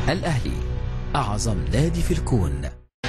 الأهلي أعظم نادي في الكون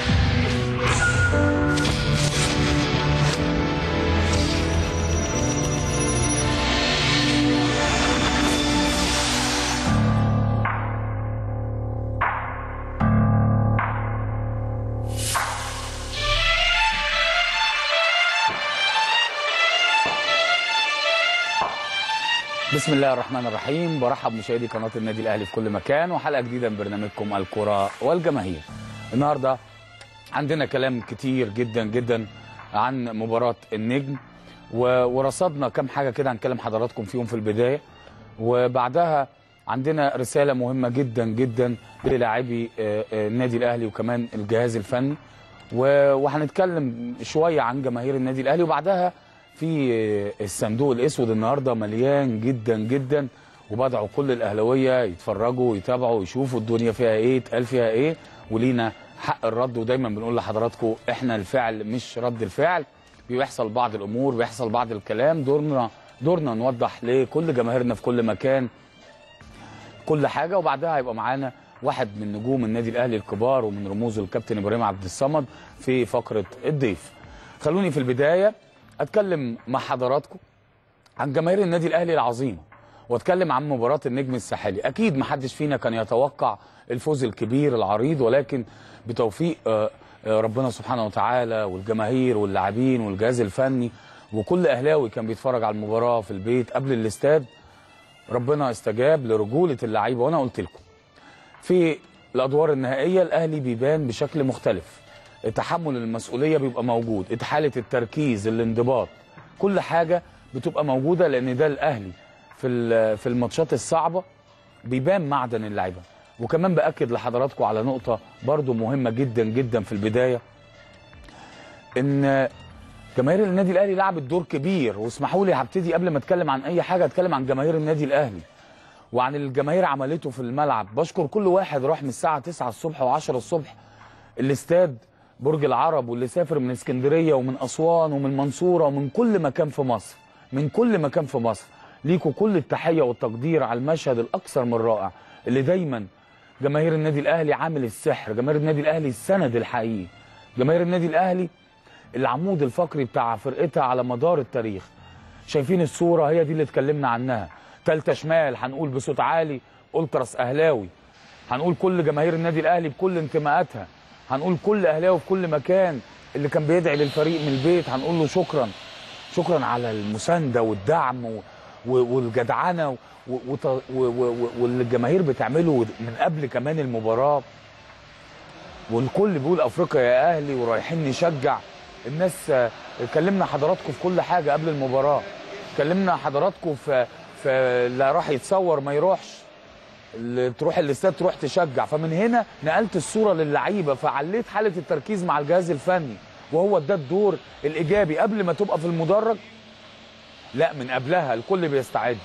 بسم الله الرحمن الرحيم برحب مشاهدي قناه النادي الاهلي في كل مكان وحلقه جديده من برنامجكم الكره والجماهير النهارده عندنا كلام كتير جدا جدا عن مباراه النجم و- ورصدنا كام حاجه كده هنكلم حضراتكم فيهم في البدايه وبعدها عندنا رساله مهمه جدا جدا للاعبي آه، آه، النادي الاهلي وكمان الجهاز الفني و- وهنتكلم شويه عن جماهير النادي الاهلي وبعدها في آه، الصندوق الاسود النهارده مليان جدا جدا وبدعو كل الاهلاويه يتفرجوا ويتابعوا ويشوفوا الدنيا فيها ايه اتقال فيها ايه ولينا حق الرد ودايما بنقول لحضراتكم احنا الفعل مش رد الفعل بيحصل بعض الامور بيحصل بعض الكلام دورنا دورنا نوضح لكل جماهيرنا في كل مكان كل حاجه وبعدها هيبقى معانا واحد من نجوم النادي الاهلي الكبار ومن رموزه الكابتن ابراهيم عبد الصمد في فقره الضيف. خلوني في البدايه اتكلم مع حضراتكم عن جماهير النادي الاهلي العظيمه واتكلم عن مباراه النجم الساحلي، اكيد ما حدش فينا كان يتوقع الفوز الكبير العريض ولكن بتوفيق آه، آه، ربنا سبحانه وتعالى والجماهير واللاعبين والجهاز الفني وكل اهلاوي كان بيتفرج على المباراه في البيت قبل الاستاد ربنا استجاب لرجوله اللعيبه وانا قلت لكم في الادوار النهائيه الاهلي بيبان بشكل مختلف تحمل المسؤوليه بيبقى موجود حاله التركيز الانضباط كل حاجه بتبقى موجوده لان ده الاهلي في ال- في الماتشات الصعبه بيبان معدن اللعيبه وكمان باكد لحضراتكم على نقطه برضو مهمه جدا جدا في البدايه ان جماهير النادي الاهلي لعبت دور كبير واسمحوا لي هبتدي قبل ما اتكلم عن اي حاجه اتكلم عن جماهير النادي الاهلي وعن الجماهير عملته في الملعب بشكر كل واحد راح من الساعه 9 الصبح و10 الصبح الاستاد برج العرب واللي سافر من اسكندريه ومن اسوان ومن المنصوره ومن كل مكان في مصر من كل مكان في مصر ليكوا كل التحيه والتقدير على المشهد الاكثر من رائع اللي دايما جماهير النادي الاهلي عامل السحر جماهير النادي الاهلي السند الحقيقي جماهير النادي الاهلي العمود الفقري بتاع فرقتها على مدار التاريخ شايفين الصوره هي دي اللي اتكلمنا عنها تالتة شمال هنقول بصوت عالي التراس اهلاوي هنقول كل جماهير النادي الاهلي بكل انتماءاتها هنقول كل اهلاوي في كل مكان اللي كان بيدعي للفريق من البيت هنقول له شكرا شكرا على المسانده والدعم و... و... والجدعنه و... وط- و... و... و... واللي الجماهير بتعمله من قبل كمان المباراه والكل بيقول افريقيا يا اهلي ورايحين نشجع الناس آه، اتكلمنا حضراتكم في كل حاجه قبل المباراه اتكلمنا حضراتكم في في اللي راح يتصور ما يروحش اللي تروح الاستاد تروح تشجع فمن هنا نقلت الصوره للعيبه فعليت حاله التركيز مع الجهاز الفني وهو ده الدور الايجابي قبل ما تبقى في المدرج لا من قبلها الكل بيستعد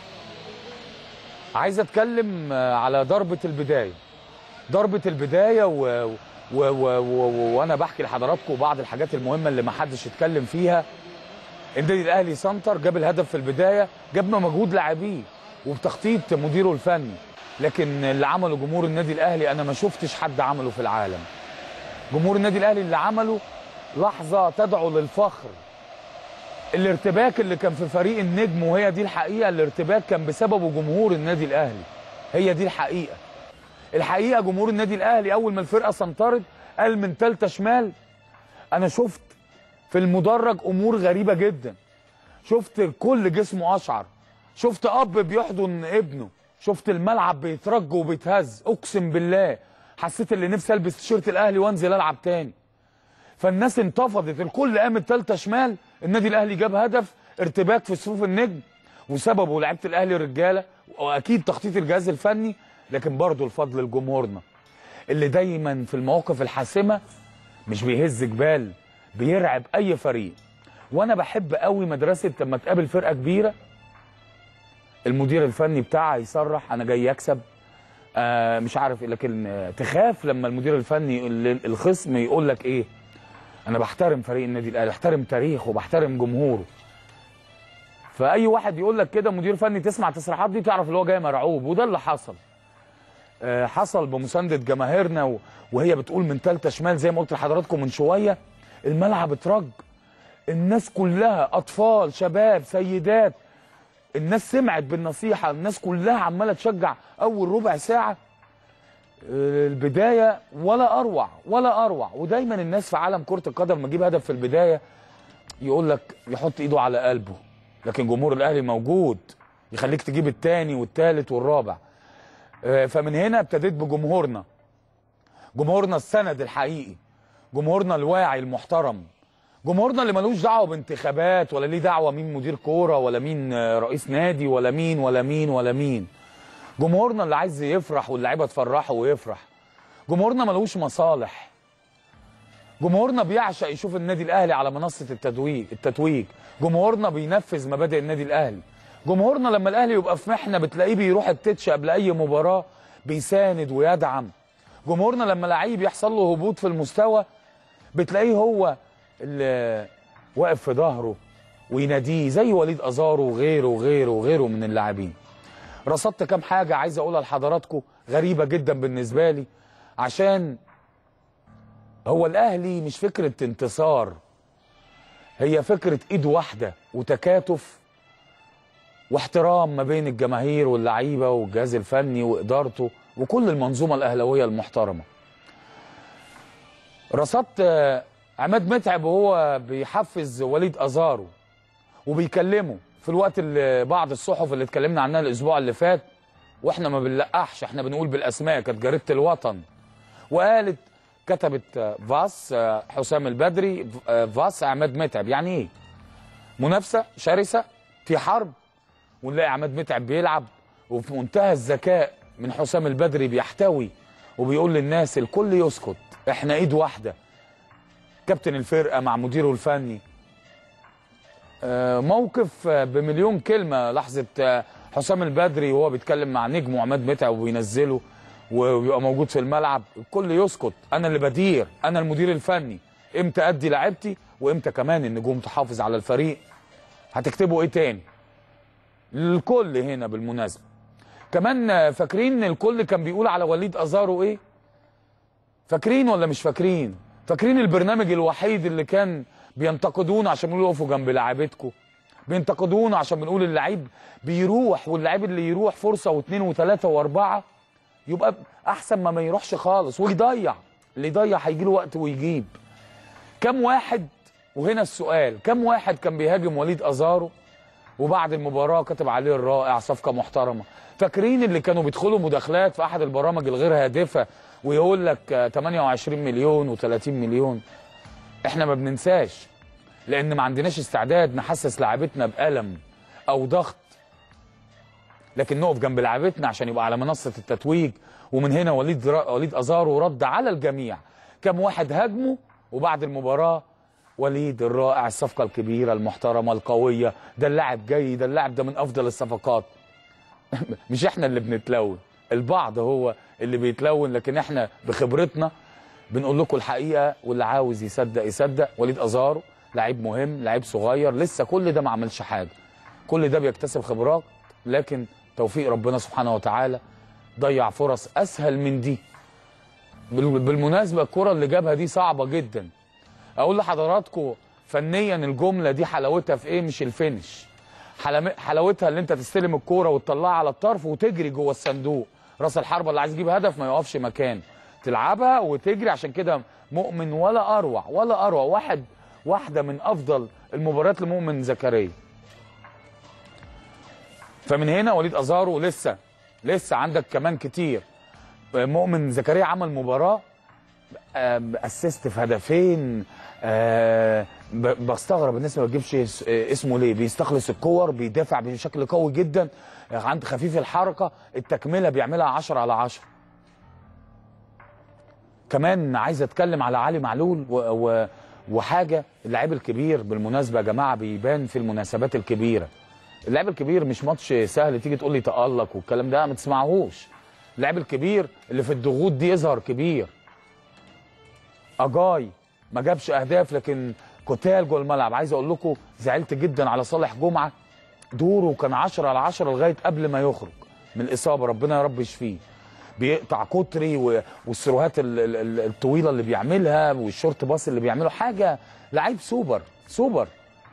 عايز اتكلم آه، على ضربه البدايه ضربه البدايه و... و... و... و... و... وانا بحكي لحضراتكم بعض الحاجات المهمه اللي ما حدش اتكلم فيها النادي الاهلي سنتر جاب الهدف في البدايه جاب مجهود لاعبيه وبتخطيط مديره الفني لكن اللي عمله جمهور النادي الاهلي انا ما شفتش حد عمله في العالم جمهور النادي الاهلي اللي عمله لحظه تدعو للفخر الارتباك اللي كان في فريق النجم وهي دي الحقيقه الارتباك كان بسببه جمهور النادي الاهلي هي دي الحقيقه الحقيقه جمهور النادي الاهلي اول ما الفرقه سنطرت قال من تالتة شمال انا شفت في المدرج امور غريبه جدا شفت كل جسمه اشعر شفت اب بيحضن ابنه شفت الملعب بيترج وبيتهز اقسم بالله حسيت اللي نفسي البس تيشيرت الاهلي وانزل العب تاني فالناس انتفضت الكل قامت تالتة شمال النادي الاهلي جاب هدف ارتباك في صفوف النجم وسببه لعيبه الاهلي رجاله واكيد تخطيط الجهاز الفني لكن برضه الفضل لجمهورنا اللي دايما في المواقف الحاسمه مش بيهز جبال بيرعب اي فريق وانا بحب قوي مدرسه لما تقابل فرقه كبيره المدير الفني بتاعها يصرح انا جاي اكسب آه مش عارف إيه، لكن آه، تخاف لما المدير الفني ال- الخصم يقول لك ايه انا بحترم فريق النادي الاهلي بحترم تاريخه وبحترم جمهوره فاي واحد يقول لك كده مدير فني تسمع التصريحات دي تعرف اللي هو جاي مرعوب وده اللي حصل آه، حصل بمسانده جماهيرنا و- وهي بتقول من ثالثه شمال زي ما قلت لحضراتكم من شويه الملعب اترج الناس كلها اطفال شباب سيدات الناس سمعت بالنصيحه الناس كلها عماله تشجع اول ربع ساعه آه، البدايه ولا اروع ولا اروع ودايما الناس في عالم كره القدم لما يجيب هدف في البدايه يقول لك يحط ايده على قلبه لكن جمهور الاهلي موجود يخليك تجيب الثاني والثالث والرابع آه، فمن هنا ابتديت بجمهورنا جمهورنا السند الحقيقي جمهورنا الواعي المحترم جمهورنا اللي ملوش دعوه بانتخابات ولا ليه دعوه مين مدير كوره ولا مين آه، رئيس نادي ولا مين ولا مين ولا مين جمهورنا اللي عايز يفرح واللعيبه تفرحه ويفرح جمهورنا ملوش مصالح جمهورنا بيعشق يشوف النادي الاهلي على منصه التتويج التتويج جمهورنا بينفذ مبادئ النادي الاهلي جمهورنا لما الاهلي يبقى في محنه بتلاقيه بيروح التتش قبل اي مباراه بيساند ويدعم جمهورنا لما لعيب يحصل له هبوط في المستوى بتلاقيه هو اللي واقف في ظهره ويناديه زي وليد ازارو وغيره وغيره وغيره من اللاعبين رصدت كام حاجه عايز اقولها لحضراتكم غريبه جدا بالنسبه لي عشان هو الاهلي مش فكره انتصار هي فكره ايد واحده وتكاتف واحترام ما بين الجماهير واللعيبه والجهاز الفني وادارته وكل المنظومه الاهلاويه المحترمه رصدت آه، عماد متعب وهو بيحفز وليد ازارو وبيكلمه في الوقت اللي بعض الصحف اللي اتكلمنا عنها الاسبوع اللي فات واحنا ما بنلقحش احنا بنقول بالاسماء كانت جريده الوطن وقالت كتبت آه، فاس آه، حسام البدري آه، فاس عماد متعب يعني ايه منافسه شرسه في حرب ونلاقي عماد متعب بيلعب وفي منتهى الذكاء من حسام البدري بيحتوي وبيقول للناس الكل يسكت احنا ايد واحده كابتن الفرقه مع مديره الفني آه، موقف آه، بمليون كلمه لحظه آه، حسام البدري وهو بيتكلم مع نجمه عماد متعب وبينزله وبيبقى موجود في الملعب الكل يسكت انا اللي بدير انا المدير الفني امتى ادي لعيبتي وامتى كمان النجوم تحافظ على الفريق هتكتبوا ايه تاني الكل هنا بالمناسبه كمان آه، فاكرين الكل كان بيقول على وليد ازارو ايه فاكرين ولا مش فاكرين فاكرين البرنامج الوحيد اللي كان بينتقدونا عشان بيقولوا اقفوا جنب لعيبتكم بينتقدونا عشان بنقول اللعيب بيروح واللعيب اللي يروح فرصه واثنين وثلاثه واربعه يبقى احسن ما ما يروحش خالص ويضيع اللي يضيع هيجي له وقت ويجيب كم واحد وهنا السؤال كم واحد كان بيهاجم وليد ازارو وبعد المباراه كتب عليه الرائع صفقه محترمه فاكرين اللي كانوا بيدخلوا مداخلات في احد البرامج الغير هادفه ويقول لك آه، 28 مليون و30 مليون احنا ما بننساش لان ما عندناش استعداد نحسس لعيبتنا بالم او ضغط لكن نقف جنب لعيبتنا عشان يبقى على منصه التتويج ومن هنا وليد را... وليد ازارو رد على الجميع كم واحد هاجمه وبعد المباراه وليد الرائع الصفقه الكبيره المحترمه القويه ده اللاعب جاي ده اللاعب ده من افضل الصفقات مش احنا اللي بنتلون البعض هو اللي بيتلون لكن احنا بخبرتنا بنقول لكم الحقيقه واللي عاوز يصدق يصدق وليد ازارو لعيب مهم لعيب صغير لسه كل ده ما عملش حاجه كل ده بيكتسب خبرات لكن توفيق ربنا سبحانه وتعالى ضيع فرص اسهل من دي بال- بالمناسبه الكره اللي جابها دي صعبه جدا اقول لحضراتكم فنيا الجمله دي حلاوتها في ايه مش الفينش حلم- حلاوتها اللي انت تستلم الكوره وتطلعها على الطرف وتجري جوه الصندوق راس الحربه اللي عايز يجيب هدف ما يقفش مكان تلعبها وتجري عشان كده مؤمن ولا اروع ولا اروع واحد واحده من افضل المباريات لمؤمن زكريا فمن هنا وليد ازارو لسه لسه عندك كمان كتير مؤمن زكريا عمل مباراه آم، اسست في هدفين آه، ب- بستغرب الناس ما بتجيبش اس- آه، اسمه ليه بيستخلص الكور بيدافع بشكل قوي جدا آه، عند خفيف الحركه التكمله بيعملها 10 على 10 كمان عايز اتكلم على علي معلول و و وحاجه اللاعب الكبير بالمناسبه يا جماعه بيبان في المناسبات الكبيره اللاعب الكبير مش ماتش سهل تيجي تقول لي تألق والكلام ده ما تسمعهوش اللاعب الكبير اللي في الضغوط دي يظهر كبير اجاي ما جابش اهداف لكن قتال جوه الملعب عايز اقول لكم زعلت جدا على صالح جمعه دوره كان 10 على 10 لغايه قبل ما يخرج من الاصابه ربنا يا رب يشفيه بيقطع كتري و- والسروهات ال- ال- ال- الطويله اللي بيعملها والشورت باص اللي بيعمله حاجه لعيب سوبر سوبر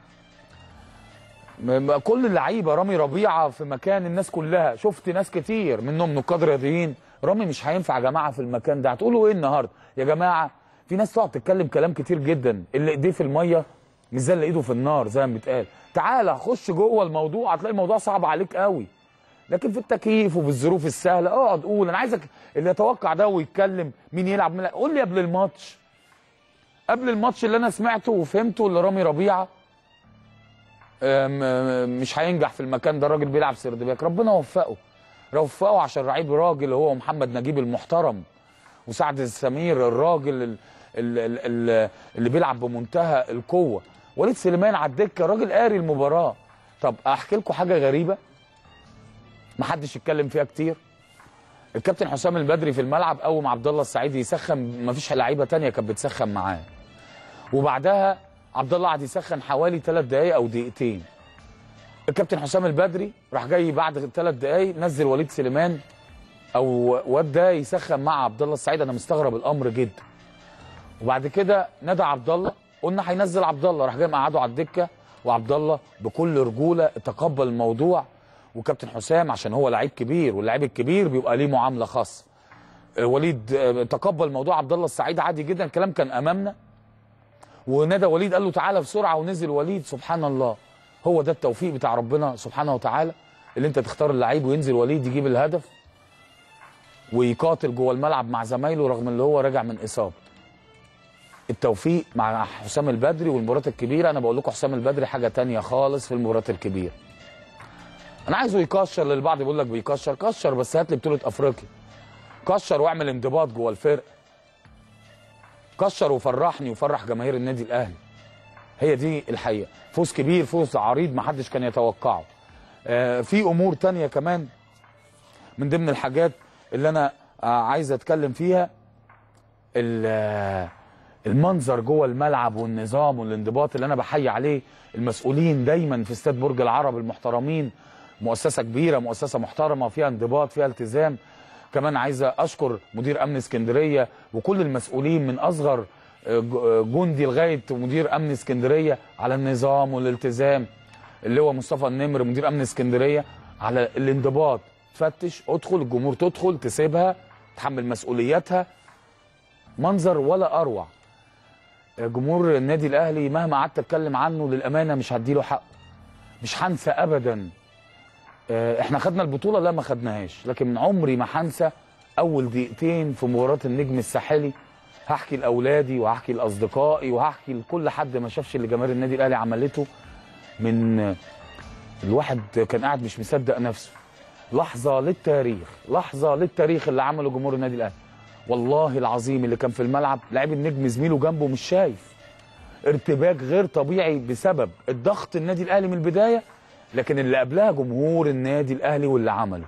م- م- كل اللعيبه رامي ربيعه في مكان الناس كلها شفت ناس كتير منهم نقاد رياضيين رامي مش هينفع يا جماعه في المكان ده هتقولوا ايه النهارده يا جماعه في ناس تقعد تتكلم كلام كتير جدا اللي ايديه في الميه مش زي اللي ايده في النار زي ما بيتقال تعالى خش جوه الموضوع هتلاقي الموضوع صعب عليك قوي لكن في التكييف وفي الظروف السهله اقعد قول انا عايزك اللي يتوقع ده ويتكلم مين يلعب مين لا. قول لي قبل الماتش قبل الماتش اللي انا سمعته وفهمته اللي رامي ربيعه أم- أم- مش هينجح في المكان ده الراجل بيلعب سرد باك ربنا وفقه وفقه عشان لعيب راجل هو محمد نجيب المحترم وسعد السمير الراجل ال- ال- ال- ال- اللي بيلعب بمنتهى القوه وليد سليمان على الدكه راجل قاري المباراه طب احكي لكم حاجه غريبه محدش يتكلم فيها كتير الكابتن حسام البدري في الملعب قوم عبد الله السعيدي يسخن مفيش لعيبه تانية كانت بتسخن معاه وبعدها عبد الله قعد يسخن حوالي ثلاث دقائق او دقيقتين الكابتن حسام البدري راح جاي بعد ثلاث دقائق نزل وليد سليمان او واد ده يسخن مع عبد الله السعيد انا مستغرب الامر جدا وبعد كده نادى عبد الله قلنا هينزل عبد الله راح جاي مقعده على الدكه وعبد الله بكل رجوله تقبل الموضوع وكابتن حسام عشان هو لعيب كبير واللعيب الكبير بيبقى ليه معامله خاصه آه، وليد آه، تقبل موضوع عبد الله السعيد عادي جدا الكلام كان امامنا ونادى وليد قال له تعالى بسرعه ونزل وليد سبحان الله هو ده التوفيق بتاع ربنا سبحانه وتعالى اللي انت تختار اللعيب وينزل وليد يجيب الهدف ويقاتل جوه الملعب مع زمايله رغم اللي هو راجع من اصابه التوفيق مع حسام البدري والمباريات الكبيره انا بقول لكم حسام البدري حاجه تانية خالص في المباريات الكبيره انا عايزه يكشر للبعض بيقول لك بيكشر كشر بس هات لي بطوله افريقيا كشر واعمل انضباط جوه الفرقه كشر وفرحني وفرح جماهير النادي الاهلي هي دي الحقيقه فوز كبير فوز عريض ما حدش كان يتوقعه آه في امور تانية كمان من ضمن الحاجات اللي انا آه عايز اتكلم فيها ال- آه، المنظر جوه الملعب والنظام والانضباط اللي انا بحيي عليه المسؤولين دايما في استاد برج العرب المحترمين مؤسسه كبيره مؤسسه محترمه فيها انضباط فيها التزام كمان عايز اشكر مدير امن اسكندريه وكل المسؤولين من اصغر آه، ج- آه، جندي لغايه مدير امن اسكندريه على النظام والالتزام اللي هو مصطفى النمر مدير امن اسكندريه على الانضباط تفتش ادخل الجمهور تدخل تسيبها تحمل مسؤولياتها منظر ولا اروع جمهور النادي الاهلي مهما قعدت اتكلم عنه للامانه مش هديله حقه مش هنسى ابدا آه، احنا خدنا البطوله لا ما خدناهاش لكن عمري ما هنسى اول دقيقتين في مباراه النجم الساحلي هحكي لاولادي وهحكي لاصدقائي وهحكي لكل حد ما شافش اللي جماهير النادي الاهلي عملته من آه، الواحد كان قاعد مش مصدق نفسه لحظه للتاريخ لحظه للتاريخ اللي عمله جمهور النادي الاهلي والله العظيم اللي كان في الملعب لاعب النجم زميله جنبه مش شايف ارتباك غير طبيعي بسبب الضغط النادي الاهلي من البدايه لكن اللي قبلها جمهور النادي الاهلي واللي عمله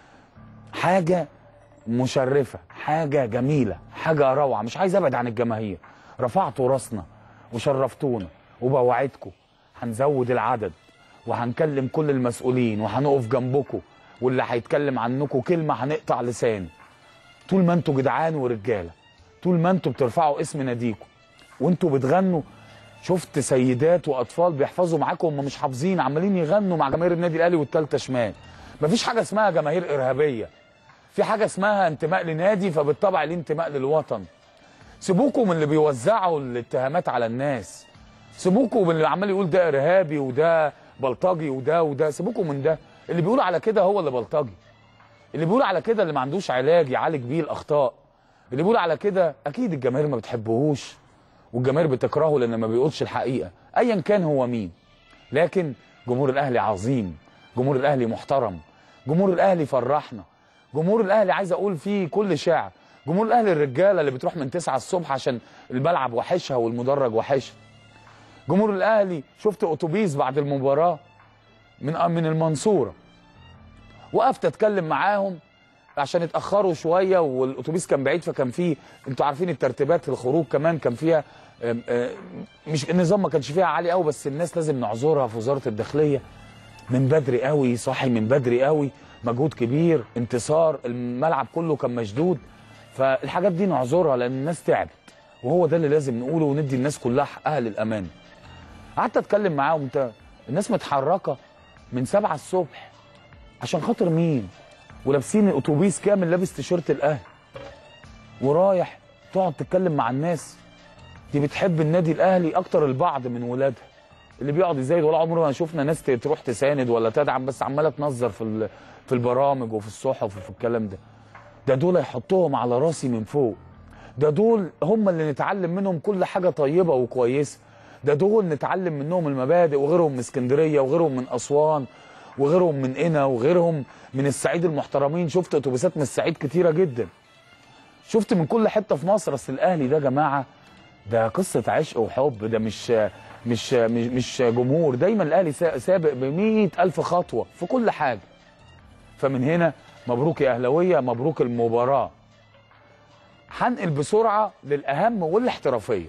حاجه مشرفه حاجه جميله حاجه روعه مش عايز ابعد عن الجماهير رفعتوا راسنا وشرفتونا وبوعدكم هنزود العدد وهنكلم كل المسؤولين وهنقف جنبكم واللي هيتكلم عنكم كلمه هنقطع لسانه طول ما انتوا جدعان ورجاله طول ما انتوا بترفعوا اسم ناديكم وانتوا بتغنوا شفت سيدات واطفال بيحفظوا معاكم هم مش حافظين عمالين يغنوا مع جماهير النادي الاهلي والتالتة شمال مفيش حاجه اسمها جماهير ارهابيه في حاجه اسمها انتماء لنادي فبالطبع ليه انتماء للوطن سيبوكم من اللي بيوزعوا الاتهامات على الناس سيبوكم من اللي عمال يقول ده ارهابي وده بلطجي وده وده سيبوكم من ده اللي بيقول على كده هو اللي بلطجي اللي بيقول على كده اللي ما عندوش علاج يعالج بيه الاخطاء اللي بيقول على كده اكيد الجماهير ما بتحبهوش والجماهير بتكرهه لان ما بيقولش الحقيقه ايا كان هو مين لكن جمهور الاهلي عظيم جمهور الاهلي محترم جمهور الاهلي فرحنا جمهور الاهلي عايز اقول فيه كل شعر جمهور الاهلي الرجاله اللي بتروح من 9 الصبح عشان الملعب وحشها والمدرج وحشها جمهور الاهلي شفت اتوبيس بعد المباراه من من المنصوره وقفت اتكلم معاهم عشان اتاخروا شويه والاتوبيس كان بعيد فكان فيه انتوا عارفين الترتيبات الخروج كمان كان فيها آم، آم، مش النظام ما كانش فيها عالي قوي بس الناس لازم نعذرها في وزاره الداخليه من بدري قوي صاحي من بدري قوي مجهود كبير انتصار الملعب كله كان مشدود فالحاجات دي نعذرها لان الناس تعبت وهو ده اللي لازم نقوله وندي الناس كلها حقها للامان قعدت اتكلم معاهم انت الناس متحركه من سبعة الصبح عشان خاطر مين ولابسين اتوبيس كامل لابس تيشيرت الاهلي ورايح تقعد تتكلم مع الناس دي بتحب النادي الاهلي اكتر البعض من ولادها اللي بيقعد يزايد ولا عمرنا ما شفنا ناس تروح تساند ولا تدعم بس عماله تنظر في ال- في البرامج وفي الصحف وفي الكلام ده ده دول يحطوهم على راسي من فوق ده دول هم اللي نتعلم منهم كل حاجه طيبه وكويسه ده دول نتعلم منهم المبادئ وغيرهم من اسكندريه وغيرهم من اسوان وغيرهم من قنا وغيرهم من الصعيد المحترمين شفت اتوبيسات من الصعيد كتيره جدا شفت من كل حته في مصر اصل الاهلي ده يا جماعه ده قصه عشق وحب ده مش مش مش, مش جمهور دايما الاهلي سا- سابق ب ألف خطوه في كل حاجه فمن هنا مبروك يا اهلاويه مبروك المباراه هنقل بسرعه للاهم والاحترافيه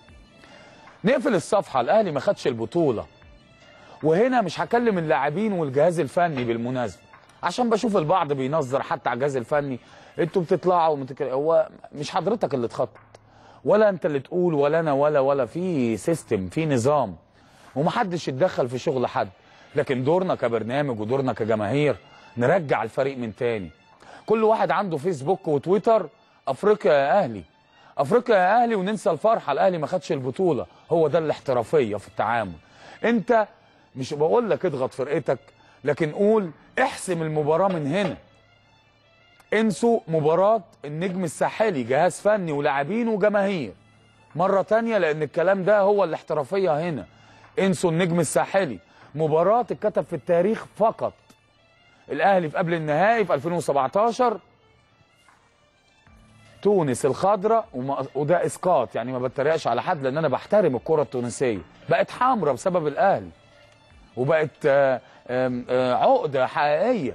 نقفل الصفحه الاهلي ما خدش البطوله وهنا مش هكلم اللاعبين والجهاز الفني بالمناسبه عشان بشوف البعض بينظر حتى على الجهاز الفني انتوا بتطلعوا ومتك... هو مش حضرتك اللي تخطط ولا انت اللي تقول ولا انا ولا ولا في سيستم في نظام ومحدش يتدخل في شغل حد لكن دورنا كبرنامج ودورنا كجماهير نرجع الفريق من تاني كل واحد عنده فيسبوك وتويتر افريقيا يا اهلي افريقيا يا اهلي وننسى الفرحه الاهلي ما خدش البطوله هو ده الاحترافيه في التعامل انت مش بقول لك اضغط فرقتك لكن قول احسم المباراه من هنا انسوا مباراة النجم الساحلي جهاز فني ولاعبين وجماهير مرة تانية لأن الكلام ده هو الاحترافية هنا انسوا النجم الساحلي مباراة اتكتب في التاريخ فقط الأهلي في قبل النهائي في 2017 تونس الخضراء وما- وده اسقاط يعني ما بتريقش على حد لان انا بحترم الكره التونسيه بقت حمراء بسبب الاهلي وبقت آه، آم، آه، عقده حقيقيه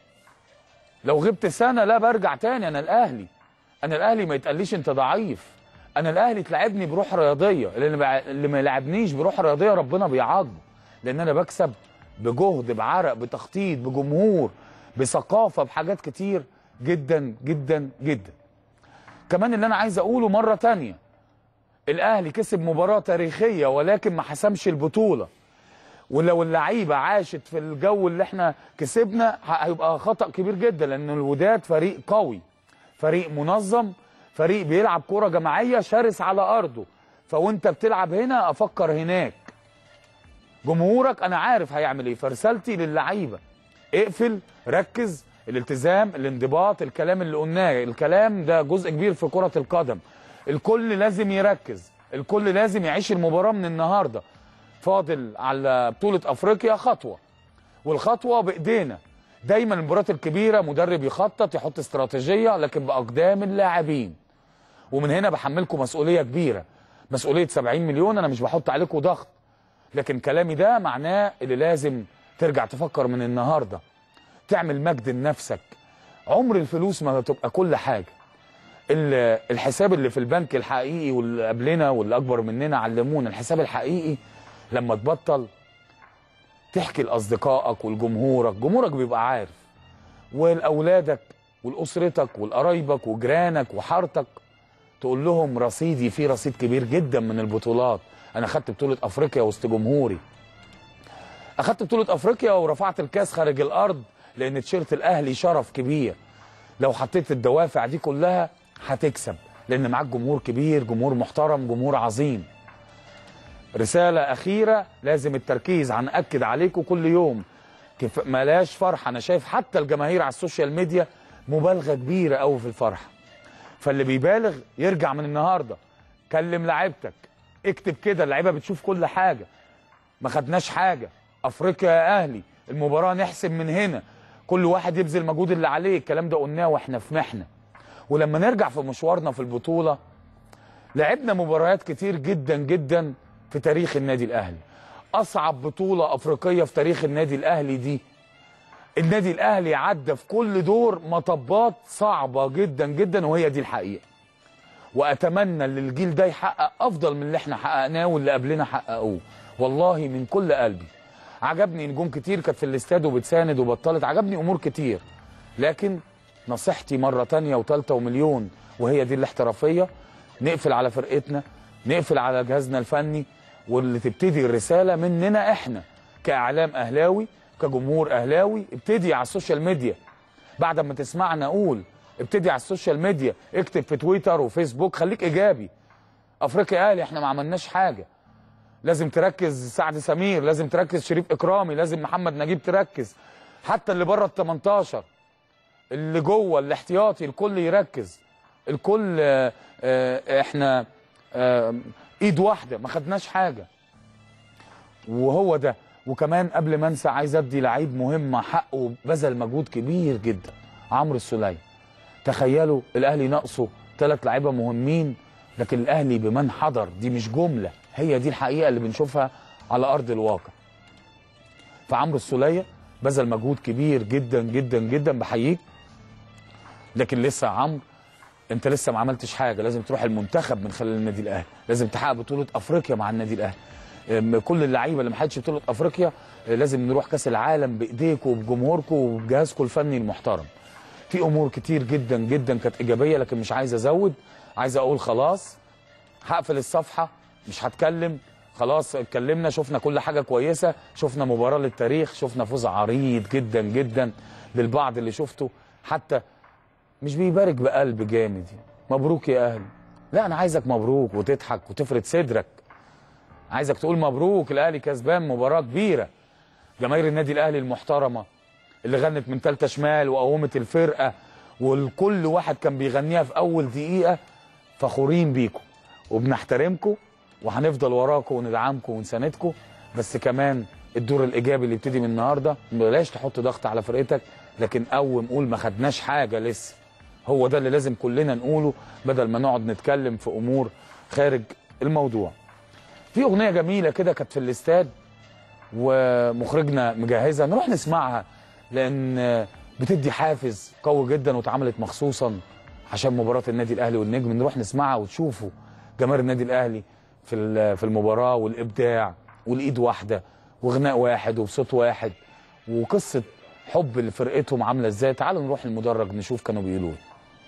لو غبت سنه لا برجع تاني انا الاهلي انا الاهلي ما يتقاليش انت ضعيف انا الاهلي تلعبني بروح رياضيه لان بع- اللي ما يلعبنيش بروح رياضيه ربنا بيعاقبه لان انا بكسب بجهد بعرق بتخطيط بجمهور بثقافه بحاجات كتير جدا جدا جدا كمان اللي انا عايز اقوله مره تانية الاهلي كسب مباراه تاريخيه ولكن ما حسمش البطوله ولو اللعيبه عاشت في الجو اللي احنا كسبنا ه- هيبقى خطا كبير جدا لان الوداد فريق قوي فريق منظم فريق بيلعب كره جماعيه شرس على ارضه فوانت بتلعب هنا افكر هناك جمهورك انا عارف هيعمل ايه فرسالتي للعيبه اقفل ركز الالتزام الانضباط الكلام اللي قلناه الكلام ده جزء كبير في كره القدم الكل لازم يركز الكل لازم يعيش المباراه من النهارده فاضل على بطوله افريقيا خطوه والخطوه بايدينا دايما المباريات الكبيره مدرب يخطط يحط استراتيجيه لكن باقدام اللاعبين ومن هنا بحملكم مسؤوليه كبيره مسؤوليه 70 مليون انا مش بحط عليكم ضغط لكن كلامي ده معناه اللي لازم ترجع تفكر من النهارده تعمل مجد لنفسك عمر الفلوس ما تبقى كل حاجه ال- الحساب اللي في البنك الحقيقي واللي قبلنا واللي اكبر مننا علمونا الحساب الحقيقي لما تبطل تحكي لاصدقائك ولجمهورك جمهورك بيبقى عارف ولاولادك ولاسرتك ولقرايبك وجيرانك وحارتك تقول لهم رصيدي فيه رصيد كبير جدا من البطولات انا خدت بطوله افريقيا وسط جمهوري اخدت بطوله افريقيا ورفعت الكاس خارج الارض لان تيشيرت الاهلي شرف كبير لو حطيت الدوافع دي كلها هتكسب لان معاك جمهور كبير جمهور محترم جمهور عظيم رسالة أخيرة لازم التركيز هنأكد عليكم كل يوم كيف ملاش فرحة أنا شايف حتى الجماهير على السوشيال ميديا مبالغة كبيرة أوي في الفرحة فاللي بيبالغ يرجع من النهاردة كلم لعيبتك اكتب كده اللعيبة بتشوف كل حاجة ما خدناش حاجة أفريقيا يا أهلي المباراة نحسب من هنا كل واحد يبذل المجهود اللي عليه الكلام ده قلناه واحنا في محنة ولما نرجع في مشوارنا في البطولة لعبنا مباريات كتير جدا جدا في تاريخ النادي الاهلي اصعب بطوله افريقيه في تاريخ النادي الاهلي دي النادي الاهلي عدى في كل دور مطبات صعبه جدا جدا وهي دي الحقيقه واتمنى ان الجيل ده يحقق افضل من اللي احنا حققناه واللي قبلنا حققوه والله من كل قلبي عجبني نجوم كتير كانت في الاستاد وبتساند وبطلت عجبني امور كتير لكن نصيحتي مره تانية وتالتة ومليون وهي دي الاحترافيه نقفل على فرقتنا نقفل على جهازنا الفني واللي تبتدي الرساله مننا احنا كاعلام اهلاوي كجمهور اهلاوي ابتدي على السوشيال ميديا بعد ما تسمعنا قول ابتدي على السوشيال ميديا اكتب في تويتر وفيسبوك خليك ايجابي افريقيا اهلي احنا ما عملناش حاجه لازم تركز سعد سمير لازم تركز شريف اكرامي لازم محمد نجيب تركز حتى اللي بره ال 18 اللي جوه الاحتياطي الكل يركز الكل آه، آه، احنا آه، ايد واحده ما خدناش حاجه وهو ده وكمان قبل ما انسى عايز ادي لعيب مهم حقه بذل مجهود كبير جدا عمرو السوليه تخيلوا الاهلي ناقصه ثلاث لعيبه مهمين لكن الاهلي بمن حضر دي مش جمله هي دي الحقيقه اللي بنشوفها على ارض الواقع فعمرو السوليه بذل مجهود كبير جدا جدا جدا بحييك لكن لسه يا عمرو انت لسه ما عملتش حاجه لازم تروح المنتخب من خلال النادي الاهلي لازم تحقق بطوله افريقيا مع النادي الاهلي ام، كل اللعيبه اللي ما حدش بطوله افريقيا اه، لازم نروح كاس العالم بايديكم وبجمهوركم وبجهازكم الفني المحترم في امور كتير جدا جدا كانت ايجابيه لكن مش عايز ازود عايز اقول خلاص هقفل الصفحه مش هتكلم خلاص اتكلمنا شفنا كل حاجه كويسه شفنا مباراه للتاريخ شفنا فوز عريض جدا جدا للبعض اللي شفته حتى مش بيبارك بقلب جامد يعني. مبروك يا اهلي لا انا عايزك مبروك وتضحك وتفرد صدرك عايزك تقول مبروك الاهلي كسبان مباراه كبيره جماهير النادي الاهلي المحترمه اللي غنت من تالتة شمال وقومت الفرقه والكل واحد كان بيغنيها في اول دقيقه فخورين بيكم وبنحترمكم وهنفضل وراكم وندعمكم ونساندكم بس كمان الدور الايجابي اللي يبتدي من النهارده بلاش تحط ضغط على فرقتك لكن قوم قول ما خدناش حاجه لسه هو ده اللي لازم كلنا نقوله بدل ما نقعد نتكلم في امور خارج الموضوع في اغنيه جميله كده كانت في الاستاد ومخرجنا مجهزها نروح نسمعها لان بتدي حافز قوي جدا واتعملت مخصوصا عشان مباراه النادي الاهلي والنجم نروح نسمعها وتشوفوا جماهير النادي الاهلي في ال- في المباراه والابداع والايد واحده وغناء واحد وبصوت واحد وقصه حب لفرقتهم عامله ازاي تعالوا نروح المدرج نشوف كانوا بيقولوا إيه.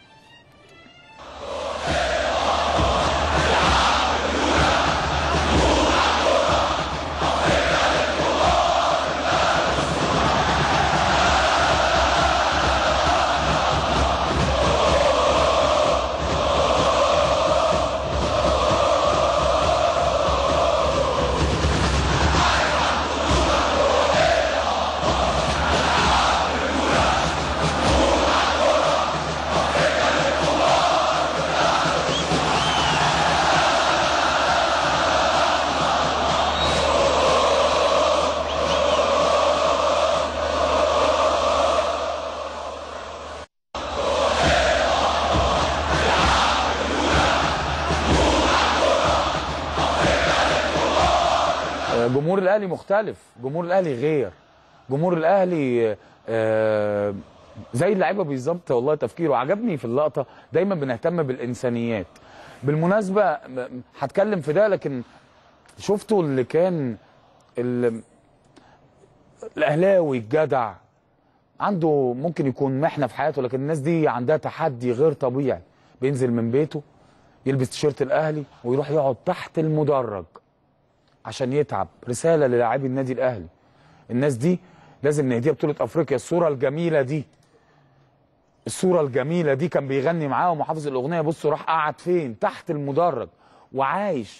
آه، جمهور الاهلي مختلف جمهور الاهلي غير جمهور الاهلي آه، زي اللعيبه بالظبط والله تفكيره عجبني في اللقطه دايما بنهتم بالانسانيات بالمناسبه م- هتكلم في ده لكن شفتوا اللي كان ال- الاهلاوي الجدع عنده ممكن يكون محنه في حياته لكن الناس دي عندها تحدي غير طبيعي بينزل من بيته يلبس تيشيرت الاهلي ويروح يقعد تحت المدرج عشان يتعب رساله للاعبي النادي الاهلي الناس دي لازم نهديها بطوله افريقيا الصوره الجميله دي الصوره الجميله دي كان بيغني معاهم وحافظ الاغنيه بصوا راح قعد فين تحت المدرج وعايش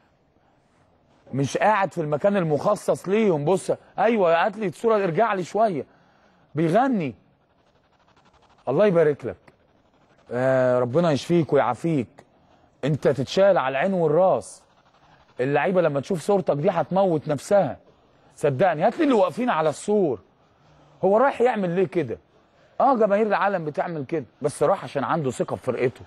مش قاعد في المكان المخصص ليهم بص ايوه هات لي الصوره ارجع لي شويه بيغني الله يبارك لك آه ربنا يشفيك ويعافيك انت تتشال على العين والراس اللعيبه لما تشوف صورتك دي هتموت نفسها صدقني هات لي اللي واقفين على السور هو رايح يعمل ليه كده اه جماهير العالم بتعمل كده بس راح عشان عنده ثقه في فرقته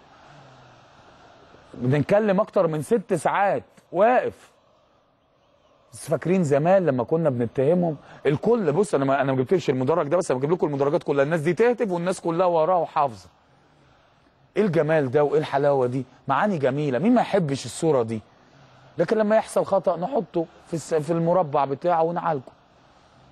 بنتكلم اكتر من ست ساعات واقف بس فاكرين زمان لما كنا بنتهمهم الكل بص انا ما انا ما جبتليش المدرج ده بس انا بجيب لكم المدرجات كلها الناس دي تهتف والناس كلها وراها وحافظه ايه الجمال ده وايه الحلاوه دي معاني جميله مين ما يحبش الصوره دي لكن لما يحصل خطا نحطه في الس- في المربع بتاعه ونعالجه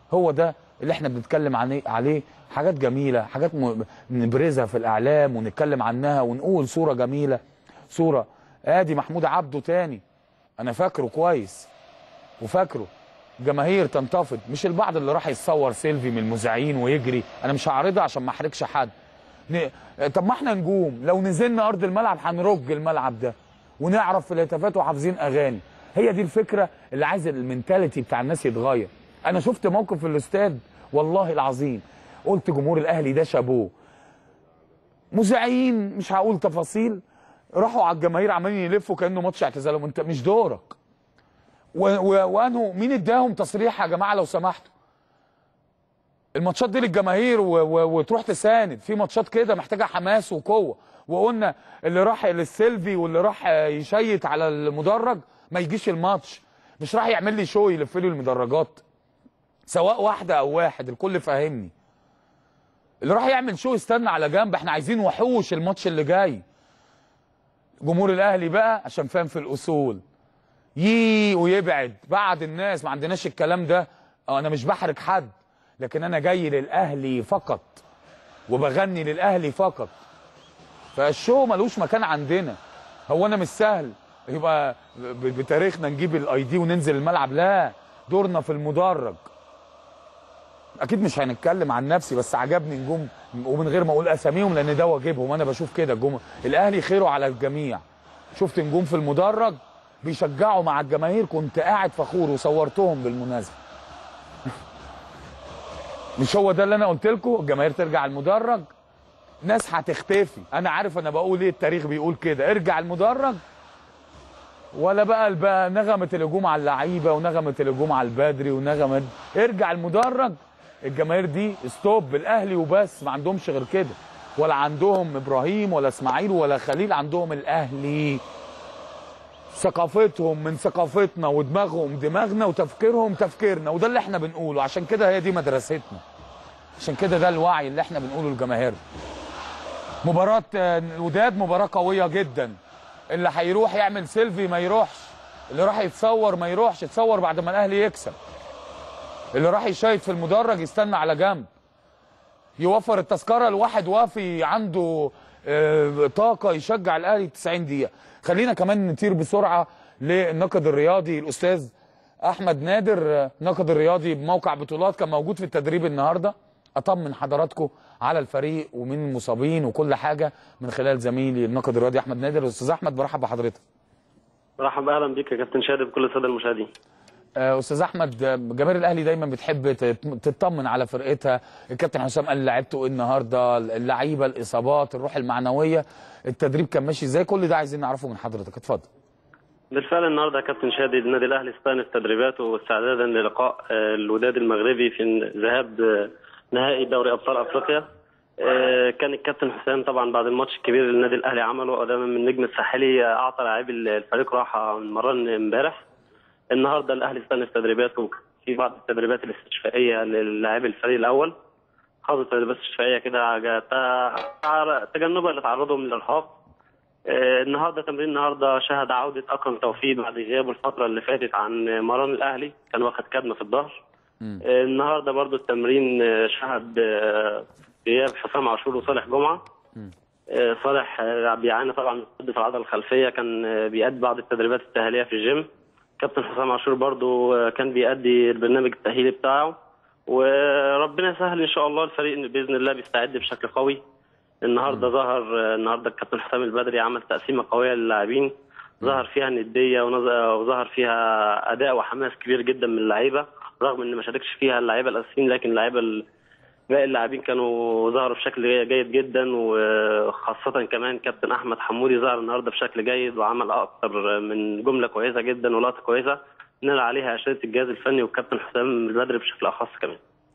هو ده اللي احنا بنتكلم عليه عليه حاجات جميله حاجات م- نبرزها في الاعلام ونتكلم عنها ونقول صوره جميله صوره ادي محمود عبده تاني انا فاكره كويس وفاكره جماهير تنتفض مش البعض اللي راح يتصور سيلفي من المذيعين ويجري انا مش هعرضها عشان ما احرجش حد ن... طب ما احنا نجوم لو نزلنا ارض الملعب هنرج الملعب ده ونعرف في الهتافات وحافظين اغاني هي دي الفكره اللي عايز المينتاليتي بتاع الناس يتغير انا شفت موقف في الاستاد والله العظيم قلت جمهور الاهلي ده شابوه مذيعين مش هقول تفاصيل راحوا على الجماهير عمالين يلفوا كانه ماتش اعتزالهم انت مش دورك و- و- وانه مين اداهم تصريح يا جماعه لو سمحتوا الماتشات دي للجماهير و... و... وتروح تساند في ماتشات كده محتاجه حماس وقوه وقلنا اللي راح للسيلفي واللي راح يشيت على المدرج ما يجيش الماتش مش راح يعمل لي شو يلف لي المدرجات سواء واحده او واحد الكل فاهمني اللي راح يعمل شو يستنى على جنب احنا عايزين وحوش الماتش اللي جاي جمهور الاهلي بقى عشان فاهم في الاصول يي ويبعد بعد الناس ما عندناش الكلام ده اه انا مش بحرج حد لكن انا جاي للاهلي فقط وبغني للاهلي فقط فالشو ملوش مكان عندنا هو انا مش سهل يبقى ب- بتاريخنا نجيب الاي دي وننزل الملعب لا دورنا في المدرج اكيد مش هنتكلم عن نفسي بس عجبني نجوم ومن غير ما اقول اساميهم لان ده واجبهم انا بشوف كده الجم... الاهلي خيره على الجميع شفت نجوم في المدرج بيشجعوا مع الجماهير كنت قاعد فخور وصورتهم بالمناسبه مش هو ده اللي انا قلت لكم الجماهير ترجع المدرج ناس هتختفي انا عارف انا بقول ايه التاريخ بيقول كده ارجع المدرج ولا بقى بقى نغمه الهجوم على اللعيبه ونغمه الهجوم على البدري ونغمه ارجع المدرج الجماهير دي ستوب الاهلي وبس ما عندهمش غير كده ولا عندهم ابراهيم ولا اسماعيل ولا خليل عندهم الاهلي ثقافتهم من ثقافتنا ودماغهم دماغنا وتفكيرهم تفكيرنا وده اللي احنا بنقوله عشان كده هي دي مدرستنا عشان كده ده الوعي اللي احنا بنقوله للجماهير مباراة آه، الوداد مباراة قوية جدا اللي هيروح يعمل سيلفي ما يروحش اللي راح يتصور ما يروحش يتصور بعد ما الاهلي يكسب اللي راح يشيط في المدرج يستنى على جنب يوفر التذكرة لواحد وافي عنده آه، طاقة يشجع الاهلي 90 دقيقة خلينا كمان نطير بسرعة للناقد الرياضي الاستاذ احمد نادر آه، ناقد الرياضي بموقع بطولات كان موجود في التدريب النهارده اطمن حضراتكم على الفريق ومن المصابين وكل حاجه من خلال زميلي الناقد الرياضي احمد نادر استاذ احمد برحب بحضرتك مرحبا اهلا بيك يا كابتن شادي بكل الساده المشاهدين آه، استاذ احمد آه، جماهير الاهلي دايما بتحب تت- تطمن على فرقتها الكابتن حسام قال لعبته ايه النهارده اللعيبه الاصابات الروح المعنويه التدريب كان ماشي ازاي كل ده عايزين نعرفه من حضرتك اتفضل بالفعل النهارده يا كابتن شادي النادي الاهلي استأنف تدريباته استعدادا للقاء آه، الوداد المغربي في ذهاب آه، نهائي دوري ابطال افريقيا آه، كان الكابتن حسام طبعا بعد الماتش الكبير اللي النادي الاهلي عمله قدام النجم الساحلي آه، اعطى لاعبي الفريق راحه من مران امبارح النهارده الاهلي استأنف تدريباته في بعض التدريبات الاستشفائيه للاعبي الفريق الاول خاضوا تدريبات استشفائيه كده تع- تجنبا لتعرضهم للارهاق آه، النهارده تمرين النهارده شهد عوده اكرم توفيق بعد غيابه الفتره اللي فاتت عن مران الاهلي كان واخد كدمه في الظهر مم. آه، النهارده برضو التمرين آه، شهد آه، غياب حسام عاشور وصالح جمعه مم. آه، صالح آه، بيعاني طبعا من شد في العضله الخلفيه كان آه، بيأدي بعض التدريبات التأهيليه في الجيم كابتن حسام عاشور برضو آه، كان بيأدي البرنامج التأهيلي بتاعه وربنا يسهل ان شاء الله الفريق باذن الله بيستعد بشكل قوي النهارده ظهر آه، النهارده الكابتن حسام البدري عمل تقسيمه قويه للاعبين ظهر فيها نديه ونظ- وظهر فيها اداء وحماس كبير جدا من اللعيبه رغم ان ما شاركش فيها اللعيبه الاساسيين لكن اللعيبه ال- باقي اللاعبين كانوا ظهروا بشكل جيد جدا وخاصة كمان كابتن أحمد حمودي ظهر النهاردة بشكل جيد وعمل أكتر من جملة كويسة جدا ولقطة كويسة نال عليها أشادة الجهاز الفني والكابتن حسام البدري بشكل أخص كمان.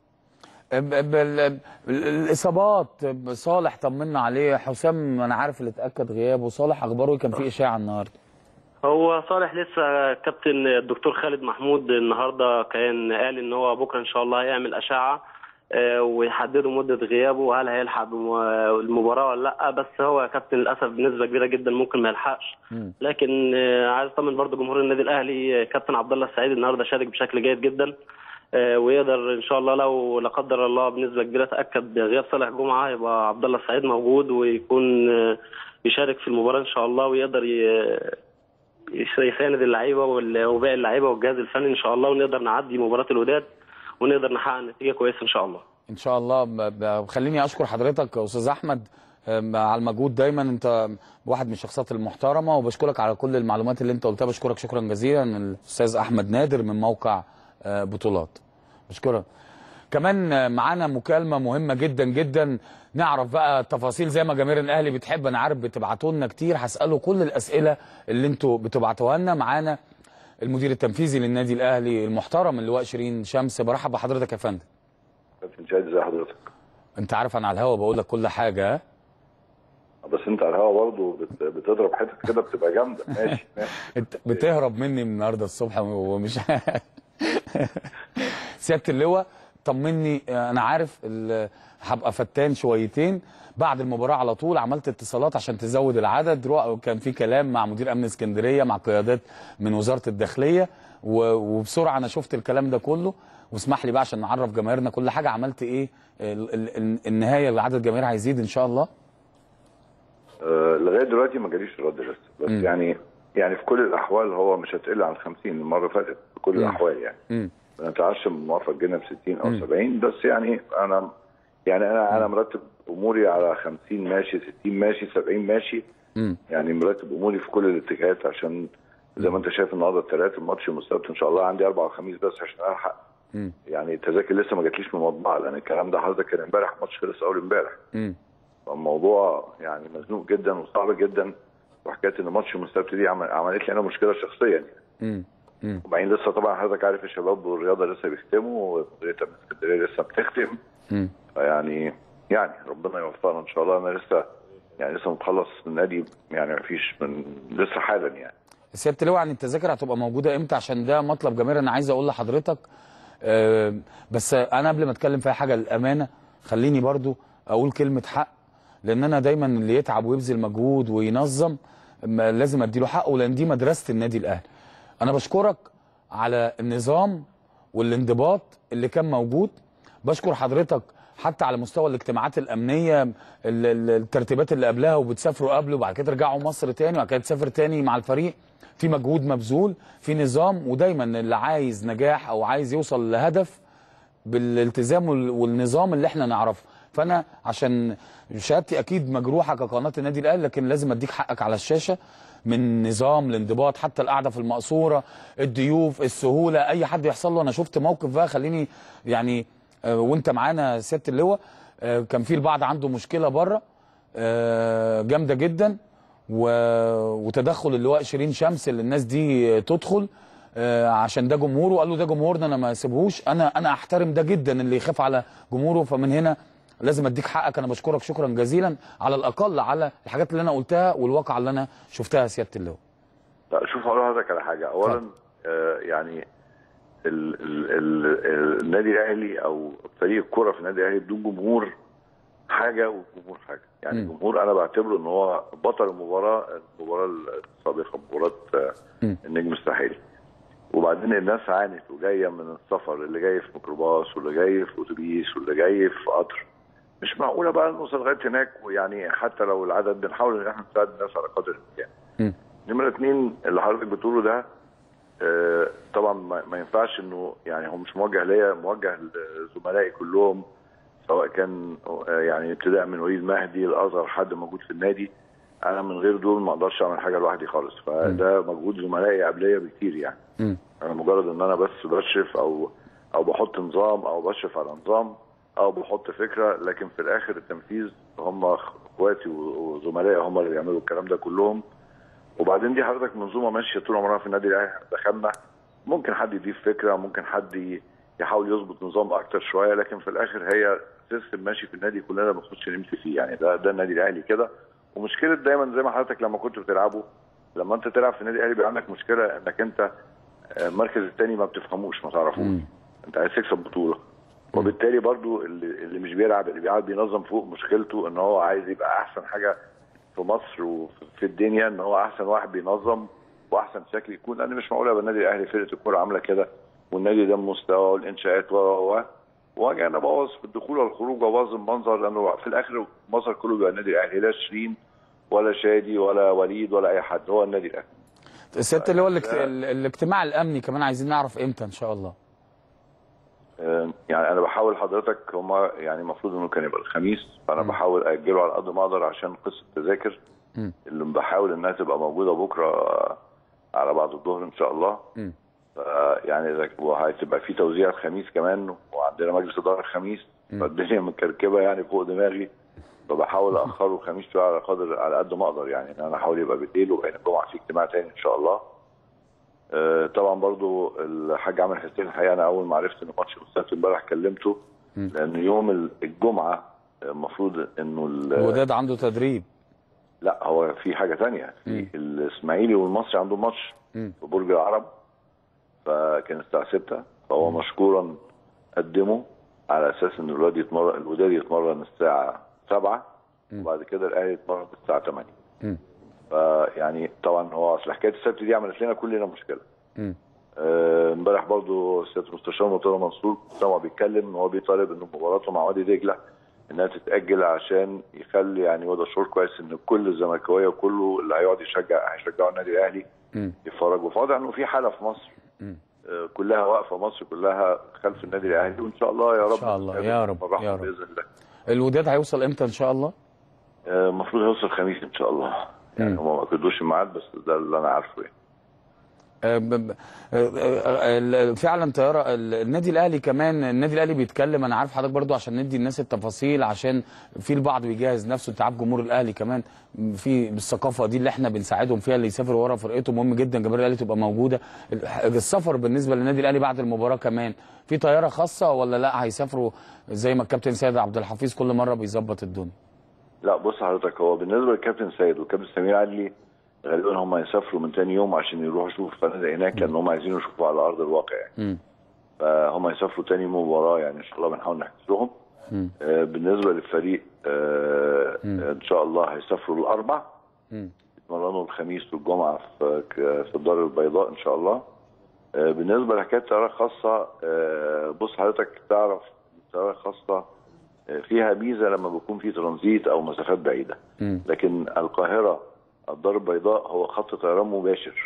ب- ب- ال- ال- الاصابات صالح طمنا عليه حسام انا عارف اللي اتاكد غيابه صالح اخباره إيه؟ كان في اشاعه النهارده هو صالح لسه كابتن الدكتور خالد محمود النهارده كان قال ان هو بكره ان شاء الله هيعمل اشعه آه، ويحددوا مده غيابه وهل هيلحق بم- المباراه ولا لا بس هو كابتن للاسف بنسبه كبيره جدا ممكن ما يلحقش مم. لكن آه، عايز اطمن برضو جمهور النادي الاهلي آه، كابتن عبد الله السعيد النهارده شارك بشكل جيد جدا آه، ويقدر ان شاء الله لو لا قدر الله بنسبه كبيره تاكد بغياب صالح جمعه يبقى عبد الله السعيد موجود ويكون آه، يشارك في المباراه ان شاء الله ويقدر ي- يس- يساند اللعيبه وال- وباقي اللعيبه والجهاز الفني ان شاء الله ونقدر نعدي مباراه الوداد ونقدر نحقق نتيجه كويسه ان شاء الله ان شاء الله ب- ب- خليني اشكر حضرتك يا استاذ احمد أم، على المجهود دايما انت واحد من الشخصيات المحترمه وبشكرك على كل المعلومات اللي انت قلتها بشكرك شكرا جزيلا الاستاذ احمد نادر من موقع آه، بطولات بشكرك كمان آه، معانا مكالمه مهمه جدا جدا نعرف بقى التفاصيل زي ما جماهير الاهلي بتحب انا عارف بتبعتوا لنا كتير هساله كل الاسئله اللي انتوا بتبعتوها لنا معانا المدير التنفيذي للنادي الاهلي المحترم اللواء شيرين شمس برحب بحضرتك يا فندم كابتن شاهد ازي حضرتك انت عارف انا على الهوا بقول لك كل حاجه ها؟ بس انت على الهوا برضه بت- بتضرب حتت كده بتبقى جامده ماشي ماشي انت بتهرب مني من النهارده الصبح ومش سياده اللواء طمني انا عارف ال- هبقى فتان شويتين بعد المباراه على طول عملت اتصالات عشان تزود العدد رو- كان في كلام مع مدير امن اسكندريه مع قيادات من وزاره الداخليه و- وبسرعه انا شفت الكلام ده كله واسمح لي بقى عشان نعرف جماهيرنا كل حاجه عملت ايه ال- ال- ال- النهايه العدد الجماهير هيزيد ان شاء الله آه لغايه دلوقتي ما جاليش رد لسه بس مم. يعني يعني في كل الاحوال هو مش هتقل عن 50 المره اللي فاتت في كل مم. الاحوال يعني امم ما نتعش موافق جدا ب 60 او مم. 70 بس يعني انا يعني انا انا مرتب اموري على 50 ماشي 60 ماشي 70 ماشي امم يعني مرتب اموري في كل الاتجاهات عشان زي ما انت شايف النهارده الثلاث الماتش يوم السبت ان شاء الله عندي اربع وخميس بس عشان الحق امم يعني التذاكر لسه ما جاتليش من المطبعه لان الكلام ده حضرتك كان امبارح ماتش خلص اول امبارح امم فالموضوع يعني مزنوق جدا وصعب جدا وحكايه ان ماتش يوم السبت دي عمل عملت لي انا مشكله شخصيا يعني امم امم وبعدين لسه طبعا حضرتك عارف الشباب والرياضه لسه بيختموا ومديريه من اسكندريه لسه بتختم امم فيعني يعني ربنا يوفقنا ان شاء الله انا لسه يعني لسه مخلص النادي يعني مفيش من لسه حالا يعني سياده اللواء عن التذاكر هتبقى موجوده امتى عشان ده مطلب جماهير انا عايز اقول لحضرتك آه، بس انا قبل ما اتكلم في أي حاجه الامانه خليني برضو اقول كلمه حق لان انا دايما اللي يتعب ويبذل مجهود وينظم ما- لازم اديله حقه لان دي مدرسه النادي الاهلي انا بشكرك على النظام والانضباط اللي كان موجود بشكر حضرتك حتى على مستوى الاجتماعات الامنيه ال- ال- الترتيبات اللي قبلها وبتسافروا قبل وبعد كده ترجعوا مصر تاني وبعد كده تسافر تاني مع الفريق في مجهود مبذول في نظام ودايما اللي عايز نجاح او عايز يوصل لهدف بالالتزام وال- والنظام اللي احنا نعرفه فانا عشان شهادتي اكيد مجروحه كقناه النادي الاهلي لكن لازم اديك حقك على الشاشه من نظام الانضباط حتى القعده في المقصوره الضيوف السهوله اي حد يحصل له انا شفت موقف بقى خليني يعني آه، وانت معانا سياده اللواء آه، كان في البعض عنده مشكله بره آه، جامده جدا و- وتدخل اللواء شيرين شمس اللي الناس دي تدخل آه، عشان ده جمهوره قال له ده جمهورنا انا ما اسيبهوش انا انا احترم ده جدا اللي يخاف على جمهوره فمن هنا لازم اديك حقك انا بشكرك شكرا جزيلا على الاقل على الحاجات اللي انا قلتها والواقعه اللي انا شفتها سياده اللواء لا شوف هقول لحضرتك على حاجه اولا اتفضل. آه يعني ال ال ال النادي الاهلي او فريق الكره في النادي الاهلي بدون جمهور حاجه والجمهور حاجه يعني مم. الجمهور انا بعتبره ان هو بطل المباراه المباراه السابقه مباراه آه، مم. النجم الساحلي وبعدين الناس عانت وجايه من السفر اللي جاي في ميكروباص واللي جاي في اتوبيس واللي جاي في قطر مش معقوله بقى نوصل لغايه هناك ويعني حتى لو العدد بنحاول ان احنا نساعد الناس على قدر الامكان مم. نمرة اتنين اللي حضرتك بتقوله ده آه، طبعا ما ما ينفعش انه يعني هو مش موجه ليا موجه لزملائي كلهم سواء كان آه، يعني ابتداء من وليد مهدي لاصغر حد موجود في النادي انا من غير دول ما اقدرش اعمل حاجه لوحدي خالص فده مجهود زملائي قبليه بكتير يعني مم. انا مجرد ان انا بس بشرف او او بحط نظام او بشرف على نظام او بحط فكره لكن في الاخر التنفيذ هم اخواتي وزملائي هم اللي بيعملوا الكلام ده كلهم وبعدين دي حضرتك منظومه ماشيه طول عمرها في النادي الاهلي دخلنا ممكن حد يضيف فكره ممكن حد ي- يحاول يظبط نظام اكتر شويه لكن في الاخر هي سيستم ماشي في النادي كلنا بنخش نمشي فيه يعني ده ده النادي الاهلي كده ومشكله دايما زي ما حضرتك لما كنت بتلعبوا لما انت تلعب في النادي الاهلي بيبقى عندك مشكله انك انت آه، المركز الثاني ما بتفهموش ما تعرفوش مم. انت عايز تكسب بطوله وبالتالي برضو اللي, اللي مش بيلعب اللي بيلعب بينظم فوق مشكلته ان هو عايز يبقى احسن حاجه في مصر وفي الدنيا ان هو احسن واحد بينظم واحسن شكل يكون لان مش معقول يبقى النادي الاهلي فرقه الكوره عامله كده والنادي ده مستوى والانشاءات و و و واجي انا بوظ في الدخول والخروج وابوظ المنظر لانه في الاخر المنظر كله بيبقى النادي الاهلي لا شيرين ولا شادي ولا وليد ولا اي حد هو النادي الاهلي سياده اللي هو الاجت- ال- الاجتماع الامني كمان عايزين نعرف امتى ان شاء الله آه، يعني انا بحاول حضرتك هما يعني المفروض انه كان يبقى الخميس فانا بحاول اجله على قد ما اقدر عشان قصه التذاكر مم. اللي بحاول انها تبقى موجوده بكره آه، على بعد الظهر ان شاء الله مم. ف- يعني إذا- وهتبقى في توزيع الخميس كمان وعندنا مجلس اداره الخميس فالدنيا مكركبه يعني فوق دماغي فبحاول اخره الخميس شويه على قدر على قد ما اقدر يعني ان انا احاول يبقى بالليل وبين الجمعه في اجتماع تاني ان شاء الله آه، طبعا برضو الحاج عامر حسين الحقيقه انا اول ما عرفت ان ماتش السبت امبارح كلمته لان يوم ال- الجمعه المفروض انه ال- الوداد عنده تدريب لا هو في حاجه تانية في الاسماعيلي والمصري عندهم ماتش مم. في برج العرب فكان الساعه 6 فهو مشكورا قدمه على اساس ان الولاد يتمرن الوداد يتمرن الساعه 7 وبعد كده الاهلي يتمرن الساعه 8 مم. فيعني طبعا هو اصل حكايه السبت دي عملت لنا كلنا مشكله مم. آه، امبارح برضو سياده المستشار مرتضى منصور سمع بيتكلم ان هو بيطالب ان مباراته مع وادي دجله انها تتاجل عشان يخلي يعني وده شعور كويس ان كل الزملكاويه وكله اللي هيقعد يشجع هيشجعوا النادي الاهلي مم. يتفرجوا فواضح انه في حاله في مصر مم. آه، كلها واقفه مصر كلها خلف النادي الاهلي وان شاء الله يا رب إن شاء الله، نتقابل يا رب، بالرحمة يا رب. باذن الله الوداد هيوصل امتى ان شاء الله آه، المفروض هيوصل الخميس ان شاء الله يعني هم ما كدوش الميعاد بس ده اللي انا عارفه يعني آه، ب- ب- آه، آه، ال- فعلا طياره ال- النادي الاهلي كمان النادي الاهلي بيتكلم انا عارف حضرتك برضو عشان ندي الناس التفاصيل عشان في البعض بيجهز نفسه انت عارف جمهور الاهلي كمان في الثقافه دي اللي احنا بنساعدهم فيها اللي يسافر ورا فرقته مهم جدا جماهير الاهلي تبقى موجوده ال- السفر بالنسبه للنادي الاهلي بعد المباراه كمان في طياره خاصه ولا لا هيسافروا زي ما الكابتن سيد عبد الحفيظ كل مره بيظبط الدنيا لا بص حضرتك هو بالنسبه للكابتن سيد والكابتن سمير عدلي غالبا هم يسافروا من تاني يوم عشان يروحوا يشوفوا الفنادق هناك لان هم عايزين يشوفوا على ارض الواقع يعني مم. فهم يسافروا تاني يوم مباراه يعني ان شاء الله بنحاول نحجز لهم مم. آه بالنسبه للفريق آه ان شاء الله هيسافروا الاربع مم. يتمرنوا الخميس والجمعه في في الدار البيضاء ان شاء الله آه بالنسبه لحكايه الطياره الخاصه آه بص حضرتك تعرف الطياره الخاصه آه، فيها ميزه لما بيكون في ترانزيت او مسافات بعيده مم. لكن القاهره الدار البيضاء هو خط طيران مباشر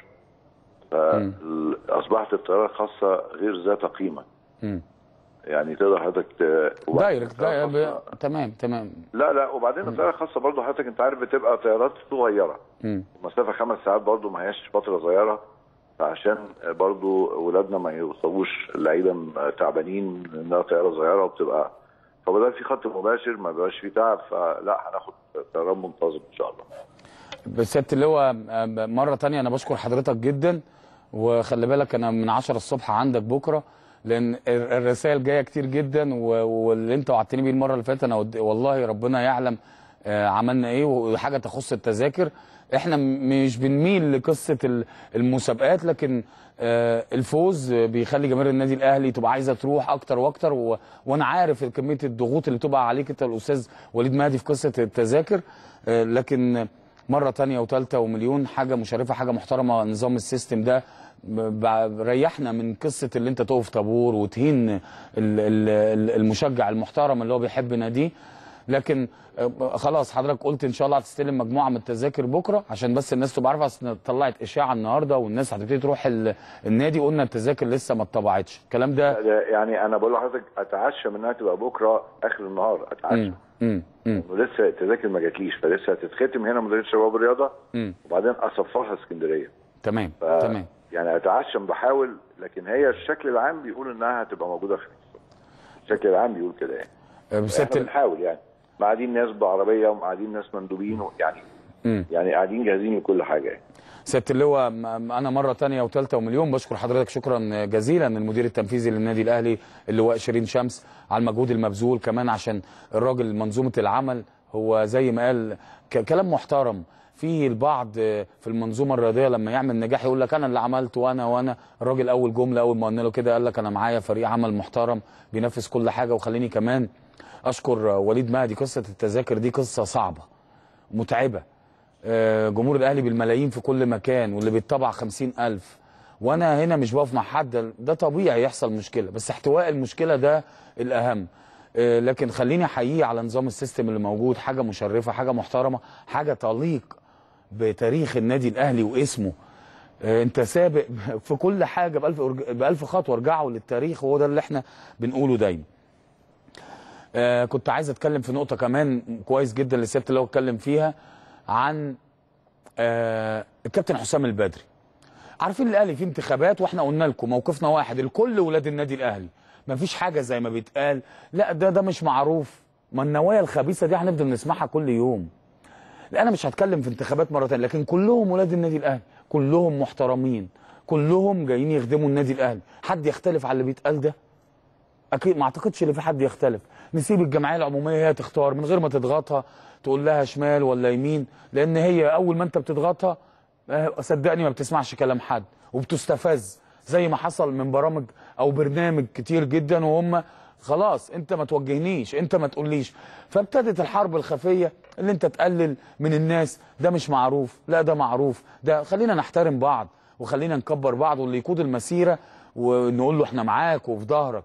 فاصبحت الطياره الخاصه غير ذات قيمه مم. يعني تقدر حضرتك ت- دايركت الطيارة داي- الخاصة- ب- تمام تمام لا لا وبعدين الطياره الخاصه برضه حضرتك انت عارف بتبقى طيارات صغيره مم. مسافه خمس ساعات برضه ما هياش فتره صغيره فعشان برضه ولادنا ما يوصلوش اللعيبه تعبانين انها طياره صغيره وبتبقى فبدل في خط مباشر ما بيبقاش فيه تعب فلا هناخد طيران منتظم ان شاء الله بس سياده اللواء آه، مره تانية انا بشكر حضرتك جدا وخلي بالك انا من 10 الصبح عندك بكره لان ال- الرسائل جايه كتير جدا و- واللي انت وعدتني بيه المره اللي فاتت انا ود- والله ربنا يعلم آه، عملنا ايه وحاجه تخص التذاكر احنا م- مش بنميل لقصه ال- المسابقات لكن آه، الفوز بيخلي جماهير النادي الاهلي تبقى عايزه تروح اكتر واكتر و... وانا عارف كميه الضغوط اللي بتبقى عليك انت الاستاذ وليد مهدي في قصه التذاكر آه، لكن مره تانية وثالثه ومليون حاجه مشرفه حاجه محترمه نظام السيستم ده ب- ب- ريحنا من قصه اللي انت تقف طابور وتهين ال- ال- ال- المشجع المحترم اللي هو بيحب ناديه لكن آه، خلاص حضرتك قلت ان شاء الله هتستلم مجموعه من التذاكر بكره عشان بس الناس تبقى عارفه اصل طلعت اشاعه النهارده والناس هتبتدي تروح ال- النادي قلنا التذاكر لسه ما اتطبعتش الكلام ده ده يعني انا بقول لحضرتك اتعشى منها تبقى بكره اخر النهار اتعشى مم. مم. مم. ولسه التذاكر ما جاتليش فلسه هتتختم هنا مديريه شباب الرياضه مم. وبعدين اصفرها اسكندريه تمام ف... تمام يعني اتعشم بحاول لكن هي الشكل العام بيقول انها هتبقى موجوده في الشكل العام بيقول كده يعني آه، احنا سياده ال- بنحاول يعني قاعدين ناس بعربيه وقاعدين ناس مندوبين يعني مم. يعني قاعدين جاهزين لكل حاجه يعني سياده اللواء م- انا مره تانية وثالثه ومليون بشكر حضرتك شكرا جزيلا المدير التنفيذي للنادي الاهلي اللواء شيرين شمس على المجهود المبذول كمان عشان الراجل منظومه العمل هو زي ما قال ك- كلام محترم في البعض في المنظومه الرياضيه لما يعمل نجاح يقول لك انا اللي عملت وانا وانا الراجل اول جمله اول ما قلنا له كده قال لك انا معايا فريق عمل محترم بينفذ كل حاجه وخليني كمان اشكر وليد مهدي قصه التذاكر دي قصه صعبه متعبه آه، جمهور الاهلي بالملايين في كل مكان واللي بيتطبع خمسين الف وانا هنا مش بقف مع حد ده طبيعي يحصل مشكله بس احتواء المشكله ده الاهم آه، لكن خليني احييه على نظام السيستم اللي موجود حاجه مشرفه حاجه محترمه حاجه تليق بتاريخ النادي الاهلي واسمه آه، انت سابق في كل حاجه بألف, أرج- بألف خطوه ارجعوا للتاريخ وهو ده اللي احنا بنقوله دايما آه كنت عايز اتكلم في نقطه كمان كويس جدا اللي سياده اللي هو اتكلم فيها عن آه الكابتن حسام البدري عارفين الاهلي في انتخابات واحنا قلنا لكم موقفنا واحد الكل ولاد النادي الاهلي مفيش حاجه زي ما بيتقال لا ده ده مش معروف ما النوايا الخبيثه دي هنفضل نسمعها كل يوم لا انا مش هتكلم في انتخابات مره تانية لكن كلهم ولاد النادي الاهلي كلهم محترمين كلهم جايين يخدموا النادي الاهلي حد يختلف على اللي بيتقال ده اكيد ما اعتقدش ان في حد يختلف نسيب الجمعيه العموميه هي تختار من غير ما تضغطها تقول لها شمال ولا يمين لان هي اول ما انت بتضغطها آه، صدقني ما بتسمعش كلام حد وبتستفز زي ما حصل من برامج او برنامج كتير جدا وهم خلاص انت ما توجهنيش انت ما تقوليش فابتدت الحرب الخفيه اللي انت تقلل من الناس ده مش معروف لا ده معروف ده خلينا نحترم بعض وخلينا نكبر بعض واللي يقود المسيره ونقول له احنا معاك وفي ظهرك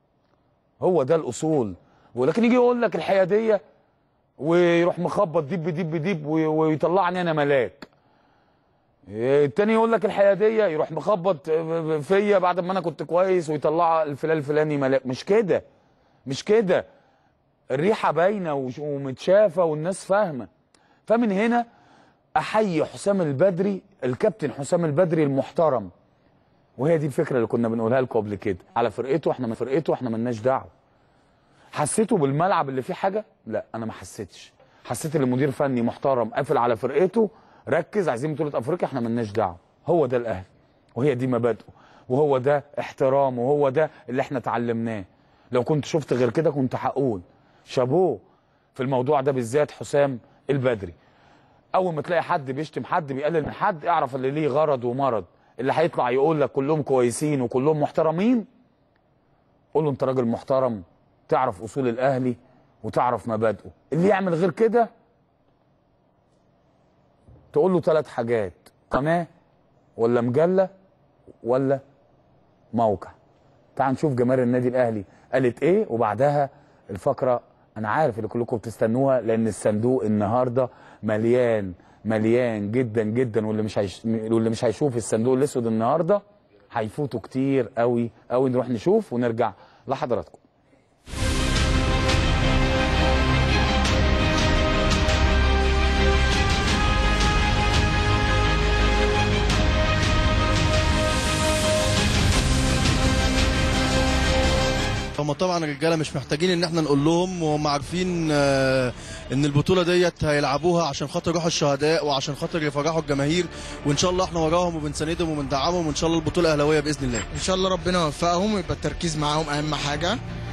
هو ده الاصول ولكن يجي يقول لك الحياديه ويروح مخبط ديب ديب ديب وي- ويطلعني انا ملاك إيه، التاني يقول لك الحياديه يروح مخبط فيا بعد ما انا كنت كويس ويطلع الفلان الفلاني ملاك مش كده مش كده الريحه باينه وش- ومتشافه والناس فاهمه فمن هنا احيي حسام البدري الكابتن حسام البدري المحترم وهي دي الفكره اللي كنا بنقولها لكم قبل كده على فرقته احنا من فرقته احنا ملناش دعوه حسيته بالملعب اللي فيه حاجه لا انا ما حسيتش حسيت ان مدير فني محترم قافل على فرقته ركز عايزين بطوله افريقيا احنا ملناش دعوه هو ده الاهلي وهي دي مبادئه وهو ده احترام وهو ده اللي احنا اتعلمناه لو كنت شفت غير كده كنت هقول شابوه في الموضوع ده بالذات حسام البدري اول ما تلاقي حد بيشتم حد بيقلل من حد اعرف اللي ليه غرض ومرض اللي هيطلع يقول لك كلهم كويسين وكلهم محترمين قول له انت راجل محترم تعرف اصول الاهلي وتعرف مبادئه اللي يعمل غير كده تقول له ثلاث حاجات قناه ولا مجله ولا موقع تعال نشوف جماهير النادي الاهلي قالت ايه وبعدها الفقره انا عارف اللي كلكم بتستنوها لان الصندوق النهارده مليان مليان جدا جدا واللي مش هيش... واللي مش هيشوف الصندوق الاسود النهارده هيفوتوا كتير قوي قوي نروح نشوف ونرجع لحضراتكم هم طبعا الرجاله مش محتاجين ان احنا نقول لهم وهم عارفين آه، ان البطوله ديت هيلعبوها عشان خاطر روح الشهداء وعشان خاطر يفرحوا الجماهير وان شاء الله احنا وراهم وبنساندهم وبندعمهم وان شاء الله البطوله اهلاويه باذن الله ان شاء الله ربنا يوفقهم ويبقى التركيز معاهم اهم حاجه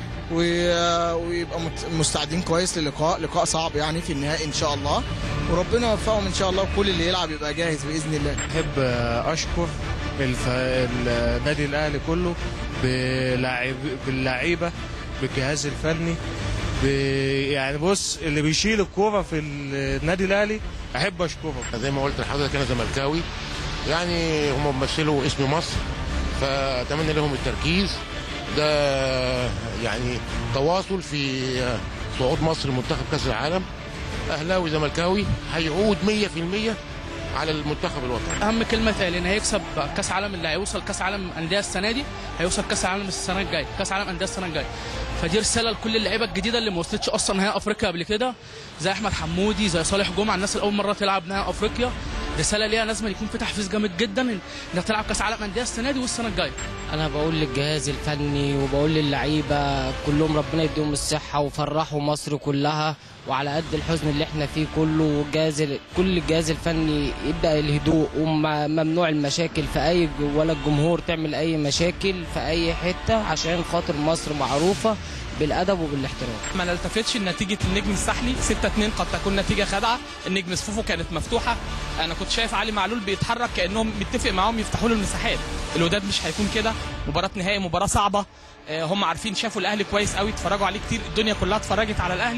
و- ويبقى مت- مستعدين كويس للقاء لقاء صعب يعني في النهائي ان شاء الله وربنا يوفقهم ان شاء الله وكل اللي يلعب يبقى جاهز باذن الله احب اشكر الف... النادي الاهلي كله بلاعب... باللعيبه بالجهاز الفني ب... يعني بص اللي بيشيل الكوره في النادي الاهلي احب اشكره زي ما قلت لحضرتك انا زملكاوي يعني هم بيمثلوا اسم مصر فاتمنى لهم التركيز ده يعني تواصل في صعود مصر لمنتخب كاس العالم اهلاوي زملكاوي هيعود 100% على المنتخب الوطني اهم كلمه اتقال ان هيكسب كاس عالم اللي هيوصل كاس عالم انديه السنه دي هيوصل كاس عالم السنه الجايه كاس عالم انديه السنه الجايه فدي رساله لكل اللعيبه الجديده اللي ما وصلتش اصلا نهائي افريقيا قبل كده زي احمد حمودي زي صالح جمعه الناس اللي اول مره تلعب نهائي افريقيا رساله ليها لازم يكون في تحفيز جامد جدا إن- انك تلعب كاس عالم انديه السنه دي والسنه الجايه انا بقول للجهاز الفني وبقول للعيبه كلهم ربنا يديهم الصحه وفرحوا مصر كلها وعلى قد الحزن اللي احنا فيه كله والجهاز ال- كل الجهاز الفني يبدا الهدوء وممنوع المشاكل في اي ج- ولا الجمهور تعمل اي مشاكل في اي حته عشان خاطر مصر معروفه بالادب وبالاحترام ما نلتفتش لنتيجه النجم الساحلي 6 2 قد تكون نتيجه خادعه النجم صفوفه كانت مفتوحه انا كنت شايف علي معلول بيتحرك كانهم متفق معاهم يفتحوا له المساحات الوداد مش هيكون كده مباراه نهائي مباراه صعبه آه، هم عارفين شافوا الاهلي كويس قوي اتفرجوا عليه كتير الدنيا كلها اتفرجت على الاهلي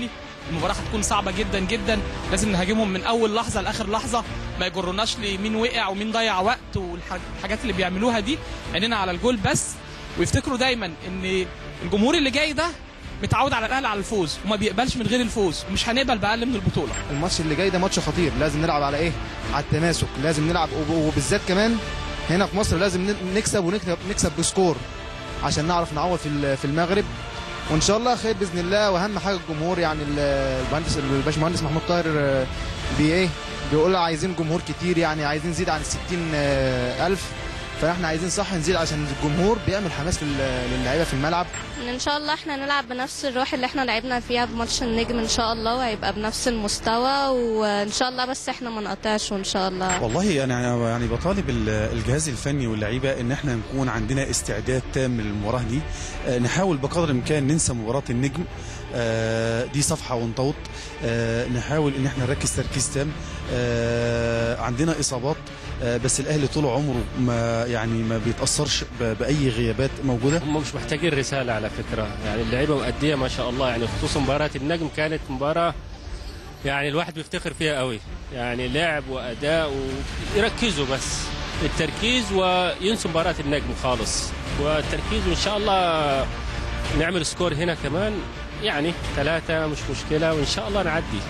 المباراه هتكون صعبه جدا جدا لازم نهاجمهم من اول لحظه لاخر لحظه ما يجروناش لمين وقع ومين ضيع وقت والحاجات اللي بيعملوها دي عينينا على الجول بس ويفتكروا دايما ان الجمهور اللي جاي ده متعود على الاهلي على الفوز وما بيقبلش من غير الفوز ومش هنقبل باقل من البطوله الماتش اللي جاي ده ماتش خطير لازم نلعب على ايه على التماسك لازم نلعب وب- وبالذات كمان هنا في مصر لازم ن- نكسب ونكسب نكسب بسكور عشان نعرف نعوض في ال- في المغرب وان شاء الله خير باذن الله واهم حاجه الجمهور يعني ال- المهندس الباشمهندس محمود طاهر آه، بي ايه بيقول عايزين جمهور كتير يعني عايزين نزيد عن 60 آه، الف فاحنا عايزين صح نزيد عشان الجمهور بيعمل حماس لل- للعيبه في الملعب ان شاء الله احنا نلعب بنفس الروح اللي احنا لعبنا فيها في ماتش النجم ان شاء الله وهيبقى بنفس المستوى وان شاء الله بس احنا ما نقطعش وان شاء الله والله انا يعني بطالب ال- الجهاز الفني واللعيبه ان احنا نكون عندنا استعداد تام للمباراه دي آه، نحاول بقدر الامكان ننسى مباراه النجم آه، دي صفحه ونطوط آه، نحاول ان احنا نركز تركيز تام آه، عندنا اصابات آه، بس الاهلي طول عمره ما يعني ما بيتاثرش ب- باي غيابات موجوده هم مش محتاجين رساله على فكره يعني اللعيبه مؤديه ما شاء الله يعني خصوصا مباراه النجم كانت مباراه يعني الواحد بيفتخر فيها قوي يعني لعب واداء ويركزوا بس التركيز وينسوا مباراه النجم خالص والتركيز وان شاء الله نعمل سكور هنا كمان يعني ثلاثة مش مشكلة وإن شاء الله نعدي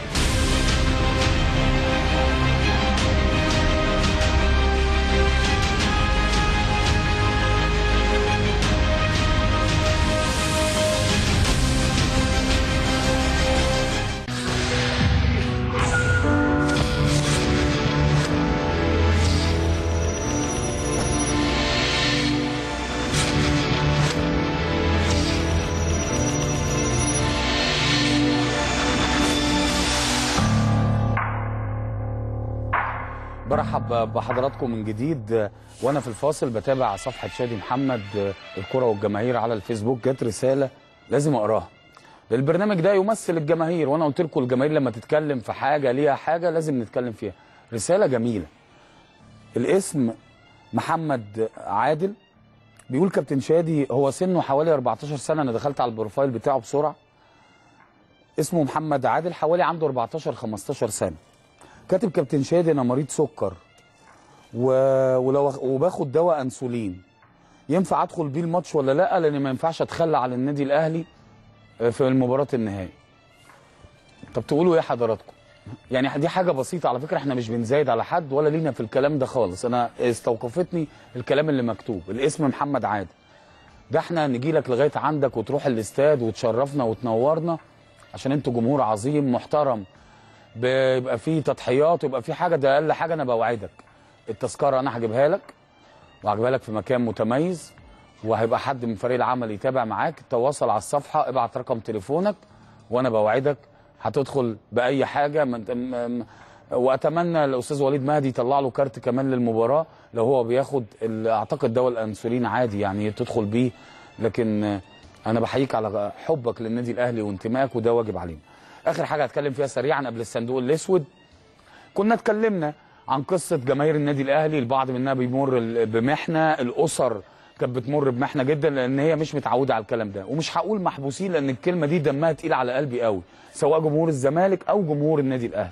برحب بحضراتكم من جديد وانا في الفاصل بتابع صفحه شادي محمد الكره والجماهير على الفيسبوك جت رساله لازم اقراها البرنامج ده يمثل الجماهير وانا قلت لكم الجماهير لما تتكلم في حاجه ليها حاجه لازم نتكلم فيها رساله جميله الاسم محمد عادل بيقول كابتن شادي هو سنه حوالي 14 سنه انا دخلت على البروفايل بتاعه بسرعه اسمه محمد عادل حوالي عنده 14 15 سنه كاتب كابتن شادي انا مريض سكر و... ولو وباخد دواء انسولين ينفع ادخل بيه الماتش ولا لا لان ما ينفعش اتخلى عن النادي الاهلي في المباراه النهائي طب تقولوا ايه حضراتكم يعني دي حاجه بسيطه على فكره احنا مش بنزايد على حد ولا لينا في الكلام ده خالص انا استوقفتني الكلام اللي مكتوب الاسم محمد عادل ده احنا نجي لك لغايه عندك وتروح الاستاد وتشرفنا وتنورنا عشان انتوا جمهور عظيم محترم بيبقى فيه تضحيات ويبقى فيه حاجه ده اقل حاجه انا بوعدك التذكره انا هجيبها لك وهجيبها لك في مكان متميز وهيبقى حد من فريق العمل يتابع معاك تواصل على الصفحه ابعت رقم تليفونك وانا بوعدك هتدخل باي حاجه من م- م- واتمنى الاستاذ وليد مهدي يطلع له كارت كمان للمباراه لو هو بياخد ال- اعتقد دواء الانسولين عادي يعني تدخل بيه لكن آه، انا بحييك على حبك للنادي الاهلي وانتمائك وده واجب علينا اخر حاجه هتكلم فيها سريعا قبل الصندوق الاسود كنا اتكلمنا عن قصه جماهير النادي الاهلي البعض منها بيمر ال- بمحنه الاسر كانت بتمر بمحنه جدا لان هي مش متعوده على الكلام ده ومش هقول محبوسين لان الكلمه دي دمها تقيل على قلبي قوي سواء جمهور الزمالك او جمهور النادي الاهلي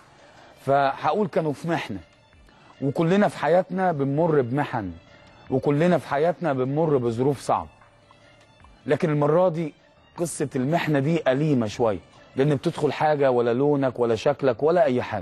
فهقول كانوا في محنه وكلنا في حياتنا بنمر بمحن وكلنا في حياتنا بنمر بظروف صعبه لكن المره دي قصه المحنه دي أليمه شويه لان بتدخل حاجه ولا لونك ولا شكلك ولا اي حاجه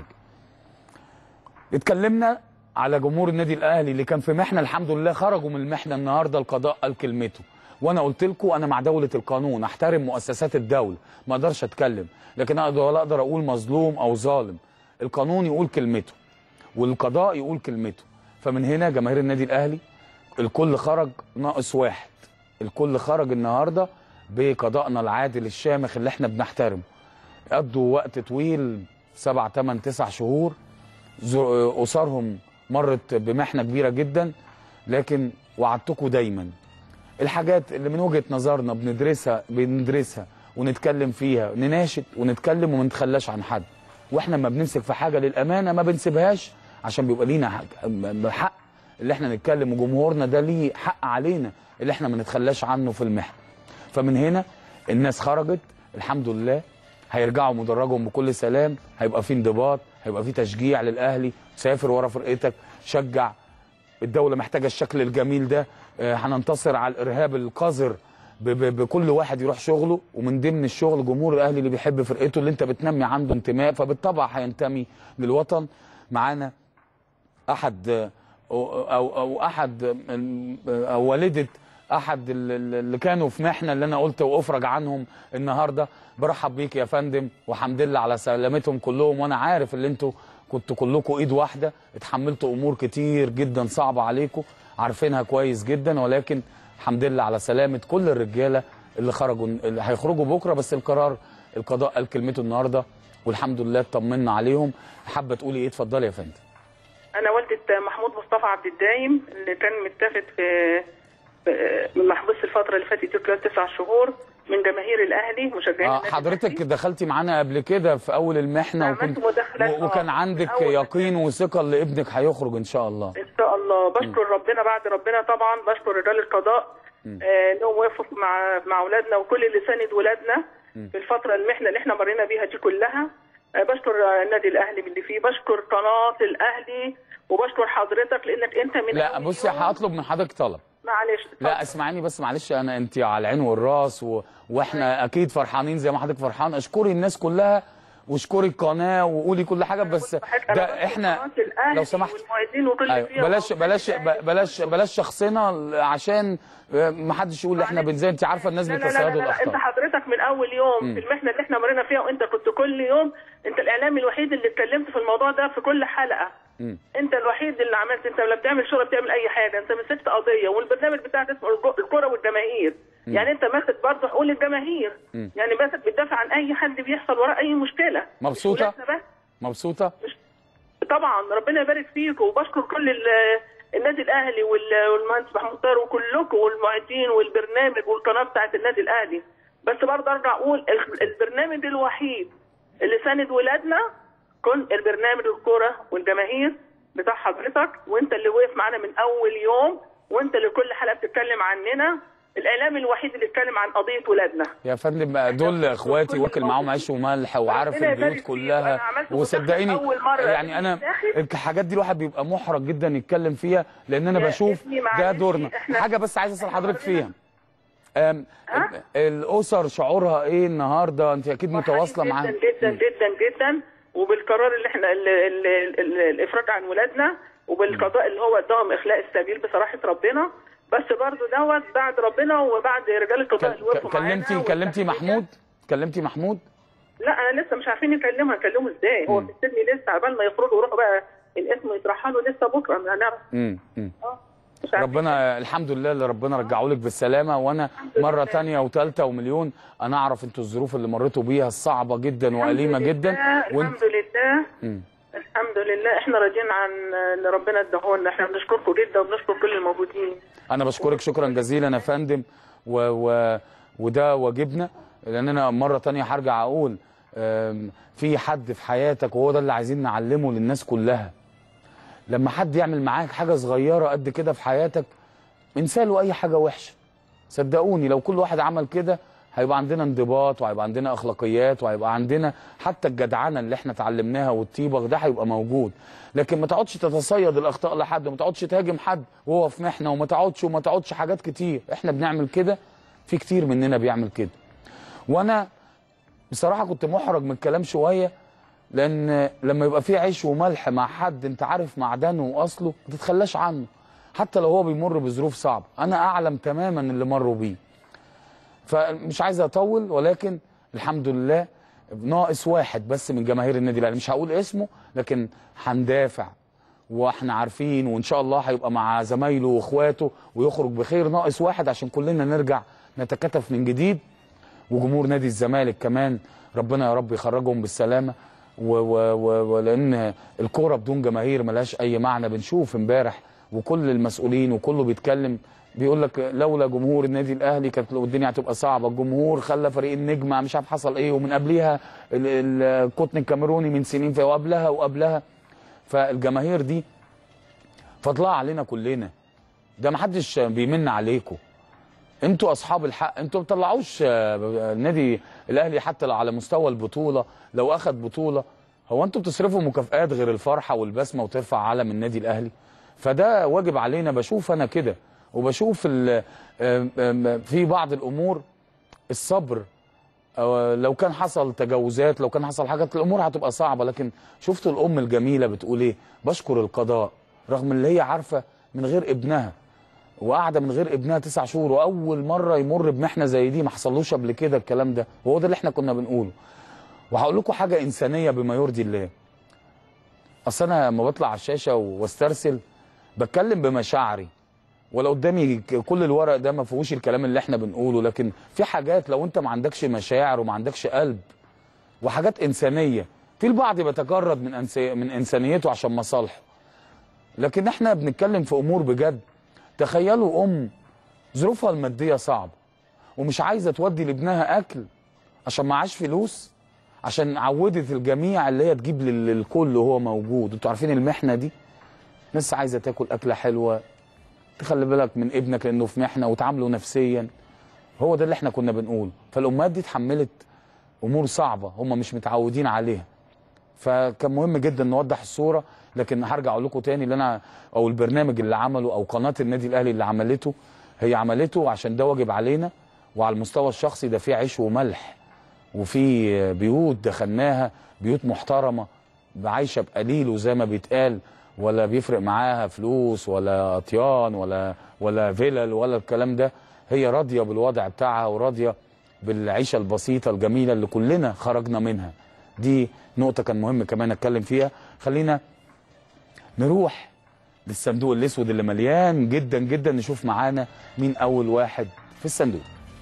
اتكلمنا على جمهور النادي الاهلي اللي كان في محنه الحمد لله خرجوا من المحنه النهارده القضاء قال كلمته وانا قلت لكم انا مع دوله القانون احترم مؤسسات الدوله ما اقدرش اتكلم لكن اقدر ولا اقدر اقول مظلوم او ظالم القانون يقول كلمته والقضاء يقول كلمته فمن هنا جماهير النادي الاهلي الكل خرج ناقص واحد الكل خرج النهارده بقضائنا العادل الشامخ اللي احنا بنحترمه قضوا وقت طويل سبع ثمان تسع شهور زر- اسرهم مرت بمحنه كبيره جدا لكن وعدتكم دايما الحاجات اللي من وجهه نظرنا بندرسها بندرسها ونتكلم فيها نناشد ونتكلم وما نتخلاش عن حد واحنا ما بنمسك في حاجه للامانه ما بنسيبهاش عشان بيبقى لينا حق, حق اللي احنا نتكلم وجمهورنا ده ليه حق علينا اللي احنا ما نتخلاش عنه في المحن فمن هنا الناس خرجت الحمد لله هيرجعوا مدرجهم بكل سلام هيبقى في انضباط هيبقى في تشجيع للاهلي سافر ورا فرقتك شجع الدوله محتاجه الشكل الجميل ده آه، هننتصر على الارهاب القذر ب- ب- بكل واحد يروح شغله ومن ضمن الشغل جمهور الاهلي اللي بيحب فرقته اللي انت بتنمي عنده انتماء فبالطبع هينتمي للوطن معانا احد آه، او او, أو احد آه، او والده احد ال- ال- اللي كانوا في محنه اللي انا قلت وافرج عنهم النهارده برحب بيك يا فندم وحمد لله على سلامتهم كلهم وانا عارف اللي انتوا كنتوا كلكم ايد واحده اتحملتوا امور كتير جدا صعبه عليكم عارفينها كويس جدا ولكن الحمد لله على سلامه كل الرجاله اللي خرجوا اللي هيخرجوا بكره بس القرار القضاء قال كلمته النهارده والحمد لله اطمنا عليهم حابه تقولي ايه اتفضلي يا فندم انا والده محمود مصطفى عبد الدايم اللي كان متاخد في في- من محبوس الفتره اللي فاتت دي خلال تسع شهور من جماهير الاهلي مشجعين اه النادي حضرتك دخلتي معانا قبل كده في اول المحنه وكنت مداخلات، و- وكان آه. عندك أول يقين وثقه ان ابنك هيخرج ان شاء الله ان شاء الله بشكر ربنا بعد ربنا طبعا بشكر رجال القضاء آه، انهم وقفوا مع مع اولادنا وكل اللي ساند ولادنا في الفتره المحنه اللي احنا مرينا بيها دي كلها آه، بشكر آه، النادي الاهلي باللي فيه بشكر قناه الاهلي وبشكر حضرتك لانك انت من لا بصي هطلب من حضرتك طلب معلش لا اسمعيني بس معلش انا انت على العين والراس و... واحنا اكيد فرحانين زي ما حضرتك فرحان اشكري الناس كلها واشكري القناه وقولي كل حاجه بس ده احنا لو سمحت والمعيدين وكل اللي ايوه فيها بلاش بلاش بلاش بلاش شخصنا عشان ما حدش يقول احنا بنزين انت عارفه الناس لا لا لا, لا, بتتصيدوا لا, انت الاخطاء حضرتك من اول يوم مم. في المحنه اللي احنا مرينا فيها وانت كنت كل يوم انت الاعلامي الوحيد اللي اتكلمت في الموضوع ده في كل حلقه مم. انت الوحيد اللي عملت انت لا بتعمل شغل بتعمل اي حاجه انت مسكت قضيه والبرنامج بتاعك اسمه الج- الكره والجماهير مم. يعني انت ماسك برضه حقوق الجماهير مم. يعني ماسك بتدافع عن اي حد بيحصل وراه اي مشكله مبسوطه ولادنا بس مبسوطه طبعا ربنا يبارك فيكم وبشكر كل ال- النادي الاهلي وال- والمهندس محمود طاهر وكلكم والمعدين والبرنامج والقناه بتاعت النادي الاهلي بس برضه ارجع اقول ال- البرنامج الوحيد اللي ساند ولادنا كن البرنامج الكوره والجماهير بتاع حضرتك وانت اللي وقف معانا من اول يوم وانت اللي كل حلقه بتتكلم عننا الاعلام الوحيد اللي اتكلم عن قضيه ولادنا يا فندم دول اخواتي واكل معاهم عيش وملح وعارف ربنا يبارك البيوت فيك، كلها وأنا عملت وصدقيني مداخلة أول مرة يعني انا الحاجات دي الواحد بيبقى محرج جدا يتكلم فيها لان انا يا بشوف ابني ده معلش، دورنا إحنا- حاجه بس عايز اسال حضرتك فيها أم الاسر شعورها ايه النهارده انت اكيد متواصله جدا معاها جدا جدا جدا وبالقرار اللي احنا ال- ال- ال- ال- الافراج عن ولادنا وبالقضاء اللي هو اداهم اخلاء السبيل بصراحه ربنا بس برضو دوت بعد ربنا وبعد رجال القضاء اللي وقفوا كلمتي معانا كلمتي محمود كلمتي محمود لا انا لسه مش عارفين نكلمها نكلمه ازاي هو في السجن لسه عبال ما يخرجوا ويروحوا بقى الاسم يترحلوا لسه بكره ما هنعرف امم أمم. ربنا الحمد لله اللي ربنا رجعه لك بالسلامه وانا مره تانية وثالثه ومليون انا اعرف انتوا الظروف اللي مريتوا بيها الصعبه جدا واليمه جدا الحمد لله مم. الحمد لله احنا راضيين عن اللي ربنا اداهولنا احنا بنشكركم جدا وبنشكر كل الموجودين انا بشكرك شكرا جزيلا يا فندم و... و... وده واجبنا لان انا مره تانية هرجع اقول أم، في حد في حياتك وهو ده اللي عايزين نعلمه للناس كلها لما حد يعمل معاك حاجه صغيره قد كده في حياتك انسى له اي حاجه وحشه صدقوني لو كل واحد عمل كده هيبقى عندنا انضباط وهيبقى عندنا اخلاقيات وهيبقى عندنا حتى الجدعنه اللي احنا اتعلمناها والطيبه ده هيبقى موجود لكن ما تقعدش تتصيد الاخطاء لحد وما تقعدش تهاجم حد وهو في محنه وما تقعدش وما تقعدش حاجات كتير احنا بنعمل كده في كتير مننا بيعمل كده وانا بصراحه كنت محرج من الكلام شويه لان لما يبقى في عيش وملح مع حد انت عارف معدنه واصله ما تتخلاش عنه حتى لو هو بيمر بظروف صعبه انا اعلم تماما اللي مروا بيه فمش عايز اطول ولكن الحمد لله ناقص واحد بس من جماهير النادي الاهلي مش هقول اسمه لكن هندافع واحنا عارفين وان شاء الله هيبقى مع زمايله واخواته ويخرج بخير ناقص واحد عشان كلنا نرجع نتكاتف من جديد وجمهور نادي الزمالك كمان ربنا يا رب يخرجهم بالسلامه و و و ولان الكوره بدون جماهير ملهاش اي معنى بنشوف امبارح وكل المسؤولين وكله بيتكلم بيقول لك لولا جمهور النادي الاهلي كانت الدنيا هتبقى صعبه الجمهور خلى فريق النجمه مش عارف حصل ايه ومن قبلها ال- ال- القطن الكاميروني من سنين في وقبلها وقبلها فالجماهير دي فضلها علينا كلنا ده محدش بيمن عليكم انتوا اصحاب الحق انتوا ما بتطلعوش آه، النادي الاهلي حتى لو على مستوى البطوله لو اخذ بطوله هو انتوا بتصرفوا مكافآت غير الفرحه والبسمه وترفع علم النادي الاهلي فده واجب علينا بشوف انا كده وبشوف ال- آم، آم، في بعض الامور الصبر أو لو كان حصل تجاوزات لو كان حصل حاجات الامور هتبقى صعبه لكن شفت الام الجميله بتقول ايه بشكر القضاء رغم اللي هي عارفه من غير ابنها وقاعده من غير ابنها تسع شهور واول مره يمر بمحنه زي دي ما حصلوش قبل كده الكلام ده وهو ده اللي احنا كنا بنقوله وهقول لكم حاجه انسانيه بما يرضي الله اصل انا لما بطلع على الشاشه واسترسل بتكلم بمشاعري ولا قدامي ك- كل الورق ده ما فيهوش الكلام اللي احنا بنقوله لكن في حاجات لو انت ما عندكش مشاعر وما عندكش قلب وحاجات انسانيه في البعض بيتجرد من أنس... من انسانيته عشان مصالحه لكن احنا بنتكلم في امور بجد تخيلوا ام ظروفها الماديه صعبه ومش عايزه تودي لابنها اكل عشان معاش فلوس عشان عودت الجميع اللي هي تجيب لل- للكل وهو موجود انتوا عارفين المحنه دي ناس عايزه تاكل اكله حلوه تخلي بالك من ابنك لانه في محنه وتعامله نفسيا هو ده اللي احنا كنا بنقول فالامهات دي اتحملت امور صعبه هم مش متعودين عليها فكان مهم جدا نوضح الصوره لكن هرجع اقول لكم تاني اللي انا او البرنامج اللي عمله او قناه النادي الاهلي اللي عملته هي عملته عشان ده واجب علينا وعلى المستوى الشخصي ده فيه عيش وملح وفي بيوت دخلناها بيوت محترمه عايشه بقليل وزي ما بيتقال ولا بيفرق معاها فلوس ولا اطيان ولا ولا فيلل ولا الكلام ده هي راضيه بالوضع بتاعها وراضيه بالعيشه البسيطه الجميله اللي كلنا خرجنا منها دي نقطه كان مهم كمان اتكلم فيها خلينا نروح للصندوق الاسود اللي مليان جدا جدا نشوف معانا مين اول واحد في الصندوق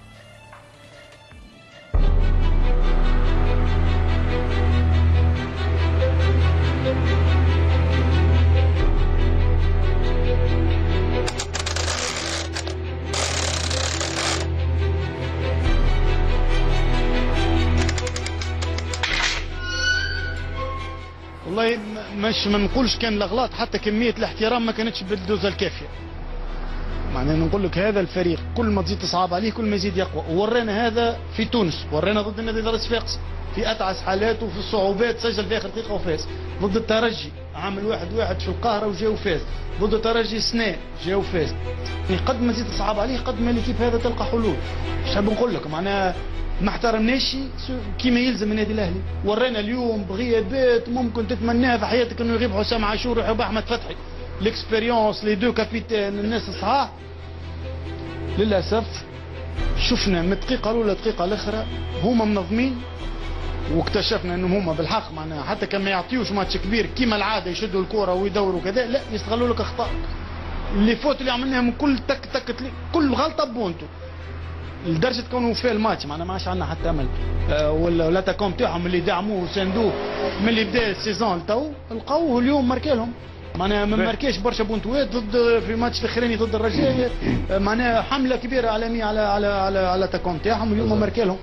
والله م- مش ما نقولش كان الاغلاط حتى كميه الاحترام ما كانتش بالدوزه الكافيه معناه نقول لك هذا الفريق كل ما تزيد تصعب عليه كل ما يزيد يقوى وورانا هذا في تونس ورانا ضد النادي الأهلي الصفاقسي في اتعس حالاته وفي الصعوبات سجل في اخر دقيقه وفاز ضد الترجي عامل واحد واحد في القاهره وجا وفاز ضد الترجي سناء جا وفاز يعني قد ما تزيد تصعب عليه قد ما ليكيب هذا تلقى حلول مش نقول لك معناها ما احترمناش كيما يلزم النادي الاهلي ورانا اليوم بغيابات ممكن تتمناها في حياتك انه يغيب حسام عاشور ويحب احمد فتحي الاكسبيريونس لي دو كابيتان الناس الصحاح للاسف شفنا من الدقيقه الاولى للدقيقه الاخرى هما منظمين واكتشفنا انهم هما بالحق معناها حتى كان ما يعطيوش ماتش كبير كيما العاده يشدوا الكره ويدوروا كذا لا يستغلوا لك اخطاء اللي فوت اللي عملناها من كل تك تك تلي- كل غلطه بونتو لدرجه كونه في الماتش معنا ما عادش عندنا حتى امل آه، ولا الاتاكون تاعهم اللي دعموه وساندوه من اللي بدا السيزون تو لقوه اليوم ماركالهم معناها ما ماركاش برشا بونتوات ضد في الماتش الاخراني ضد الرجاء آه، معناها حمله كبيره عالميه على على على على الاتاكون تاعهم اليوم ماركالهم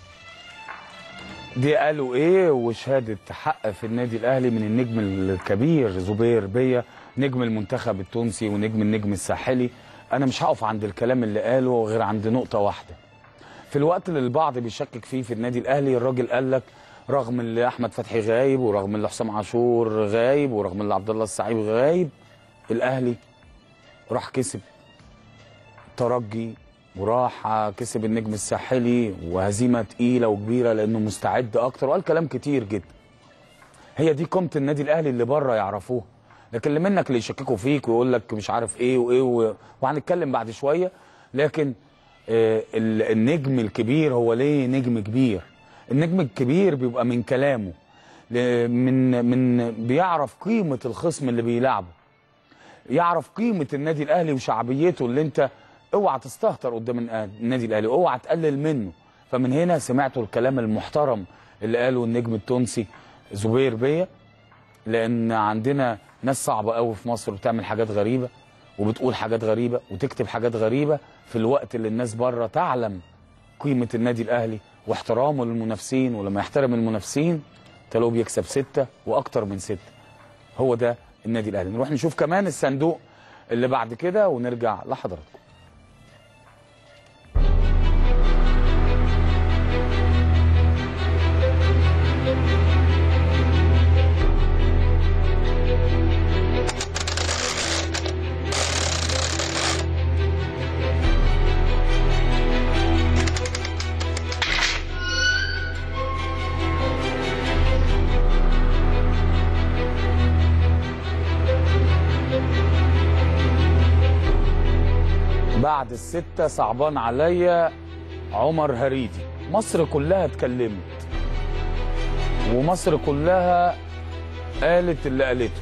دي قالوا ايه وشهاده حق في النادي الاهلي من النجم الكبير زبير بيا نجم المنتخب التونسي ونجم النجم الساحلي انا مش هقف عند الكلام اللي قاله غير عند نقطه واحده في الوقت اللي البعض بيشكك فيه في النادي الاهلي الراجل قال لك رغم اللي احمد فتحي غايب ورغم اللي حسام عاشور غايب ورغم اللي عبد الله السعيد غايب الاهلي راح كسب ترجي وراح كسب النجم الساحلي وهزيمه تقيله وكبيره لانه مستعد اكتر وقال كلام كتير جدا هي دي قيمه النادي الاهلي اللي بره يعرفوها لكن اللي منك اللي يشككوا فيك ويقول لك مش عارف ايه وايه و... وهنتكلم بعد شويه لكن آه ال- النجم الكبير هو ليه نجم كبير النجم الكبير بيبقى من كلامه ل- من من بيعرف قيمه الخصم اللي بيلعبه يعرف قيمه النادي الاهلي وشعبيته اللي انت اوعى تستهتر قدام الأهلي- النادي الاهلي اوعى تقلل منه فمن هنا سمعتوا الكلام المحترم اللي قاله النجم التونسي زبير بيا لان عندنا ناس صعبه قوي في مصر بتعمل حاجات غريبه وبتقول حاجات غريبه وتكتب حاجات غريبه في الوقت اللي الناس بره تعلم قيمه النادي الاهلي واحترامه للمنافسين ولما يحترم المنافسين تلاقيه بيكسب سته واكتر من سته هو ده النادي الاهلي نروح نشوف كمان الصندوق اللي بعد كده ونرجع لحضراتكم بعد الستة صعبان عليا عمر هريدي مصر كلها اتكلمت ومصر كلها قالت اللي قالته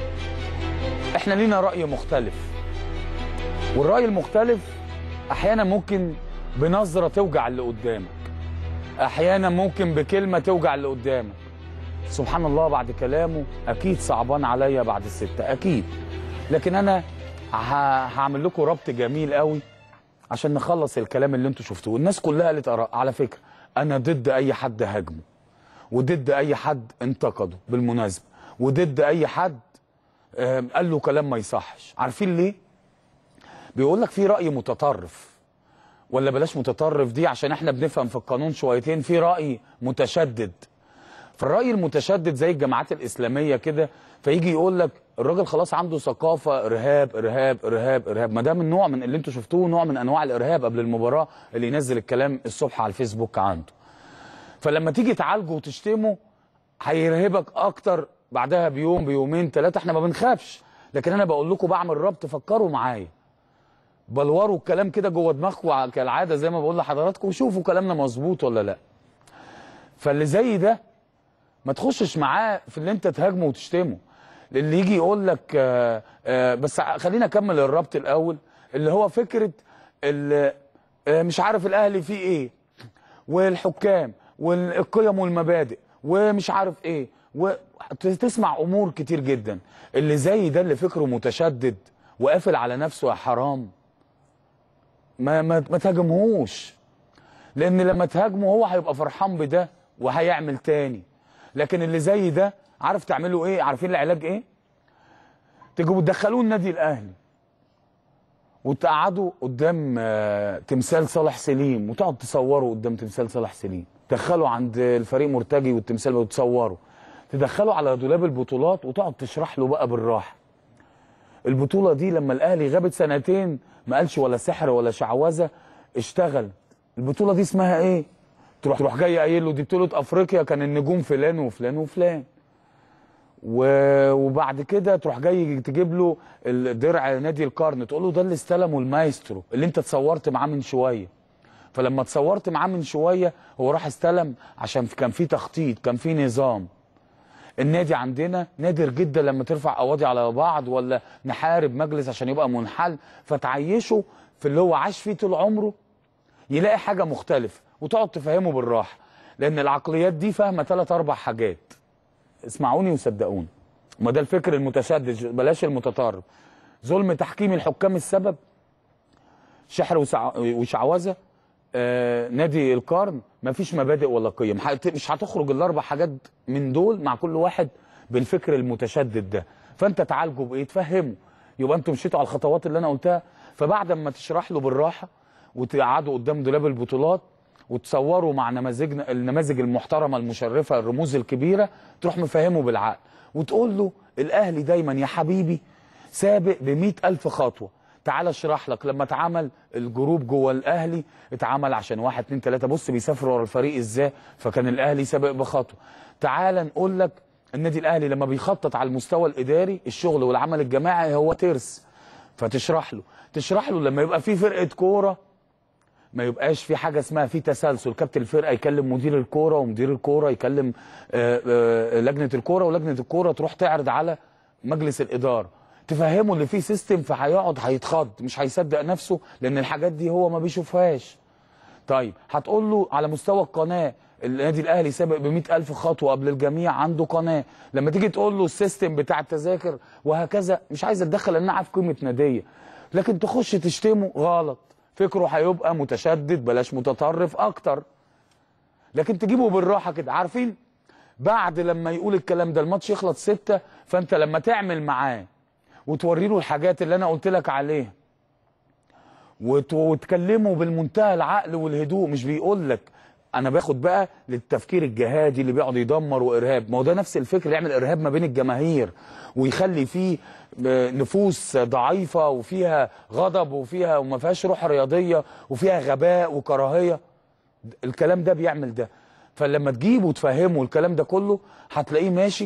احنا لينا رأي مختلف والرأي المختلف احيانا ممكن بنظرة توجع اللي قدامك احيانا ممكن بكلمة توجع اللي قدامك سبحان الله بعد كلامه اكيد صعبان عليا بعد الستة اكيد لكن انا ه- هعمل لكم ربط جميل قوي عشان نخلص الكلام اللي انتوا شفتوه الناس كلها قالت آراء على فكرة انا ضد اي حد هاجمه وضد اي حد انتقده بالمناسبة وضد اي حد آم، قال له كلام ما يصحش عارفين ليه بيقول لك في رأي متطرف ولا بلاش متطرف دي عشان احنا بنفهم في القانون شويتين في رأي متشدد فالرأي المتشدد زي الجماعات الإسلامية كده فيجي يقول لك الراجل خلاص عنده ثقافة إرهاب إرهاب إرهاب إرهاب ما ده من نوع من اللي انتوا شفتوه نوع من أنواع الإرهاب قبل المباراة اللي ينزل الكلام الصبح على الفيسبوك عنده فلما تيجي تعالجه وتشتمه هيرهبك أكتر بعدها بيوم بيومين ثلاثة احنا ما بنخافش لكن أنا بقول لكم بعمل ربط فكروا معايا بلوروا الكلام كده جوه دماغكم كالعاده زي ما بقول لحضراتكم وشوفوا كلامنا مظبوط ولا لا فاللي زي ده ما تخشش معاه في اللي انت تهاجمه وتشتمه اللي يجي يقول لك آه آه بس خلينا اكمل الربط الاول اللي هو فكره ال- آه مش عارف الاهلي فيه ايه والحكام والقيم والمبادئ ومش عارف ايه وتسمع امور كتير جدا اللي زي ده اللي فكره متشدد وقافل على نفسه يا حرام ما ما, ما تهاجمهوش لان لما تهاجمه هو هيبقى فرحان بده وهيعمل تاني لكن اللي زي ده عارف تعملوا ايه عارفين العلاج ايه تجوا تدخلوه النادي الاهلي وتقعدوا قدام آه، تمثال صالح سليم وتقعد تصوروا قدام تمثال صالح سليم تدخلوا عند الفريق مرتجي والتمثال وتصوروا تدخلوا على دولاب البطولات وتقعد تشرح له بقى بالراحه البطوله دي لما الاهلي غابت سنتين ما قالش ولا سحر ولا شعوذه اشتغل البطوله دي اسمها ايه تروح تروح جاي قايل له دي بطوله افريقيا كان النجوم فلان وفلان وفلان و... وبعد كده تروح جاي تجيب له الدرع نادي القرن تقول له ده اللي استلمه المايسترو اللي انت اتصورت معاه من شويه فلما اتصورت معاه من شويه هو راح استلم عشان كان في تخطيط كان في نظام النادي عندنا نادر جدا لما ترفع قواضي على بعض ولا نحارب مجلس عشان يبقى منحل فتعيشه في اللي هو عاش فيه طول عمره يلاقي حاجه مختلفه وتقعد تفهمه بالراحه لان العقليات دي فاهمه ثلاث اربع حاجات اسمعوني وصدقوني ما ده الفكر المتشدد بلاش المتطرف ظلم تحكيم الحكام السبب شحر وسع- وشعوذه آه، نادي القرن مفيش مبادئ ولا قيم حت- مش هتخرج الاربع حاجات من دول مع كل واحد بالفكر المتشدد ده فانت تعالجه بايه تفهمه يبقى انتوا مشيتوا على الخطوات اللي انا قلتها فبعد ما تشرح له بالراحه وتقعدوا قدام دولاب البطولات وتصوروا مع نماذجنا النماذج المحترمه المشرفه الرموز الكبيره تروح مفهمه بالعقل وتقول له الاهلي دايما يا حبيبي سابق ب ألف خطوه تعال اشرح لك لما اتعمل الجروب جوه الاهلي اتعمل عشان واحد اتنين تلاته بص بيسافر ورا الفريق ازاي فكان الاهلي سابق بخطوه تعال نقول لك النادي الاهلي لما بيخطط على المستوى الاداري الشغل والعمل الجماعي هو ترس فتشرح له تشرح له لما يبقى في فرقه كوره ما يبقاش في حاجه اسمها في تسلسل كابتن الفرقه يكلم مدير الكوره ومدير الكوره يكلم آه، آه، لجنه الكوره ولجنه الكوره تروح تعرض على مجلس الاداره تفهمه اللي فيه سيستم فهيقعد هيتخض مش هيصدق نفسه لان الحاجات دي هو ما بيشوفهاش طيب هتقول له على مستوى القناه النادي الاهلي سابق ب ألف خطوه قبل الجميع عنده قناه لما تيجي تقول له السيستم بتاع التذاكر وهكذا مش عايز اتدخل لان انا عارف قيمه ناديه لكن تخش تشتمه غلط فكره هيبقى متشدد بلاش متطرف اكتر لكن تجيبه بالراحه كده عارفين بعد لما يقول الكلام ده الماتش يخلص ستة فانت لما تعمل معاه وتوري له الحاجات اللي انا قلت لك عليها وت- وتكلمه بالمنتهى العقل والهدوء مش بيقول لك انا باخد بقى للتفكير الجهادي اللي بيقعد يدمر وارهاب ما هو ده نفس الفكر يعمل ارهاب ما بين الجماهير ويخلي فيه آه، نفوس ضعيفه وفيها غضب وفيها وما فيهاش روح رياضيه وفيها غباء وكراهيه الكلام ده بيعمل ده فلما تجيبه وتفهمه الكلام ده كله هتلاقيه ماشي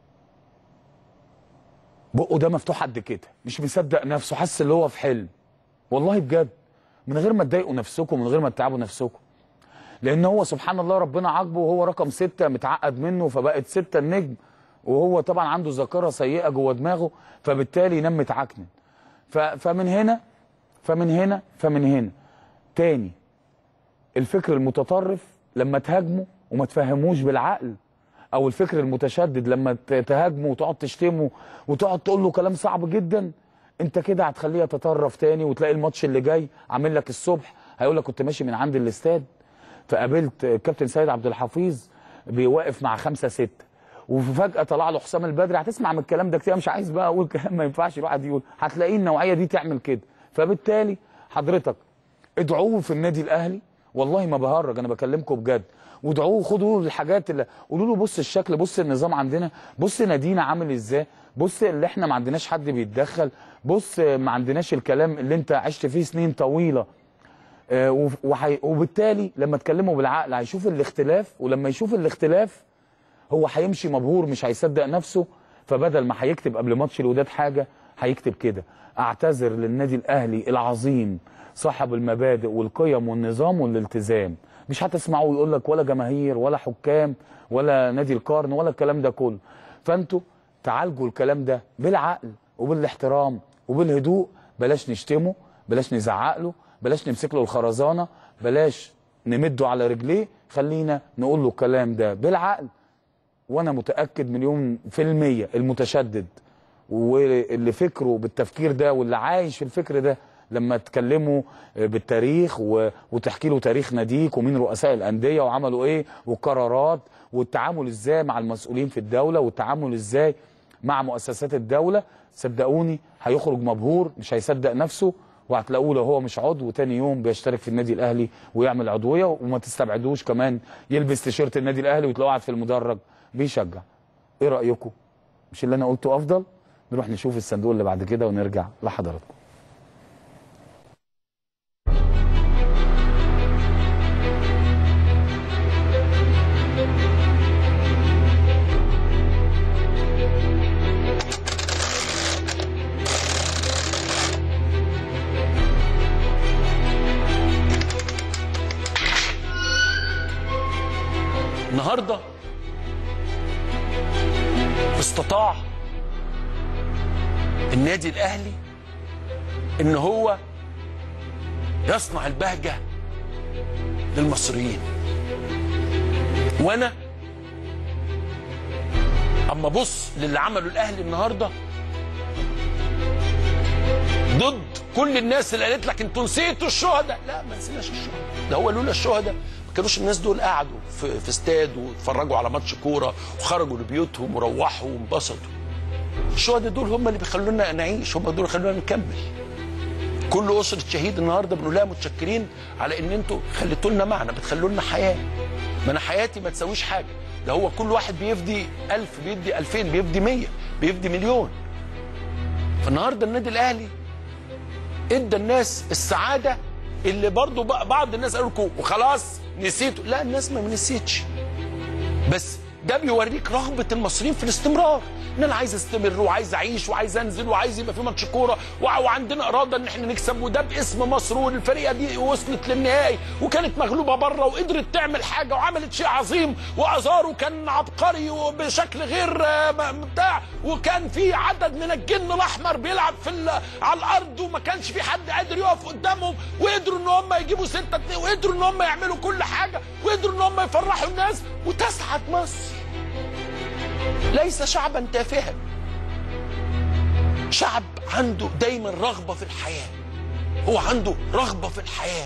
بقه ده مفتوح قد كده مش مصدق نفسه حاسس اللي هو في حلم والله بجد من غير ما تضايقوا نفسكم من غير ما تتعبوا نفسكم لان هو سبحان الله ربنا عاقبه وهو رقم ستة متعقد منه فبقت ستة النجم وهو طبعا عنده ذاكره سيئه جوه دماغه فبالتالي ينام متعكنن ف- فمن هنا فمن هنا فمن هنا تاني الفكر المتطرف لما تهاجمه وما تفهموش بالعقل او الفكر المتشدد لما ت- تهاجمه وتقعد تشتمه وتقعد تقول له كلام صعب جدا انت كده هتخليه يتطرف تاني وتلاقي الماتش اللي جاي عامل لك الصبح هيقول لك كنت ماشي من عند الاستاد فقابلت كابتن سيد عبد الحفيظ بيوقف مع خمسة ستة وفجأة طلع له حسام البدري هتسمع من الكلام ده كتير مش عايز بقى اقول كلام ما ينفعش الواحد يقول هتلاقيه النوعية دي تعمل كده فبالتالي حضرتك ادعوه في النادي الاهلي والله ما بهرج انا بكلمكم بجد وادعوه خدوا له الحاجات اللي قولوا له بص الشكل بص النظام عندنا بص نادينا عامل ازاي بص اللي احنا ما عندناش حد بيتدخل بص ما عندناش الكلام اللي انت عشت فيه سنين طويله آه، وف- وحي... وبالتالي لما تكلمه بالعقل هيشوف الاختلاف ولما يشوف الاختلاف هو هيمشي مبهور مش هيصدق نفسه فبدل ما هيكتب قبل ماتش الوداد حاجه هيكتب كده اعتذر للنادي الاهلي العظيم صاحب المبادئ والقيم والنظام والالتزام مش هتسمعوا يقول لك ولا جماهير ولا حكام ولا نادي القرن ولا الكلام ده كله فانتوا تعالجوا الكلام ده بالعقل وبالاحترام وبالهدوء بلاش نشتمه بلاش نزعق له بلاش نمسك له الخرزانه بلاش نمده على رجليه خلينا نقول له الكلام ده بالعقل وانا متاكد مليون في الميه المتشدد واللي فكره بالتفكير ده واللي عايش في الفكر ده لما تكلموا بالتاريخ و- وتحكي له تاريخ ناديك ومين رؤساء الانديه وعملوا ايه والقرارات والتعامل ازاي مع المسؤولين في الدوله والتعامل ازاي مع مؤسسات الدوله صدقوني هيخرج مبهور مش هيصدق نفسه وهتلاقوه لو هو مش عضو تاني يوم بيشترك في النادي الاهلي ويعمل عضويه وما تستبعدوش كمان يلبس تيشيرت النادي الاهلي وتلاقوه قاعد في المدرج بيشجع ايه رايكم مش اللي انا قلته افضل نروح نشوف الصندوق اللي بعد كده ونرجع لحضراتكم النهارده استطاع النادي الاهلي ان هو يصنع البهجه للمصريين وانا اما ابص للي عمله الاهلي النهارده ضد كل الناس اللي قالت لك انتوا نسيتوا الشهداء لا ما نسيناش الشهداء ده هو لولا الشهداء ما كانوش الناس دول قعدوا في, في استاد واتفرجوا على ماتش كوره وخرجوا لبيوتهم وروحوا وانبسطوا الشهداء دول هم اللي بيخلونا نعيش هم دول اللي خلونا نكمل كل اسره شهيد النهارده بنقول لها متشكرين على ان انتوا خليتوا لنا معنى بتخلوا لنا حياه ما انا حياتي ما تساويش حاجه ده هو كل واحد بيفدي ألف بيدي ألفين بيفدي مية بيفدي مليون فالنهارده النادي الاهلي ادى الناس السعاده اللي برضو بق- بعض الناس قالوا لكم وخلاص نسيتوا لا الناس ما نسيتش بس ده بيوريك رغبه المصريين في الاستمرار ان انا عايز استمر وعايز اعيش وعايز انزل وعايز يبقى في ماتش كوره وع- وعندنا اراده ان احنا نكسب وده باسم مصر والفرقه دي وصلت للنهائي وكانت مغلوبه بره وقدرت تعمل حاجه وعملت شيء عظيم وازارو كان عبقري وبشكل غير آه، م- بتاع وكان في عدد من الجن الاحمر بيلعب في ال- على الارض وما كانش في حد قادر يقف قدامهم وقدروا ان هم يجيبوا ستة اتنين وقدروا ان هم يعملوا كل حاجه وقدروا ان هم يفرحوا الناس وتسعد مصر ليس شعبا تافها شعب عنده دايما رغبه في الحياه هو عنده رغبه في الحياه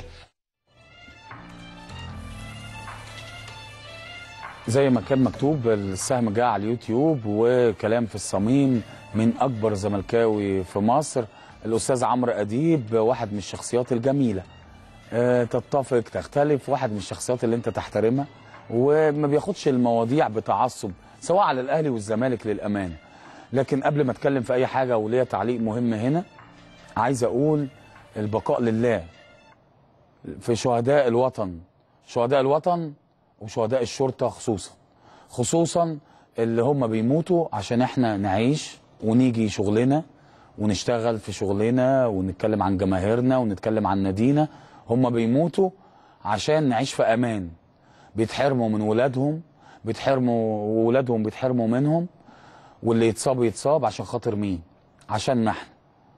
زي ما كان مكتوب السهم جاء على اليوتيوب وكلام في الصميم من اكبر زملكاوي في مصر الاستاذ عمرو اديب واحد من الشخصيات الجميله آه، تتفق تختلف واحد من الشخصيات اللي انت تحترمها وما بياخدش المواضيع بتعصب سواء على الاهلي والزمالك للامانه لكن قبل ما اتكلم في اي حاجه وليا تعليق مهم هنا عايز اقول البقاء لله في شهداء الوطن شهداء الوطن وشهداء الشرطه خصوصا خصوصا اللي هم بيموتوا عشان احنا نعيش ونيجي شغلنا ونشتغل في شغلنا ونتكلم عن جماهيرنا ونتكلم عن نادينا هم بيموتوا عشان نعيش في امان بيتحرموا من ولادهم بيتحرموا وولادهم بيتحرموا منهم واللي يتصاب يتصاب عشان خاطر مين عشان احنا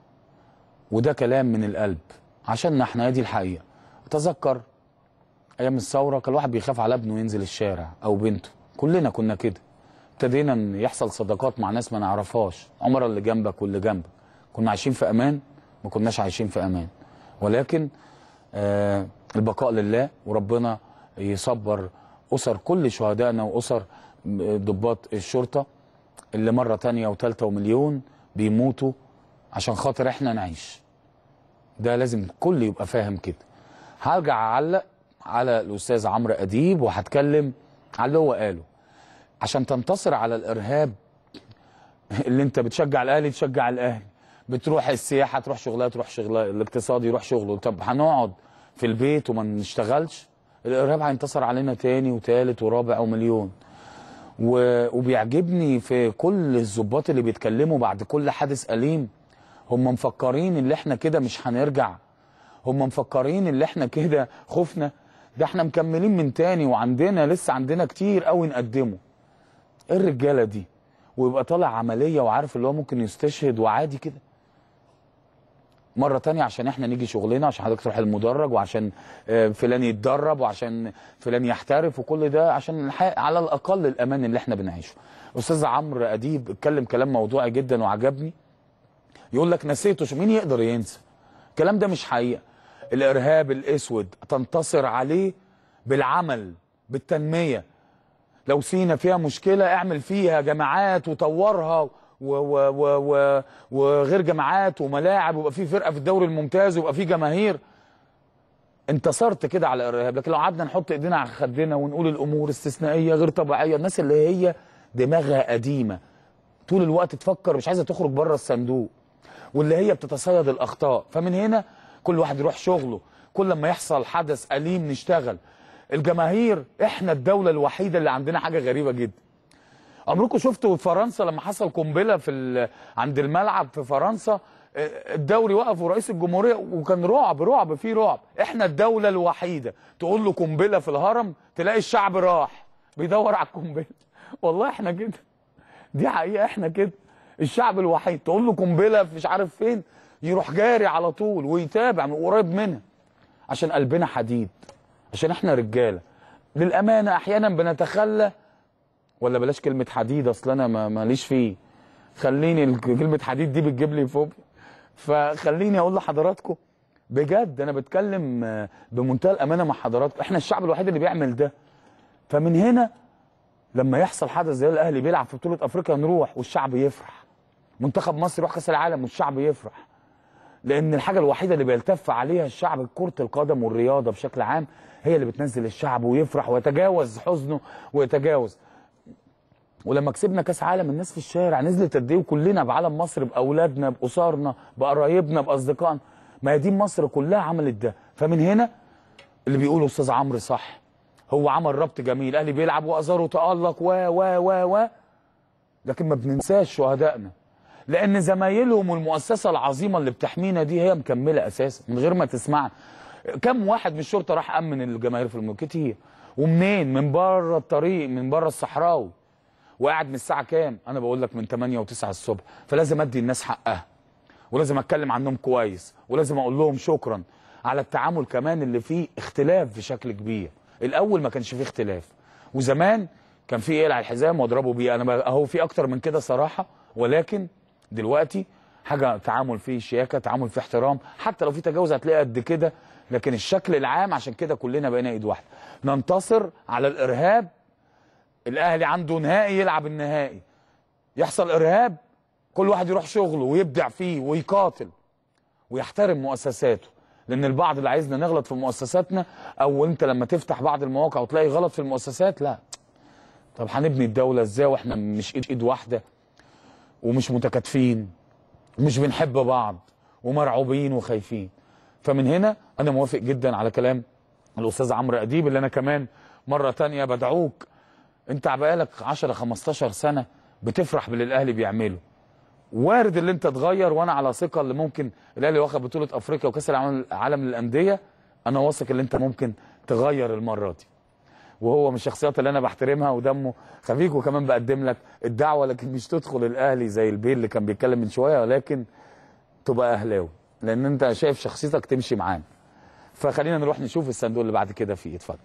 وده كلام من القلب عشان احنا هي دي الحقيقه اتذكر ايام الثوره كان الواحد بيخاف على ابنه ينزل الشارع او بنته كلنا كنا كده ابتدينا ان يحصل صداقات مع ناس ما نعرفهاش عمر اللي جنبك واللي جنبك كنا عايشين في امان ما كناش عايشين في امان ولكن آه البقاء لله وربنا يصبر اسر كل شهدائنا واسر ضباط الشرطه اللي مره تانية وتالتة ومليون بيموتوا عشان خاطر احنا نعيش ده لازم كل يبقى فاهم كده هرجع اعلق على الاستاذ عمرو اديب وهتكلم على اللي هو قاله عشان تنتصر على الارهاب اللي انت بتشجع الاهلي تشجع الاهلي بتروح السياحه تروح شغلها تروح شغلها الاقتصاد يروح شغله طب هنقعد في البيت وما نشتغلش الارهاب هينتصر علينا تاني وتالت ورابع ومليون و... وبيعجبني في كل الظباط اللي بيتكلموا بعد كل حادث أليم هم مفكرين ان احنا كده مش هنرجع هم مفكرين ان احنا كده خفنا ده احنا مكملين من تاني وعندنا لسه عندنا كتير قوي نقدمه ايه الرجاله دي ويبقى طالع عمليه وعارف اللي هو ممكن يستشهد وعادي كده مرة تانية عشان احنا نيجي شغلنا عشان حضرتك تروح المدرج وعشان آه، فلان يتدرب وعشان فلان يحترف وكل ده عشان الحق على الاقل الامان اللي احنا بنعيشه. استاذ عمرو اديب اتكلم كلام موضوعي جدا وعجبني. يقول لك نسيته شو مين يقدر ينسى؟ الكلام ده مش حقيقة. الارهاب الاسود تنتصر عليه بالعمل بالتنمية. لو سينا فيها مشكلة اعمل فيها جماعات وطورها و و و و وغير جماعات وملاعب ويبقى في فرقه في الدوري الممتاز ويبقى في جماهير انتصرت كده على الارهاب لكن لو قعدنا نحط ايدينا على خدنا ونقول الامور استثنائيه غير طبيعيه الناس اللي هي دماغها قديمه طول الوقت تفكر مش عايزه تخرج بره الصندوق واللي هي بتتصيد الاخطاء فمن هنا كل واحد يروح شغله كل ما يحصل حدث اليم نشتغل الجماهير احنا الدوله الوحيده اللي عندنا حاجه غريبه جدا عمركم شفتوا في فرنسا لما حصل قنبله في ال- عند الملعب في فرنسا آه، الدوري وقف ورئيس الجمهوريه وكان رعب رعب في رعب احنا الدوله الوحيده تقول له قنبله في الهرم تلاقي الشعب راح بيدور على القنبله والله احنا كده دي حقيقه احنا كده الشعب الوحيد تقول له قنبله في مش عارف فين يروح جاري على طول ويتابع من قريب منها عشان قلبنا حديد عشان احنا رجاله للامانه احيانا بنتخلى ولا بلاش كلمة حديد أصل أنا ما- ماليش فيه خليني ال- كلمة حديد دي بتجيب لي فوبيا فخليني أقول لحضراتكم بجد أنا بتكلم آه، بمنتهى الأمانة مع حضراتكم إحنا الشعب الوحيد اللي بيعمل ده فمن هنا لما يحصل حدث زي الأهلي بيلعب في بطولة أفريقيا نروح والشعب يفرح منتخب مصر يروح كأس العالم والشعب يفرح لأن الحاجة الوحيدة اللي بيلتف عليها الشعب كرة القدم والرياضة بشكل عام هي اللي بتنزل الشعب ويفرح ويتجاوز حزنه ويتجاوز ولما كسبنا كاس عالم الناس في الشارع نزلت قد ايه وكلنا بعلم مصر باولادنا باسرنا بقرايبنا باصدقائنا ما هي دي مصر كلها عملت ده فمن هنا اللي بيقوله استاذ عمرو صح هو عمل ربط جميل الاهلي بيلعب وازاره تالق و و و و لكن ما بننساش شهدائنا لان زمايلهم والمؤسسه العظيمه اللي بتحمينا دي هي مكمله اساسا من غير ما تسمعنا كم واحد من الشرطه راح امن الجماهير في الملك كتير ومنين من بره الطريق من بره الصحراوي وقاعد من الساعه كام انا بقول لك من 8 و9 الصبح فلازم ادي الناس حقها ولازم اتكلم عنهم كويس ولازم اقول لهم شكرا على التعامل كمان اللي فيه اختلاف بشكل كبير الاول ما كانش فيه اختلاف وزمان كان فيه اقلع الحزام واضربه بيه انا بقى- اهو في اكتر من كده صراحه ولكن دلوقتي حاجه تعامل فيه شياكه تعامل فيه احترام حتى لو في تجاوز هتلاقي قد كده لكن الشكل العام عشان كده كلنا بقينا ايد واحده ننتصر على الارهاب الاهلي عنده نهائي يلعب النهائي يحصل ارهاب كل واحد يروح شغله ويبدع فيه ويقاتل ويحترم مؤسساته لان البعض اللي عايزنا نغلط في مؤسساتنا او انت لما تفتح بعض المواقع وتلاقي غلط في المؤسسات لا طب هنبني الدوله ازاي واحنا مش ايد ايد واحده ومش متكاتفين ومش بنحب بعض ومرعوبين وخايفين فمن هنا انا موافق جدا على كلام الاستاذ عمرو اديب اللي انا كمان مره تانية بدعوك انت بقالك 10 15 سنه بتفرح باللي الاهلي بيعمله وارد اللي انت تغير وانا على ثقه اللي ممكن الاهلي واخد بطوله افريقيا وكاس العالم العالم للانديه انا واثق ان انت ممكن تغير المره دي وهو من الشخصيات اللي انا بحترمها ودمه خفيف وكمان بقدم لك الدعوه لكن مش تدخل الاهلي زي البيل اللي كان بيتكلم من شويه ولكن تبقى اهلاوي لان انت شايف شخصيتك تمشي معانا فخلينا نروح نشوف الصندوق اللي بعد كده فيه اتفضل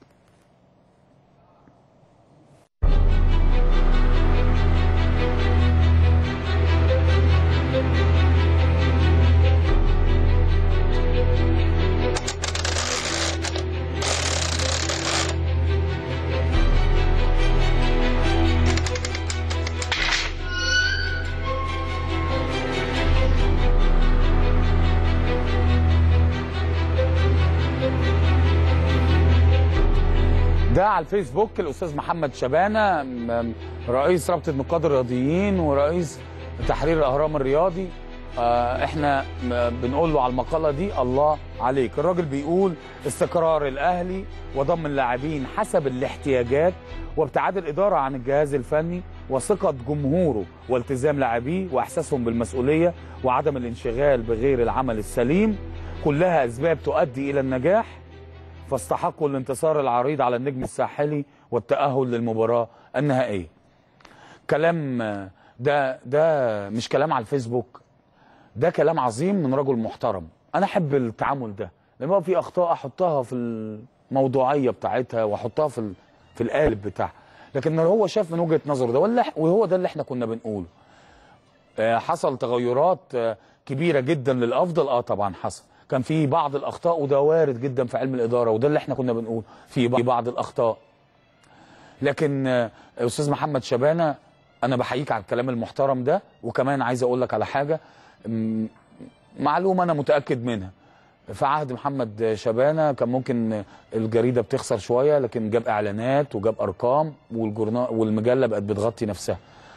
ده على الفيسبوك الاستاذ محمد شبانه م- رئيس رابطه نقاد الرياضيين ورئيس تحرير الاهرام الرياضي آه، احنا م- بنقول له على المقاله دي الله عليك الراجل بيقول استقرار الاهلي وضم اللاعبين حسب الاحتياجات وابتعاد الاداره عن الجهاز الفني وثقه جمهوره والتزام لاعبيه واحساسهم بالمسؤوليه وعدم الانشغال بغير العمل السليم كلها اسباب تؤدي الى النجاح فاستحقوا الانتصار العريض على النجم الساحلي والتأهل للمباراة النهائية كلام آه، ده ده مش كلام على الفيسبوك ده كلام عظيم من رجل محترم انا احب التعامل ده لما يبقى في اخطاء احطها في الموضوعيه بتاعتها واحطها في ال- في القالب بتاعها لكن لو هو شاف من وجهه نظره ده ولا وهو ده اللي احنا كنا بنقوله آه، حصل تغيرات آه، كبيره جدا للافضل اه طبعا حصل كان في بعض الاخطاء وده وارد جدا في علم الاداره وده اللي احنا كنا بنقول في بعض الاخطاء لكن آه، استاذ محمد شبانه انا بحييك على الكلام المحترم ده وكمان عايز اقول لك على حاجه م- معلومه انا متاكد منها في عهد محمد شبانه كان ممكن الجريده بتخسر شويه لكن جاب اعلانات وجاب ارقام والجورنال والمجله بقت بتغطي نفسها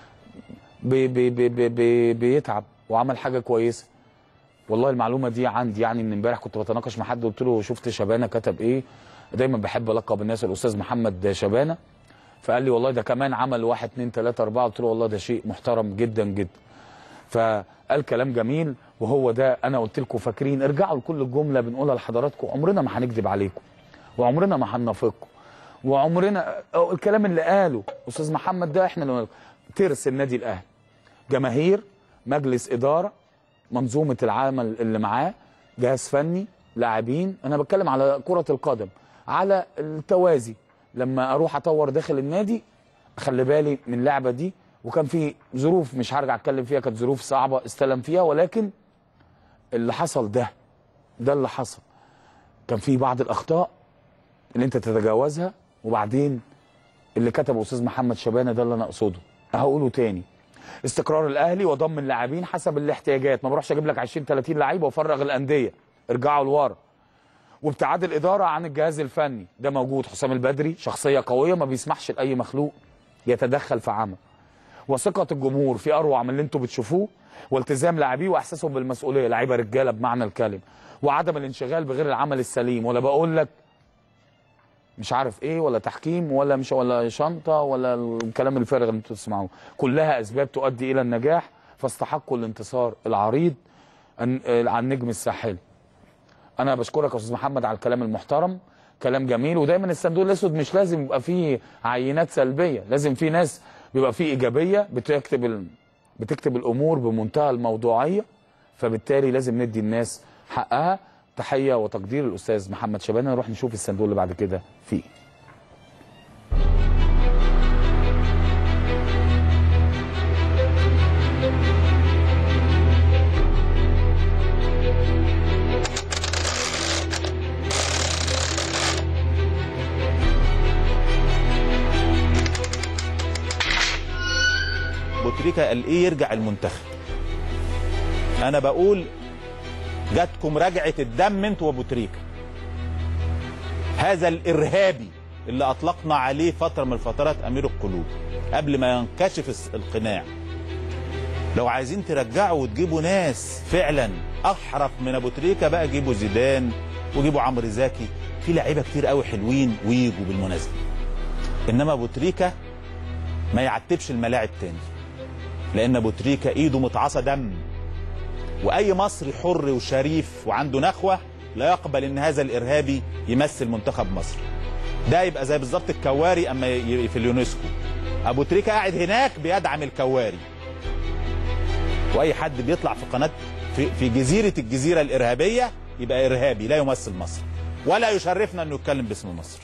بي بي بي بي بي بيتعب وعمل حاجه كويسه والله المعلومه دي عندي يعني من امبارح كنت بتناقش مع حد قلت له شفت شبانه كتب ايه دايما بحب القب الناس الاستاذ محمد شبانه فقال لي والله ده كمان عمل واحد اتنين تلاته اربعه قلت له والله ده شيء محترم جدا جدا فقال كلام جميل وهو ده انا قلت لكم فاكرين ارجعوا لكل الجمله بنقولها لحضراتكم عمرنا ما هنكذب عليكم وعمرنا ما هننافقكم وعمرنا أو الكلام اللي قاله استاذ محمد ده احنا اللي ترس النادي الاهلي جماهير مجلس اداره منظومه العمل اللي معاه جهاز فني لاعبين انا بتكلم على كره القدم على التوازي لما اروح اطور داخل النادي اخلي بالي من اللعبه دي وكان في ظروف مش هرجع اتكلم فيها كانت ظروف صعبه استلم فيها ولكن اللي حصل ده ده اللي حصل كان في بعض الاخطاء اللي انت تتجاوزها وبعدين اللي كتبه استاذ محمد شبانه ده اللي انا اقصده هقوله تاني استقرار الاهلي وضم اللاعبين حسب الاحتياجات ما بروحش اجيب لك 20 30 لعيب وافرغ الانديه ارجعوا لورا وابتعاد الاداره عن الجهاز الفني ده موجود حسام البدري شخصيه قويه ما بيسمحش لاي مخلوق يتدخل في عمل وثقه الجمهور في اروع من اللي انتم بتشوفوه والتزام لاعبيه واحساسهم بالمسؤوليه لعيبه رجاله بمعنى الكلمه وعدم الانشغال بغير العمل السليم ولا بقول لك مش عارف ايه ولا تحكيم ولا مش ولا شنطه ولا الكلام الفارغ اللي انتوا تسمعوه كلها اسباب تؤدي الى النجاح فاستحقوا الانتصار العريض عن عن النجم الساحلي انا بشكرك يا استاذ محمد على الكلام المحترم كلام جميل ودايما الصندوق الاسود مش لازم يبقى فيه عينات سلبيه لازم في ناس بيبقى فيه ايجابيه بتكتب ال... بتكتب الامور بمنتهى الموضوعيه فبالتالي لازم ندي الناس حقها تحيه وتقدير الاستاذ محمد شبانه نروح نشوف الصندوق اللي بعد كده فيه بوتريكا قال ايه يرجع المنتخب انا بقول جاتكم رجعه الدم انتوا وبوتريكا هذا الارهابي اللي اطلقنا عليه فتره من الفترات امير القلوب قبل ما ينكشف الس- القناع لو عايزين ترجعوا وتجيبوا ناس فعلا احرف من ابو تريكه بقى جيبوا زيدان وجيبوا عمرو زكي في لعيبه كتير قوي حلوين ويجوا بالمناسبه انما ابو تريكه ما يعتبش الملاعب تاني لان ابو تريكه ايده متعصى دم واي مصري حر وشريف وعنده نخوه لا يقبل ان هذا الارهابي يمثل منتخب مصر ده يبقى زي بالظبط الكواري اما ي- في اليونسكو ابو تريكه قاعد هناك بيدعم الكواري واي حد بيطلع في قناه في, في جزيره الجزيره الارهابيه يبقى ارهابي لا يمثل مصر ولا يشرفنا انه يتكلم باسم مصر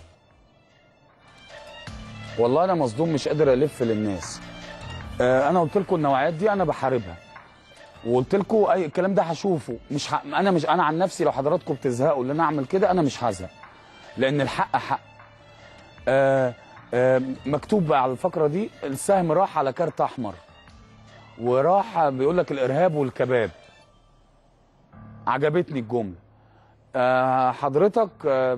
والله انا مصدوم مش قادر الف للناس آه انا قلت لكم النوعيات دي انا بحاربها وقلت لكم اي الكلام ده هشوفه مش ح... انا مش انا عن نفسي لو حضراتكم بتزهقوا ان انا اعمل كده انا مش هزهق لان الحق حق آه آه مكتوب بقى على الفقره دي السهم راح على كارت احمر وراح بيقول لك الارهاب والكباب عجبتني الجمله آه حضرتك آه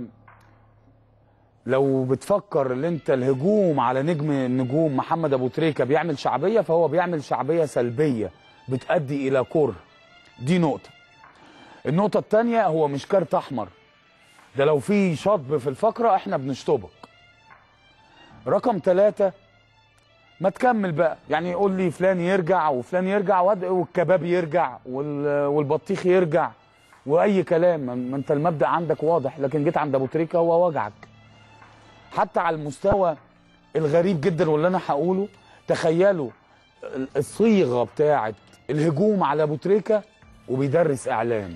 لو بتفكر ان انت الهجوم على نجم النجوم محمد ابو تريكه بيعمل شعبيه فهو بيعمل شعبيه سلبيه بتؤدي الى كره دي نقطه النقطه الثانيه هو مش كارت احمر ده لو في شطب في الفقره احنا بنشطبك رقم ثلاثة ما تكمل بقى يعني يقول لي فلان يرجع وفلان يرجع واد- والكباب يرجع وال- والبطيخ يرجع واي كلام ما- ما انت المبدا عندك واضح لكن جيت عند ابو تريكه هو وجعك حتى على المستوى الغريب جدا واللي انا هقوله تخيلوا ال- الصيغه بتاعه الهجوم على ابو تريكه وبيدرس اعلام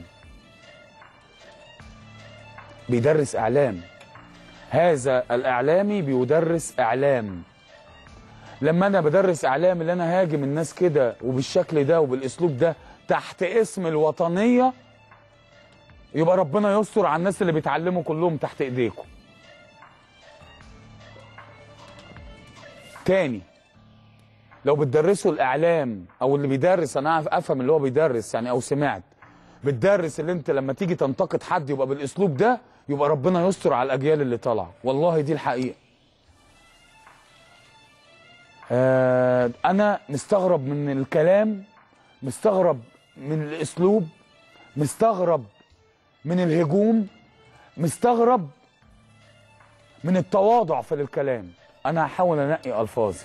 بيدرس اعلام هذا الاعلامي بيدرس اعلام لما انا بدرس اعلام اللي انا هاجم الناس كده وبالشكل ده وبالاسلوب ده تحت اسم الوطنيه يبقى ربنا يستر على الناس اللي بيتعلموا كلهم تحت ايديكم تاني لو بتدرسوا الاعلام او اللي بيدرس انا أعرف- افهم اللي هو بيدرس يعني او سمعت بتدرس اللي انت لما تيجي تنتقد حد يبقى بالاسلوب ده يبقى ربنا يستر على الاجيال اللي طالعه والله دي الحقيقه آه انا مستغرب من الكلام مستغرب من الاسلوب مستغرب من الهجوم مستغرب من التواضع في الكلام انا هحاول انقي الفاظي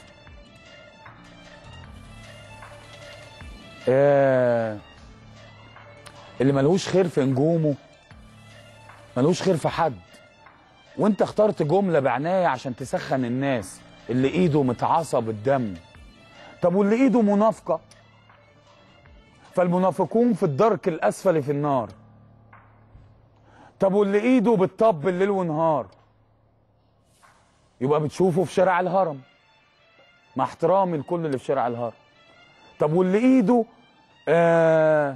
آه اللي ملهوش خير في نجومه ملهوش خير في حد وانت اخترت جمله بعنايه عشان تسخن الناس اللي ايده متعصى بالدم طب واللي ايده منافقه فالمنافقون في الدرك الاسفل في النار طب واللي ايده بتطب الليل ونهار يبقى بتشوفه في شارع الهرم مع احترامي لكل اللي في شارع الهرم طب واللي ايده آه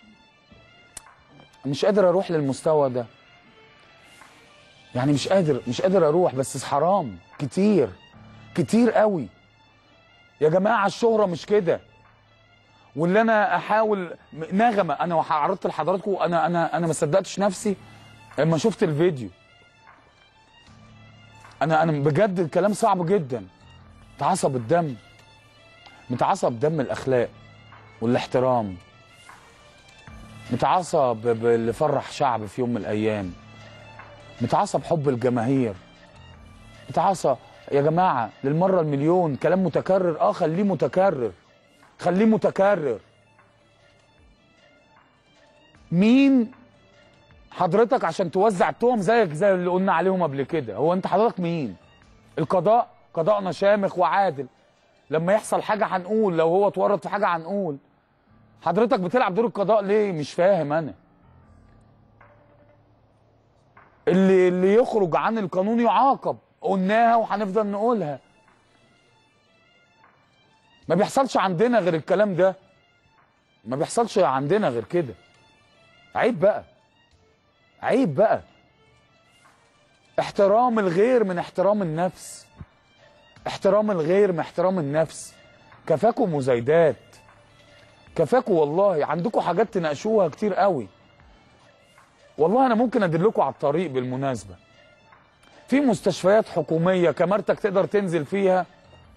مش قادر اروح للمستوى ده يعني مش قادر مش قادر اروح بس حرام كتير كتير قوي يا جماعه الشهره مش كده واللي انا احاول نغمه انا عرضت لحضراتكم انا انا انا ما صدقتش نفسي لما شفت الفيديو انا انا بجد الكلام صعب جدا متعصب الدم متعصب دم الاخلاق والاحترام متعصب باللي فرح شعب في يوم من الايام متعصب حب الجماهير متعصب يا جماعه للمره المليون كلام متكرر اه خليه متكرر خليه متكرر مين حضرتك عشان توزع التهم زيك زي اللي قلنا عليهم قبل كده هو انت حضرتك مين القضاء قضاءنا شامخ وعادل لما يحصل حاجه هنقول لو هو اتورط في حاجه هنقول حضرتك بتلعب دور القضاء ليه مش فاهم انا اللي اللي يخرج عن القانون يعاقب قلناها وهنفضل نقولها ما بيحصلش عندنا غير الكلام ده ما بيحصلش عندنا غير كده عيب بقى عيب بقى احترام الغير من احترام النفس احترام الغير من احترام النفس كفاكم مزايدات كفاكم والله عندكم حاجات تناقشوها كتير قوي والله انا ممكن ادلكم على الطريق بالمناسبه في مستشفيات حكوميه كمرتك تقدر تنزل فيها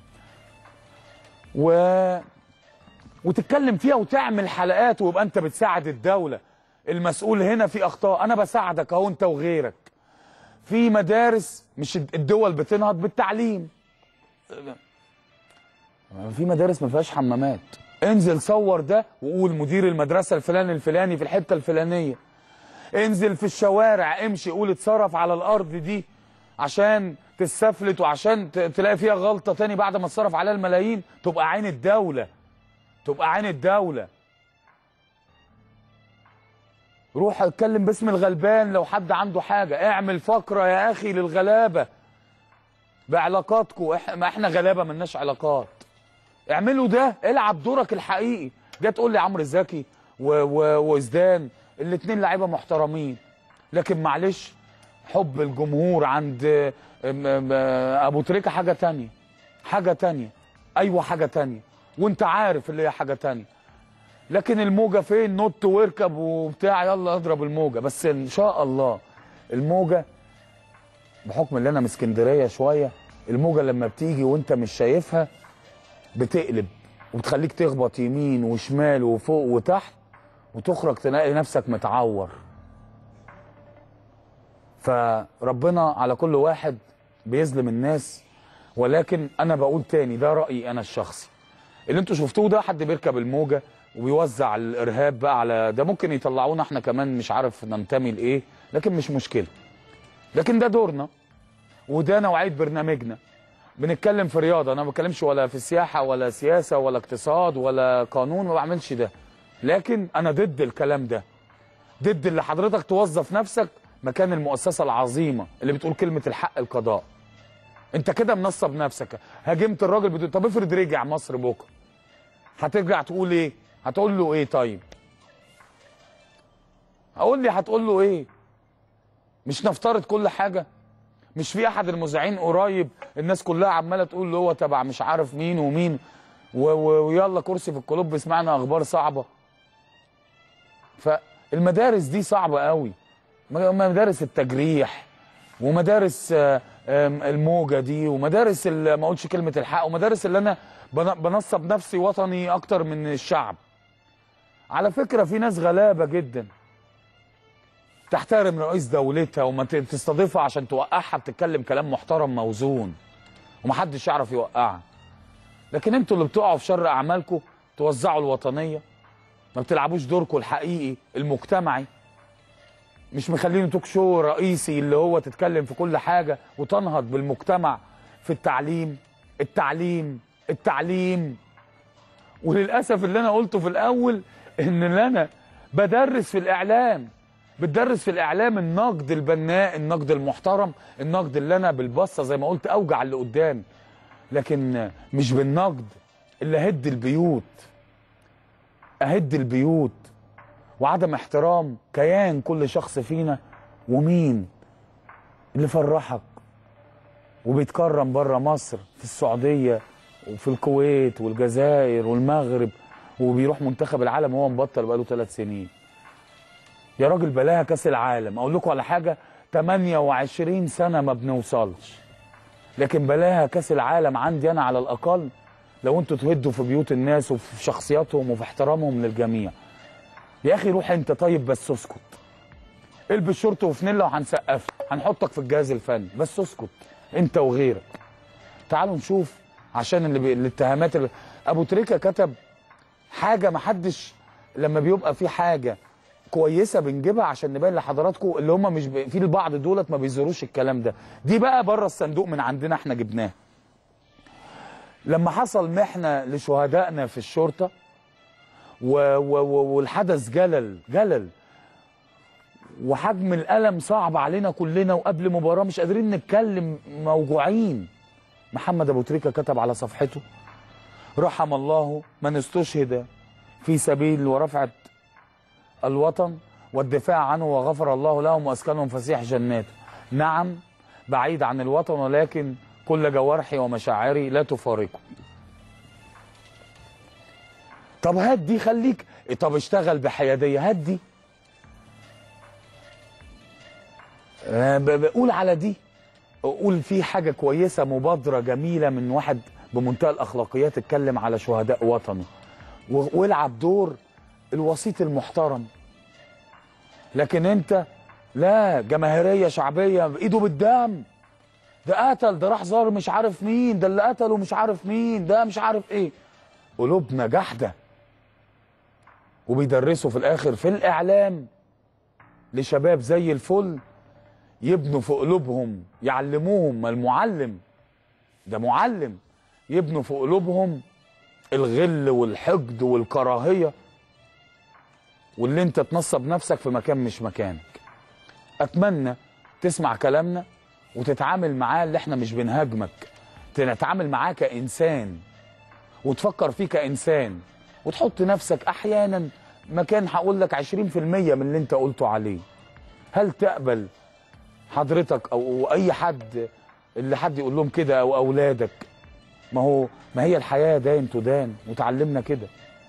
و وتتكلم فيها وتعمل حلقات ويبقى انت بتساعد الدوله المسؤول هنا في اخطاء انا بساعدك اهو انت وغيرك في مدارس مش الدول بتنهض بالتعليم في مدارس ما فيهاش حمامات انزل صور ده وقول مدير المدرسه الفلاني الفلاني في الحته الفلانيه انزل في الشوارع امشي قول اتصرف على الارض دي عشان تستفلت وعشان ت- تلاقي فيها غلطه تاني بعد ما تصرف عليها الملايين تبقى عين الدوله تبقى عين الدوله روح اتكلم باسم الغلبان لو حد عنده حاجه اعمل فقره يا اخي للغلابه بعلاقاتكم إح... ما احنا غلابه ملناش علاقات اعملوا ده العب دورك الحقيقي جاي تقول لي عمرو زكي و... و... وزدان الاثنين لعيبه محترمين لكن معلش حب الجمهور عند م... م... ابو تريكه حاجه تانية حاجه تانية ايوه حاجه تانية وانت عارف اللي هي حاجه تانية لكن الموجه فين نط واركب وبتاع يلا اضرب الموجه بس ان شاء الله الموجه بحكم ان انا من اسكندريه شويه الموجه لما بتيجي وانت مش شايفها بتقلب وبتخليك تخبط يمين وشمال وفوق وتحت وتخرج تلاقي نفسك متعور فربنا على كل واحد بيظلم الناس ولكن انا بقول تاني ده رايي انا الشخصي اللي انتوا شفتوه ده حد بيركب الموجه وبيوزع الارهاب بقى على ده ممكن يطلعونا احنا كمان مش عارف ننتمي لايه لكن مش مشكله لكن ده دورنا وده نوعيه برنامجنا بنتكلم في رياضه انا ما بتكلمش ولا في سياحه ولا سياسه ولا اقتصاد ولا قانون ما بعملش ده لكن انا ضد الكلام ده ضد اللي حضرتك توظف نفسك مكان المؤسسه العظيمه اللي بتقول كلمه الحق القضاء انت كده منصب نفسك هاجمت الراجل بدون طب افرض رجع مصر بكره هترجع تقول ايه هتقول له ايه طيب اقول لي هتقول له ايه مش نفترض كل حاجه مش في احد المذيعين قريب الناس كلها عماله تقول له هو تبع مش عارف مين ومين و- و- ويلا كرسي في الكلوب سمعنا اخبار صعبه فالمدارس دي صعبه قوي م- مدارس التجريح ومدارس آه، آم، الموجه دي ومدارس ال- ما اقولش كلمه الحق ومدارس اللي انا بن- بنصب نفسي وطني اكتر من الشعب على فكره في ناس غلابه جدا تحترم رئيس دولتها وما ت- تستضيفها عشان توقعها بتتكلم كلام محترم موزون ومحدش يعرف يوقعها لكن انتوا اللي بتقعوا في شر اعمالكم توزعوا الوطنيه ما بتلعبوش دوركم الحقيقي المجتمعي مش مخلينه توك شو رئيسي اللي هو تتكلم في كل حاجه وتنهض بالمجتمع في التعليم التعليم التعليم وللاسف اللي انا قلته في الاول ان اللي انا بدرس في الاعلام بتدرس في الاعلام النقد البناء النقد المحترم النقد اللي انا بالبصه زي ما قلت اوجع اللي قدامي لكن مش بالنقد اللي اهد البيوت اهد البيوت وعدم احترام كيان كل شخص فينا ومين اللي فرحك وبيتكرم بره مصر في السعوديه وفي الكويت والجزائر والمغرب وبيروح منتخب العالم وهو مبطل بقاله ثلاث سنين يا راجل بلاها كاس العالم اقول لكم على حاجه 28 سنه ما بنوصلش لكن بلاها كاس العالم عندي انا على الاقل لو انتوا تهدوا في بيوت الناس وفي شخصياتهم وفي احترامهم للجميع يا اخي روح انت طيب بس اسكت البس شورت وفانيلا وهنسقف هنحطك في الجهاز الفني بس اسكت انت وغيرك تعالوا نشوف عشان اللي بي... الاتهامات اللي... ابو تريكه كتب حاجه ما حدش لما بيبقى في حاجه كويسه بنجيبها عشان نبين لحضراتكم اللي هم مش ب... في البعض دولت ما بيزوروش الكلام ده دي بقى بره الصندوق من عندنا احنا جبناها لما حصل محنه لشهدائنا في الشرطه و... و... و... والحدث جلل جلل وحجم الالم صعب علينا كلنا وقبل مباراه مش قادرين نتكلم موجوعين محمد ابو تريكه كتب على صفحته رحم الله من استشهد في سبيل ورفعه الوطن والدفاع عنه وغفر الله لهم واسكنهم فسيح جناته نعم بعيد عن الوطن ولكن كل جوارحي ومشاعري لا تفارقه طب هات دي خليك طب اشتغل بحياديه هات دي آه، ب- بقول على دي قول في حاجه كويسه مبادره جميله من واحد بمنتهى الاخلاقيات اتكلم على شهداء وطنه و- والعب دور الوسيط المحترم لكن انت لا جماهيريه شعبيه بايده بالدم ده قتل ده راح زار مش عارف مين ده اللي قتله مش عارف مين ده مش عارف ايه قلوبنا جحده وبيدرسوا في الاخر في الاعلام لشباب زي الفل يبنوا في قلوبهم يعلموهم ما المعلم ده معلم يبنوا في قلوبهم الغل والحقد والكراهيه واللي انت تنصب نفسك في مكان مش مكانك اتمنى تسمع كلامنا وتتعامل معاه اللي احنا مش بنهاجمك تتعامل معاه كانسان وتفكر فيه كانسان وتحط نفسك احيانا مكان هقول لك 20% من اللي انت قلته عليه هل تقبل حضرتك او اي حد اللي حد يقول لهم كده او اولادك ما هو ما هي الحياه داين تدان وتعلمنا كده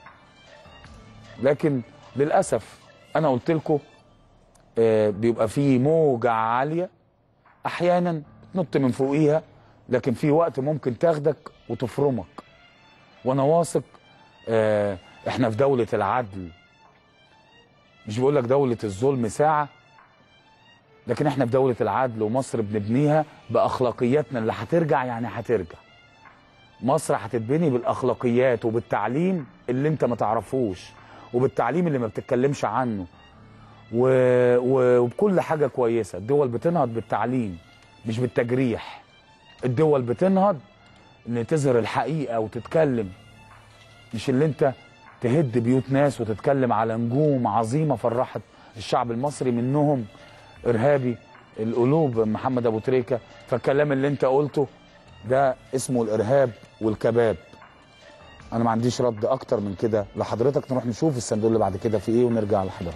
لكن للاسف انا قلت لكم آه، بيبقى في موجة عالية احيانا تنط من فوقيها لكن في وقت ممكن تاخدك وتفرمك وانا واثق آه، احنا في دولة العدل مش بقول لك دولة الظلم ساعة لكن احنا في دولة العدل ومصر بنبنيها باخلاقياتنا اللي هترجع يعني هترجع مصر هتتبني بالاخلاقيات وبالتعليم اللي انت ما تعرفوش وبالتعليم اللي ما بتتكلمش عنه و... و... وبكل حاجه كويسه الدول بتنهض بالتعليم مش بالتجريح الدول بتنهض ان تظهر الحقيقه وتتكلم مش اللي انت تهد بيوت ناس وتتكلم على نجوم عظيمه فرحت الشعب المصري منهم ارهابي القلوب محمد ابو تريكه فالكلام اللي انت قلته ده اسمه الارهاب والكباب انا ما عنديش رد اكتر من كده لحضرتك نروح نشوف الصندوق اللي بعد كده فيه ايه ونرجع لحضرتك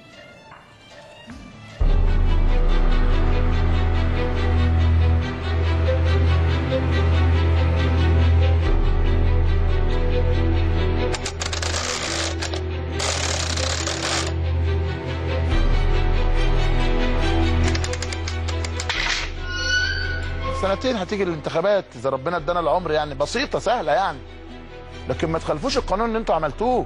سنتين هتيجي الانتخابات اذا ربنا ادانا العمر يعني بسيطه سهله يعني لكن ما تخالفوش القانون اللي انتوا عملتوه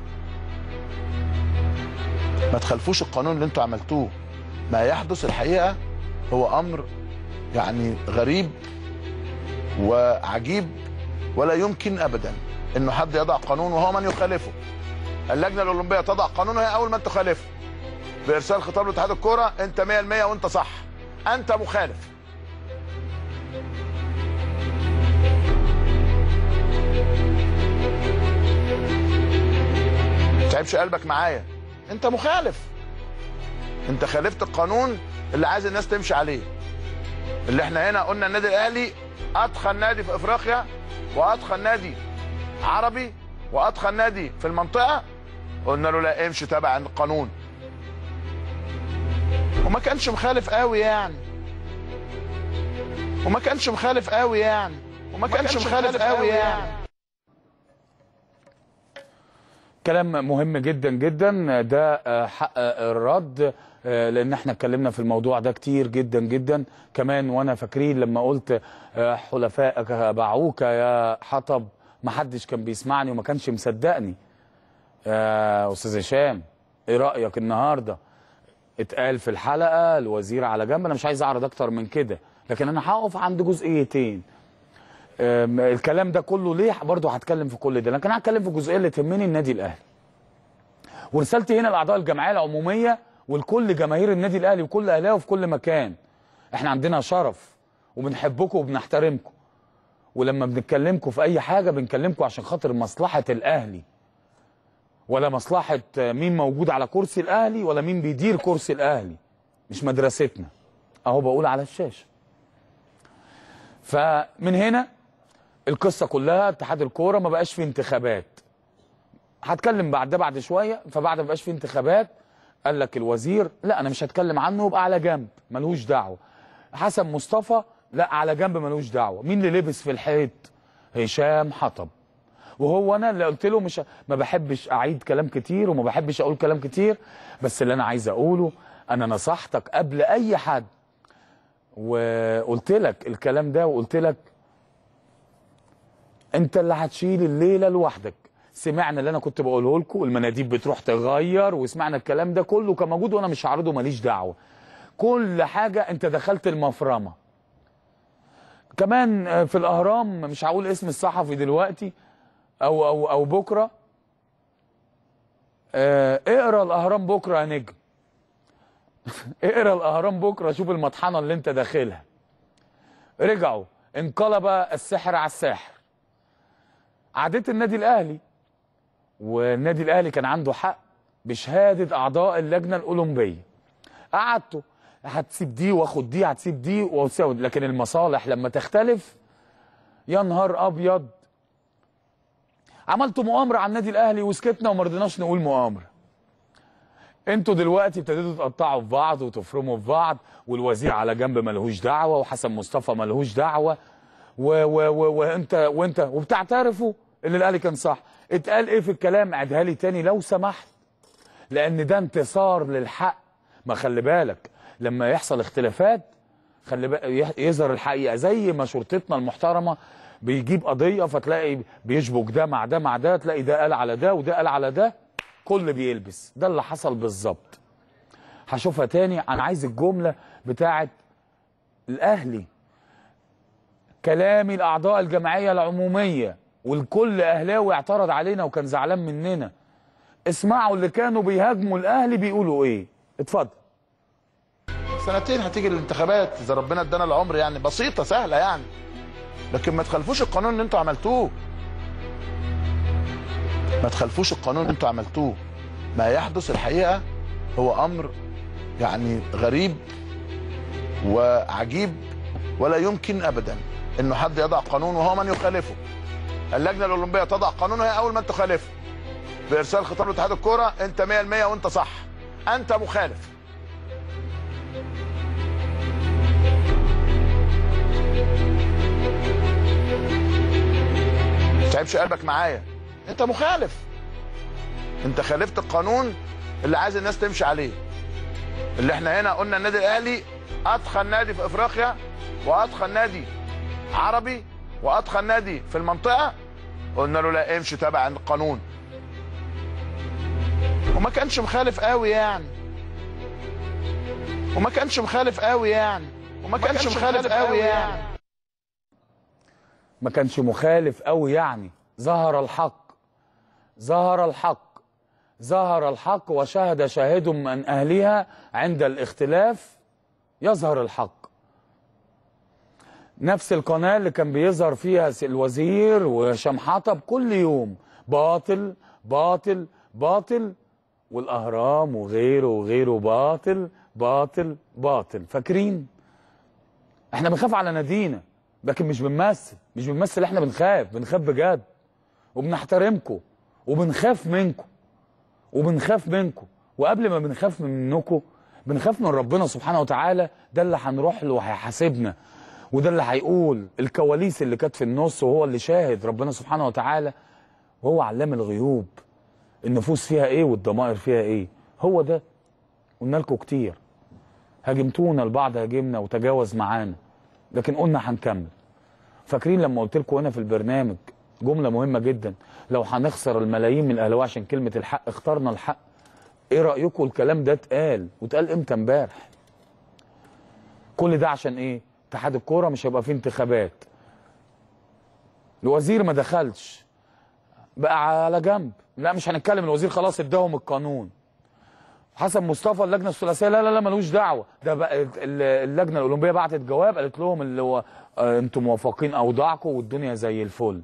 ما تخالفوش القانون اللي انتوا عملتوه ما يحدث الحقيقه هو امر يعني غريب وعجيب ولا يمكن ابدا انه حد يضع قانون وهو من يخالفه اللجنه الاولمبيه تضع قانون وهي اول من تخالفه بارسال خطاب لاتحاد الكوره انت 100% وانت صح انت مخالف تعبش قلبك معايا انت مخالف انت خالفت القانون اللي عايز الناس تمشي عليه اللي احنا هنا قلنا النادي الاهلي اتخن نادي في افريقيا واتخن نادي عربي واتخن نادي في المنطقه قلنا له لا امشي تبع القانون وما كانش مخالف قوي يعني وما كانش مخالف قوي يعني وما كانش مخالف قوي يعني كلام مهم جدا جدا ده آه، حق آه، الرد آه، لان احنا اتكلمنا في الموضوع ده كتير جدا جدا كمان وانا فاكرين لما قلت آه، حلفائك باعوك يا حطب ما حدش كان بيسمعني وما كانش مصدقني يا استاذ هشام ايه رايك النهارده اتقال في الحلقه الوزير على جنب انا مش عايز اعرض اكتر من كده لكن انا هقف عند جزئيتين أم، الكلام ده كله ليه برضه هتكلم في كل ده لكن هتكلم في الجزئيه اللي تهمني النادي الاهلي ورسالتي هنا لاعضاء الجمعيه العموميه ولكل جماهير النادي الاهلي وكل اهلاوي في كل مكان احنا عندنا شرف وبنحبكم وبنحترمكم ولما بنتكلمكم في اي حاجه بنكلمكم عشان خاطر مصلحه الاهلي ولا مصلحه مين موجود على كرسي الاهلي ولا مين بيدير كرسي الاهلي مش مدرستنا اهو بقول على الشاشه فمن هنا القصه كلها اتحاد الكوره ما بقاش فيه انتخابات هتكلم بعد ده بعد شويه فبعد ما بقاش فيه انتخابات قال لك الوزير لا انا مش هتكلم عنه يبقى على جنب ملوش دعوه حسن مصطفى لا على جنب ملوش دعوه مين اللي لبس في الحيط هشام حطب وهو انا اللي قلت له مش ما بحبش اعيد كلام كتير وما بحبش اقول كلام كتير بس اللي انا عايز اقوله انا نصحتك قبل اي حد وقلت لك الكلام ده وقلت لك انت اللي هتشيل الليله لوحدك سمعنا اللي انا كنت بقوله لكم المناديب بتروح تغير وسمعنا الكلام ده كله كان موجود وانا مش هعرضه ماليش دعوه كل حاجه انت دخلت المفرمه كمان آه، في الاهرام مش هقول اسم الصحفي دلوقتي او او او بكره آه اقرا الاهرام بكره يا نجم اقرا الاهرام بكره شوف المطحنه اللي انت داخلها رجعوا انقلب السحر على الساحر عادة النادي الاهلي والنادي الاهلي كان عنده حق بشهاده اعضاء اللجنه الاولمبيه قعدتوا هتسيب دي واخد دي هتسيب دي واسوي لكن المصالح لما تختلف يا نهار ابيض عملتوا مؤامره على النادي الاهلي وسكتنا وما رضيناش نقول مؤامره انتوا دلوقتي ابتديتوا تقطعوا في بعض وتفرموا في بعض والوزير على جنب ملهوش دعوه وحسن مصطفى ملهوش دعوه و و و وانت وانت وبتعترفوا ان الاهلي كان صح اتقال ايه في الكلام عيدها لي تاني لو سمحت لان ده انتصار للحق ما خلي بالك لما يحصل اختلافات خلي بالك يظهر الحقيقه زي ما شرطتنا المحترمه بيجيب قضيه فتلاقي بيشبك ده مع ده مع ده تلاقي ده قال على ده وده قال على ده كل بيلبس ده اللي حصل بالظبط هشوفها تاني انا عايز الجمله بتاعت الاهلي كلامي لاعضاء الجمعيه العموميه والكل اهلاوي اعترض علينا وكان زعلان مننا اسمعوا اللي كانوا بيهاجموا الاهلي بيقولوا ايه اتفضل سنتين هتيجي الانتخابات اذا ربنا ادانا العمر يعني بسيطه سهله يعني لكن ما تخالفوش القانون اللي انتوا عملتوه ما تخالفوش القانون اللي انتوا عملتوه ما يحدث الحقيقه هو امر يعني غريب وعجيب ولا يمكن ابدا انه حد يضع قانون وهو من يخالفه اللجنه الاولمبيه تضع قانون وهي اول من تخالفه بارسال خطاب لاتحاد الكوره انت 100% وانت صح انت مخالف ما تعبش قلبك معايا انت مخالف انت خالفت القانون اللي عايز الناس تمشي عليه اللي احنا هنا قلنا النادي الاهلي اتخن نادي في افريقيا واتخن نادي عربي واتخن نادي في المنطقه قلنا له لا امشي تبع القانون وما كانش مخالف قوي يعني وما كانش مخالف قوي يعني وما كانش مخالف قوي يعني ما كانش مخالف قوي يعني ظهر الحق ظهر الحق ظهر الحق وشهد شاهد من اهلها عند الاختلاف يظهر الحق نفس القناه اللي كان بيظهر فيها الوزير وهشام حطب كل يوم باطل باطل باطل والاهرام وغيره وغيره باطل باطل باطل فاكرين احنا بنخاف على نادينا لكن مش بنمثل مش بنمثل احنا بنخاف بنخاف بجد وبنحترمكم وبنخاف منكم وبنخاف منكم وقبل ما بنخاف منكم بنخاف من ربنا سبحانه وتعالى ده اللي هنروح له وهيحاسبنا وده اللي هيقول الكواليس اللي كانت في النص وهو اللي شاهد ربنا سبحانه وتعالى وهو علام الغيوب النفوس فيها ايه والضمائر فيها ايه هو ده قلنا لكم كتير هاجمتونا البعض هاجمنا وتجاوز معانا لكن قلنا هنكمل فاكرين لما قلت لكم هنا في البرنامج جمله مهمه جدا لو هنخسر الملايين من الاهلاويه عشان كلمه الحق اخترنا الحق ايه رايكم الكلام ده اتقال واتقال امتى امبارح كل ده عشان ايه اتحاد الكوره مش هيبقى فيه انتخابات الوزير ما دخلش بقى على جنب لا مش هنتكلم الوزير خلاص اداهم القانون حسن مصطفى اللجنه الثلاثيه لا لا لا ملوش دعوه ده بقى ال- اللجنه الاولمبيه بعتت جواب قالت لهم اللي هو آه، انتم موافقين اوضاعكم والدنيا زي الفل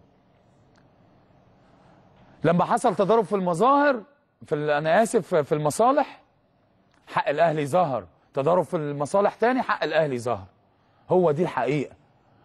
لما حصل تضارب في المظاهر في ال- انا اسف في المصالح حق الاهلي ظهر تضارب في المصالح تاني حق الاهلي ظهر هو دي الحقيقه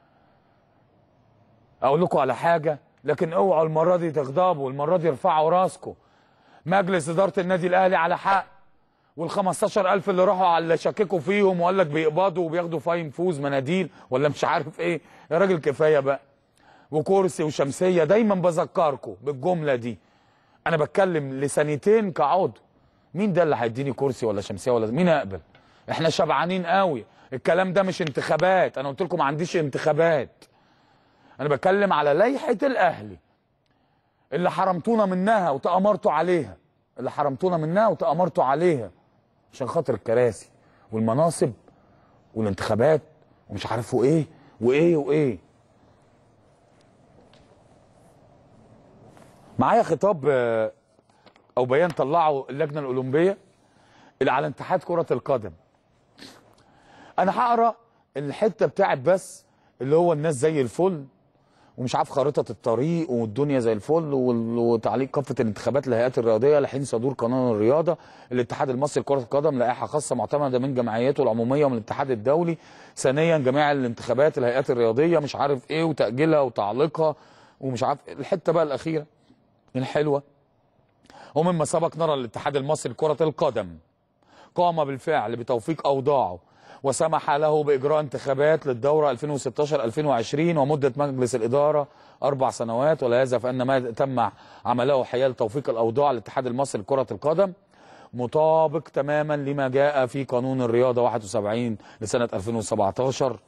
اقول لكم على حاجه لكن اوعوا المره دي تغضبوا المره دي ارفعوا راسكم مجلس اداره النادي الاهلي على حق وال 15000 اللي راحوا على اللي شككوا فيهم وقال لك بيقبضوا وبياخدوا فاين فوز مناديل ولا مش عارف ايه يا راجل كفايه بقى وكرسي وشمسيه دايما بذكركم بالجمله دي انا بتكلم لسنتين كعضو مين ده اللي هيديني كرسي ولا شمسيه ولا مين اقبل احنا شبعانين قوي الكلام ده مش انتخابات انا قلت لكم ما عنديش انتخابات انا بتكلم على لائحه الاهلي اللي حرمتونا منها وتامرتوا عليها اللي حرمتونا منها وتامرتوا عليها عشان خاطر الكراسي والمناصب والانتخابات ومش عارفوا ايه وايه وايه معايا خطاب آه، او بيان طلعه اللجنه الاولمبيه اللي على اتحاد كره القدم انا هقرا الحته بتاعت بس اللي هو الناس زي الفل ومش عارف خارطه الطريق والدنيا زي الفل وال- وتعليق كافه الانتخابات للهيئات الرياضيه لحين صدور قانون الرياضه الاتحاد المصري لكره القدم لائحه خاصه معتمده من جمعياته العموميه ومن الاتحاد الدولي ثانيا جميع الانتخابات الهيئات الرياضيه مش عارف ايه وتاجيلها وتعليقها ومش عارف الحته بقى الاخيره الحلوه ومما سبق نرى الاتحاد المصري لكره القدم قام بالفعل بتوفيق اوضاعه وسمح له باجراء انتخابات للدوره 2016 2020 ومده مجلس الاداره اربع سنوات ولهذا فان ما تم عمله حيال توفيق الاوضاع للاتحاد المصري لكره القدم مطابق تماما لما جاء في قانون الرياضه 71 لسنه 2017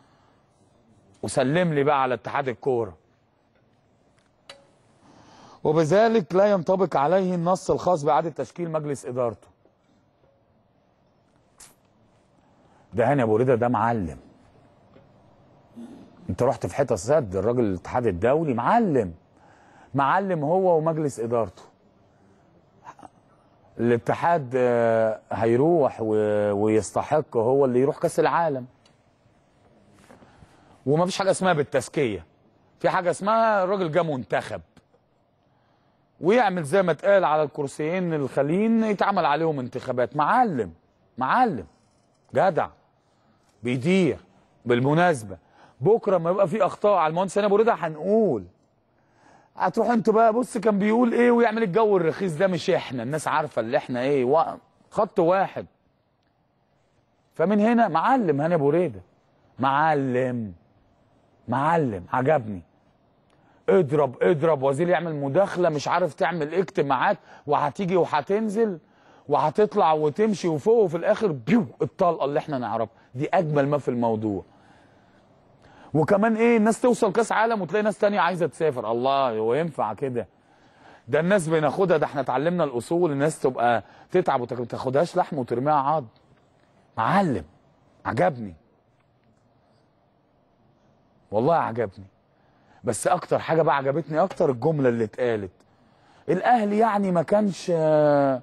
وسلم لي بقى على اتحاد الكوره وبذلك لا ينطبق عليه النص الخاص بإعادة تشكيل مجلس إدارته ده هاني أبو رضا ده معلم انت رحت في حته سد الراجل الاتحاد الدولي معلم معلم هو ومجلس ادارته الاتحاد آه، هيروح و- ويستحق هو اللي يروح كاس العالم وما فيش حاجه اسمها بالتزكيه في حاجه اسمها الراجل جه منتخب ويعمل زي ما اتقال على الكرسيين الخاليين يتعمل عليهم انتخابات معلم معلم جدع بيدير بالمناسبه بكره ما يبقى في اخطاء على المهندس هاني ابو رضا هنقول هتروح انتوا بقى بص كان بيقول ايه ويعمل الجو الرخيص ده مش احنا الناس عارفه اللي احنا ايه و... خط واحد فمن هنا معلم هاني ابو رضا معلم معلم عجبني اضرب اضرب وزير يعمل مداخله مش عارف تعمل ايه اجتماعات وهتيجي وهتنزل وهتطلع وتمشي وفوق وفي الاخر بيو الطلقه اللي احنا نعرفها دي اجمل ما في الموضوع وكمان ايه الناس توصل كاس عالم وتلاقي ناس تانية عايزه تسافر الله هو ينفع كده ده الناس بناخدها ده احنا اتعلمنا الاصول الناس تبقى تتعب وما تاخدهاش لحم وترميها عض معلم عجبني والله عجبني بس اكتر حاجه بقى عجبتني اكتر الجمله اللي اتقالت الاهلي يعني ما كانش آه،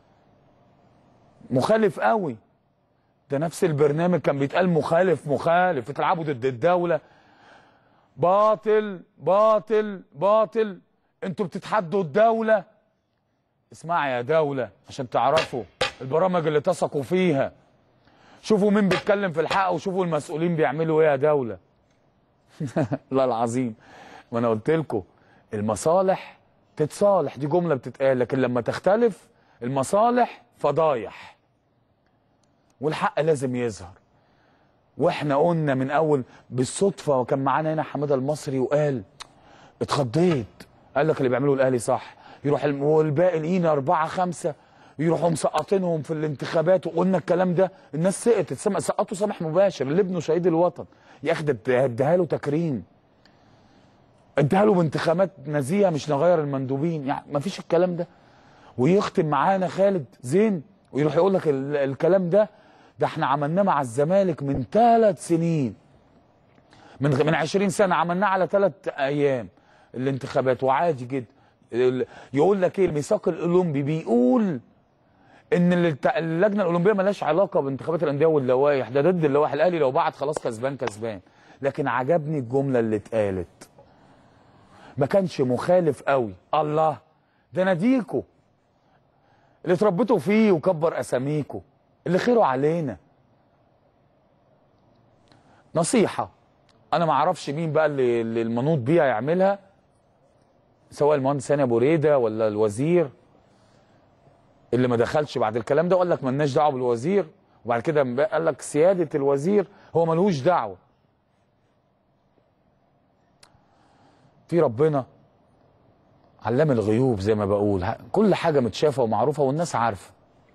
مخالف قوي ده نفس البرنامج كان بيتقال مخالف مخالف بتلعبوا ضد الدوله باطل باطل باطل انتوا بتتحدوا الدوله اسمع يا دوله عشان تعرفوا البرامج اللي تثقوا فيها شوفوا مين بيتكلم في الحق وشوفوا المسؤولين بيعملوا ايه يا دوله الله العظيم وانا قلت لكم المصالح تتصالح دي جمله بتتقال لكن لما تختلف المصالح فضايح والحق لازم يظهر واحنا قلنا من اول بالصدفه وكان معانا هنا حماده المصري وقال اتخضيت قال لك اللي بيعملوه الاهلي صح يروح الم- والباقي لقينا اربعه خمسه يروحوا مسقطينهم في الانتخابات وقلنا الكلام ده الناس سقطت سم- سقطوا سمح مباشر اللي ابنه شهيد الوطن يا اخي ده اديها له تكريم اديها له بانتخابات نزيهه مش نغير المندوبين يعني ما فيش الكلام ده ويختم معانا خالد زين ويروح يقول لك ال- الكلام ده ده احنا عملناه مع الزمالك من ثلاث سنين من من 20 سنه عملناه على ثلاث ايام الانتخابات وعادي جدا ال- يقول لك ايه الميثاق الاولمبي بيقول ان الت- اللجنه الاولمبيه ملهاش علاقه بانتخابات الانديه واللوائح ده ضد اللوائح الاهلي لو بعت خلاص كسبان كسبان لكن عجبني الجمله اللي اتقالت ما كانش مخالف قوي الله ده ناديكوا اللي اتربيتوا فيه وكبر اساميكوا اللي خيره علينا نصيحه انا ما اعرفش مين بقى اللي, اللي المنوط بيها يعملها سواء المهندس هاني ابو ريده ولا الوزير اللي ما دخلش بعد الكلام ده وقال لك ملناش دعوه بالوزير وبعد كده قال لك سياده الوزير هو ملهوش دعوه في ربنا علام الغيوب زي ما بقول ه- كل حاجه متشافه ومعروفه والناس عارفه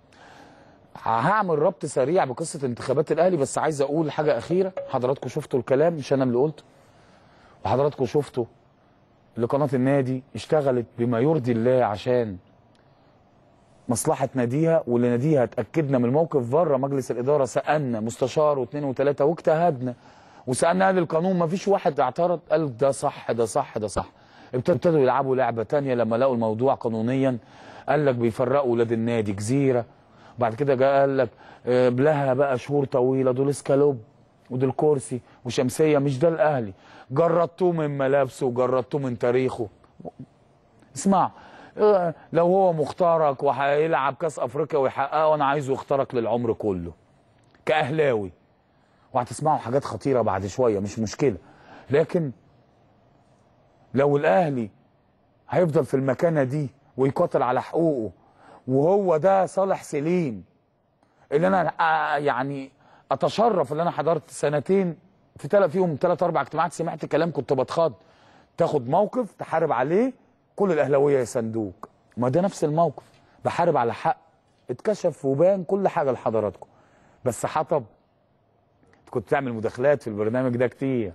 هعمل ربط سريع بقصه انتخابات الاهلي بس عايز اقول حاجه اخيره حضراتكم شفتوا الكلام مش انا اللي قلته وحضراتكم شفتوا اللي قناه النادي اشتغلت بما يرضي الله عشان مصلحه ناديها واللي ناديها اتاكدنا من الموقف بره مجلس الاداره سالنا مستشار واثنين وثلاثه واجتهدنا وسالنا اهل القانون ما فيش واحد اعترض قال ده صح ده صح ده صح ابتدوا يلعبوا لعبه تانية لما لقوا الموضوع قانونيا قال لك بيفرقوا ولاد النادي جزيره بعد كده جاء قال لك آه، لها بقى شهور طويله دول اسكالوب ودول كرسي وشمسيه مش ده الاهلي جردتوه من ملابسه وجردتوه من تاريخه اسمع آه، لو هو مختارك وهيلعب كاس افريقيا ويحققه انا عايزه يختارك للعمر كله كاهلاوي وهتسمعوا حاجات خطيره بعد شويه مش مشكله لكن لو الاهلي هيفضل في المكانه دي ويقاتل على حقوقه وهو ده صالح سليم اللي انا آه، يعني اتشرف اللي انا حضرت سنتين في تل... فيهم ثلاث اربع اجتماعات سمعت كلام كنت بتخض تاخد موقف تحارب عليه كل الاهلاويه يساندوك ما ده نفس الموقف بحارب على حق اتكشف وبان كل حاجه لحضراتكم بس حطب كنت بتعمل مداخلات في البرنامج ده كتير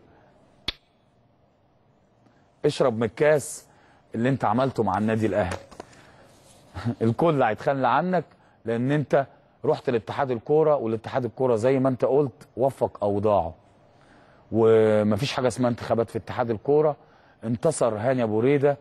اشرب من الكاس اللي انت عملته مع النادي الاهلي الكل هيتخلى عنك لان انت رحت لاتحاد الكوره والاتحاد الكوره زي ما انت قلت وفق اوضاعه ومفيش حاجه اسمها انتخابات في اتحاد الكوره انتصر هاني ابو ريده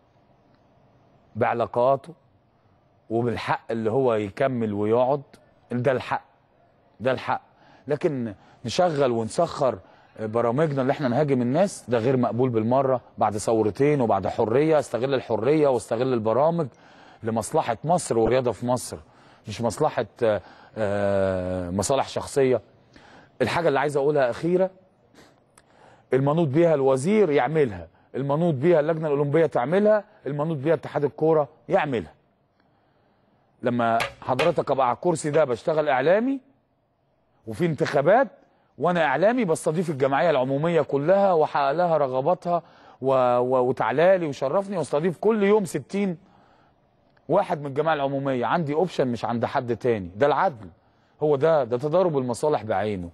بعلاقاته وبالحق اللي هو يكمل ويقعد ده الحق ده الحق لكن نشغل ونسخر برامجنا اللي احنا نهاجم الناس ده غير مقبول بالمره بعد ثورتين وبعد حريه استغل الحريه واستغل البرامج لمصلحه مصر والرياضه في مصر مش مصلحه آه، آه، مصالح شخصيه الحاجه اللي عايز اقولها اخيره المنوط بيها الوزير يعملها المنوط بيها اللجنه الاولمبيه تعملها المنوط بيها اتحاد الكوره يعملها لما حضرتك ابقى على الكرسي ده بشتغل اعلامي وفي انتخابات وانا اعلامي بستضيف الجمعيه العموميه كلها واحقق لها رغباتها و... و... وتعالى لي وشرفني واستضيف كل يوم 60 واحد من الجمعيه العموميه عندي اوبشن مش عند حد تاني ده العدل هو ده ده تضارب المصالح بعينه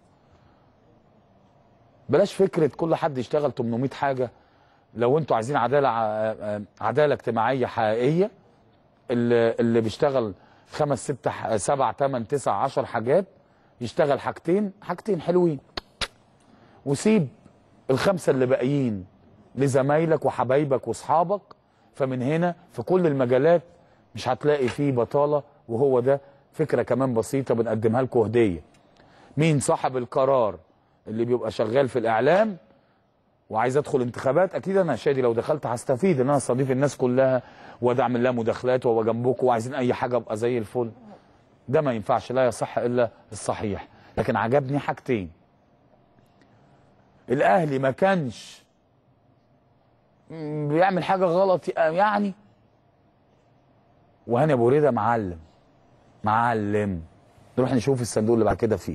بلاش فكره كل حد يشتغل 800 حاجه لو انتوا عايزين عداله ع- عداله اجتماعيه حقيقيه اللي, اللي بيشتغل خمس ست ح- سبع ثمان تسع عشر حاجات يشتغل حاجتين حاجتين حلوين وسيب الخمسه اللي باقيين لزمايلك وحبايبك واصحابك فمن هنا في كل المجالات مش هتلاقي فيه بطاله وهو ده فكره كمان بسيطه بنقدمها لكم هديه مين صاحب القرار اللي بيبقى شغال في الاعلام وعايز ادخل انتخابات اكيد انا شادي لو دخلت هستفيد ان انا استضيف الناس كلها وادعم اعمل لها مداخلات وابقى جنبكم وعايزين اي حاجه ابقى زي الفل ده ما ينفعش لا يصح الا الصحيح لكن عجبني حاجتين الاهلي ما كانش م- بيعمل حاجه غلط يعني وهاني ابو ريده معلم معلم نروح نشوف الصندوق اللي بعد كده فيه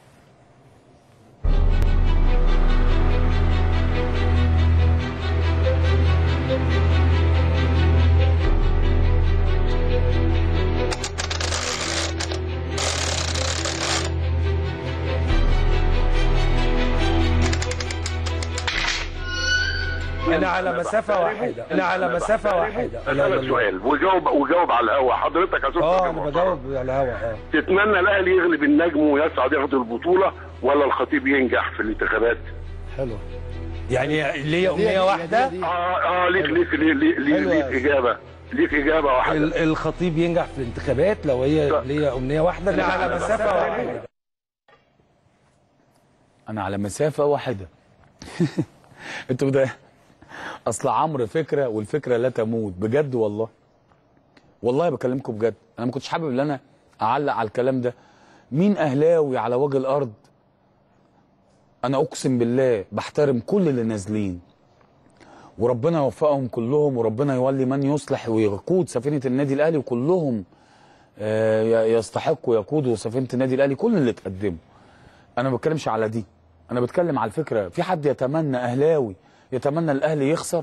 انا على مسافه واحده انا على مسافه واحده لا لا اسالك لا. سؤال وجاوب وجاوب على الهوا حضرتك يا اه انا بجاوب على الهوا اه تتمنى الاهلي يغلب النجم ويسعد ياخد البطوله ولا الخطيب ينجح في الانتخابات؟ حلو يعني ليا امنيه واحده اه اه ليك ليك ليك ليك, ليك, حلوة. ليك اجابه ليك اجابه واحده ال- الخطيب ينجح في الانتخابات لو هي ليا امنيه واحده انا على مسافه واحده انا على مسافه واحده انتوا ده اصل عمرو فكره والفكره لا تموت بجد والله والله بكلمكم بجد انا ما كنتش حابب ان انا اعلق على الكلام ده مين اهلاوي على وجه الارض انا اقسم بالله بحترم كل اللي نازلين وربنا يوفقهم كلهم وربنا يولي من يصلح ويقود سفينه النادي الاهلي وكلهم آه، ي- يستحقوا يقودوا سفينه النادي الاهلي كل اللي اتقدموا انا ما بتكلمش على دي انا بتكلم على الفكره في حد يتمنى اهلاوي يتمنى الاهلي يخسر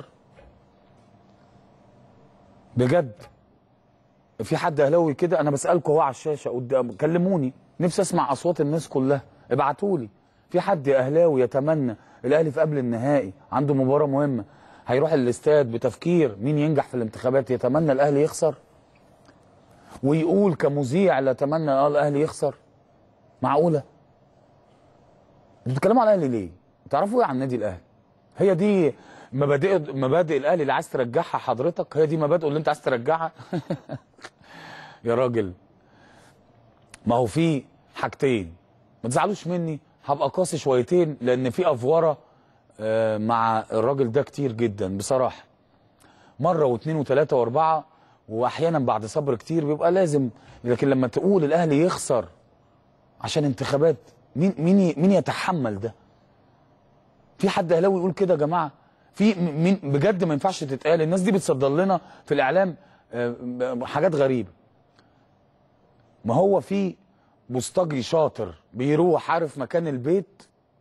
بجد في حد اهلاوي كده انا بسالكم اهو على الشاشه قدام كلموني نفسي اسمع اصوات الناس كلها ابعتوا لي في حد اهلاوي يتمنى الاهلي في قبل النهائي عنده مباراه مهمه هيروح الاستاد بتفكير مين ينجح في الانتخابات يتمنى الاهلي يخسر ويقول كمذيع لا اتمنى اه الاهلي يخسر معقوله انتوا بتتكلموا على الاهلي ليه؟ تعرفوا ايه عن النادي الاهلي؟ هي دي مبادئ مبادئ الاهلي اللي عايز ترجعها حضرتك هي دي مبادئه اللي انت عايز ترجعها يا راجل ما هو في حاجتين ما تزعلوش مني هبقى قاسي شويتين لان في افوره آه، مع الراجل ده كتير جدا بصراحه مره واثنين وثلاثه واربعه واحيانا بعد صبر كتير بيبقى لازم لكن لما تقول الاهلي يخسر عشان انتخابات مين مين ي- مين يتحمل ده في حد اهلاوي يقول كده يا جماعه في م- مين بجد ما ينفعش تتقال الناس دي بتصدر لنا في الاعلام آه، ب- حاجات غريبه ما هو في بوسطجي شاطر بيروح عارف مكان البيت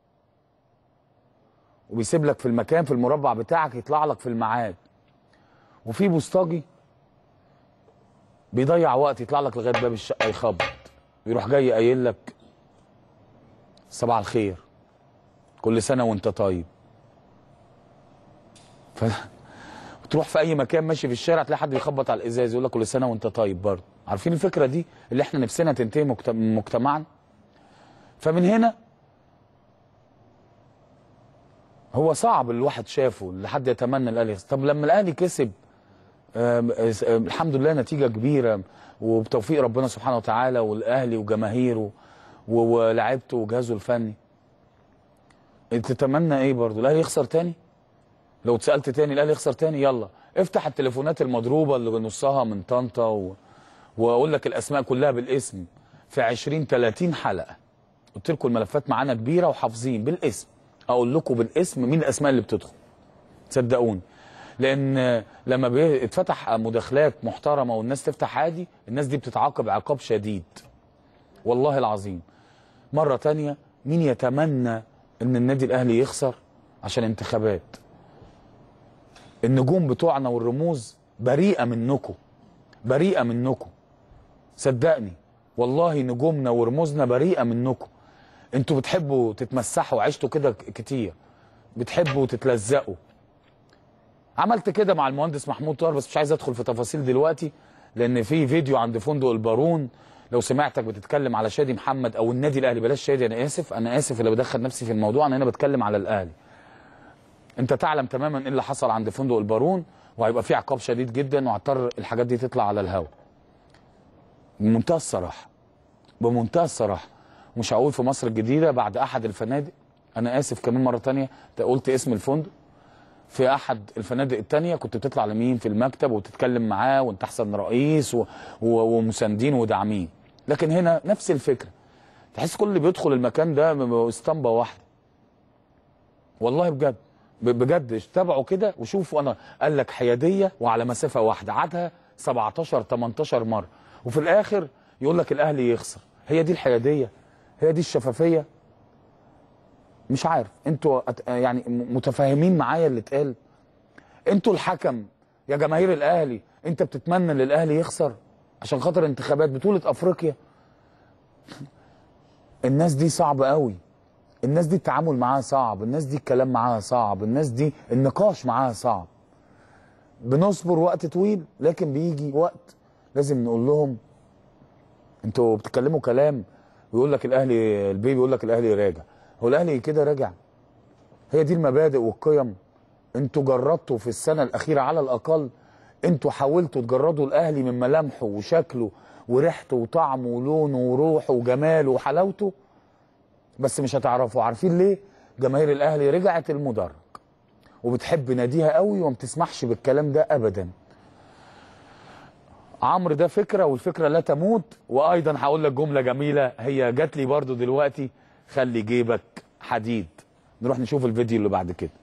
وبيسيب لك في المكان في المربع بتاعك يطلع لك في الميعاد وفي بوسطجي بيضيع وقت يطلع لك لغايه باب الشقه يخبط يروح جاي قايل لك صباح الخير كل سنه وانت طيب ف... تروح في اي مكان ماشي في الشارع تلاقي حد بيخبط على الازاز يقول لك كل سنه وانت طيب برضه عارفين الفكره دي اللي احنا نفسنا تنتهي مجت- من مجتمعنا فمن هنا هو صعب الواحد شافه لحد يتمنى الاهلي يخسر. طب لما الاهلي كسب آم، آس- آم، الحمد لله نتيجه كبيره وبتوفيق ربنا سبحانه وتعالى والاهلي وجماهيره و- ولاعيبته وجهازه الفني تتمنى ايه برضه الاهلي يخسر تاني لو اتسالت تاني الاهلي يخسر تاني يلا افتح التليفونات المضروبه اللي نصها من طنطا و... واقول لك الاسماء كلها بالاسم في 20 30 حلقه قلت لكم الملفات معانا كبيره وحافظين بالاسم اقول لكم بالاسم مين الاسماء اللي بتدخل صدقوني لان لما بيتفتح مداخلات محترمه والناس تفتح عادي الناس دي بتتعاقب عقاب شديد والله العظيم مره تانية مين يتمنى ان النادي الاهلي يخسر عشان انتخابات النجوم بتوعنا والرموز بريئه منكم بريئه منكم صدقني والله نجومنا ورموزنا بريئه منكم انتوا بتحبوا تتمسحوا عشتوا كده ك- كتير بتحبوا تتلزقوا عملت كده مع المهندس محمود طاهر بس مش عايز ادخل في تفاصيل دلوقتي لان في فيديو عند فندق البارون لو سمعتك بتتكلم على شادي محمد او النادي الاهلي بلاش شادي انا اسف انا اسف اللي بدخل نفسي في الموضوع انا هنا بتكلم على الاهلي انت تعلم تماما ايه اللي حصل عند فندق البارون وهيبقى في عقاب شديد جدا وهضطر الحاجات دي تطلع على الهواء بمنتهى الصراحه بمنتهى الصراحه مش هقول في مصر الجديده بعد احد الفنادق انا اسف كمان مره تانية انت قلت اسم الفندق في احد الفنادق التانية كنت بتطلع لمين في المكتب وتتكلم معاه وانت احسن رئيس و... و... ومساندين وداعمين لكن هنا نفس الفكره تحس كل اللي بيدخل المكان ده ب- اسطمبه واحده والله بجد ب- بجد تابعوا كده وشوفوا انا قال لك حياديه وعلى مسافه واحده عادها 17 18 مره وفي الاخر يقول لك الاهلي يخسر هي دي الحياديه هي دي الشفافيه مش عارف انتوا أت- يعني م- متفاهمين معايا اللي اتقال انتوا الحكم يا جماهير الاهلي انت بتتمنى ان الاهلي يخسر عشان خاطر انتخابات بطوله افريقيا الناس دي صعبه قوي الناس دي التعامل معاها صعب الناس دي الكلام معاها صعب الناس دي النقاش معاها صعب بنصبر وقت طويل لكن بيجي وقت لازم نقول لهم انتوا بتتكلموا كلام ويقول لك الاهلي البيبي يقول لك الاهلي راجع هو الاهلي كده راجع هي دي المبادئ والقيم انتوا جردتوا في السنه الاخيره على الاقل انتوا حاولتوا تجردوا الاهلي من ملامحه وشكله وريحته وطعمه ولونه وروحه وجماله وحلاوته بس مش هتعرفوا عارفين ليه جماهير الاهلي رجعت المدرج وبتحب ناديها قوي وما بتسمحش بالكلام ده ابدا عمرو ده فكره والفكره لا تموت وايضا هقول لك جمله جميله هي جات لي برضو دلوقتي خلي جيبك حديد نروح نشوف الفيديو اللي بعد كده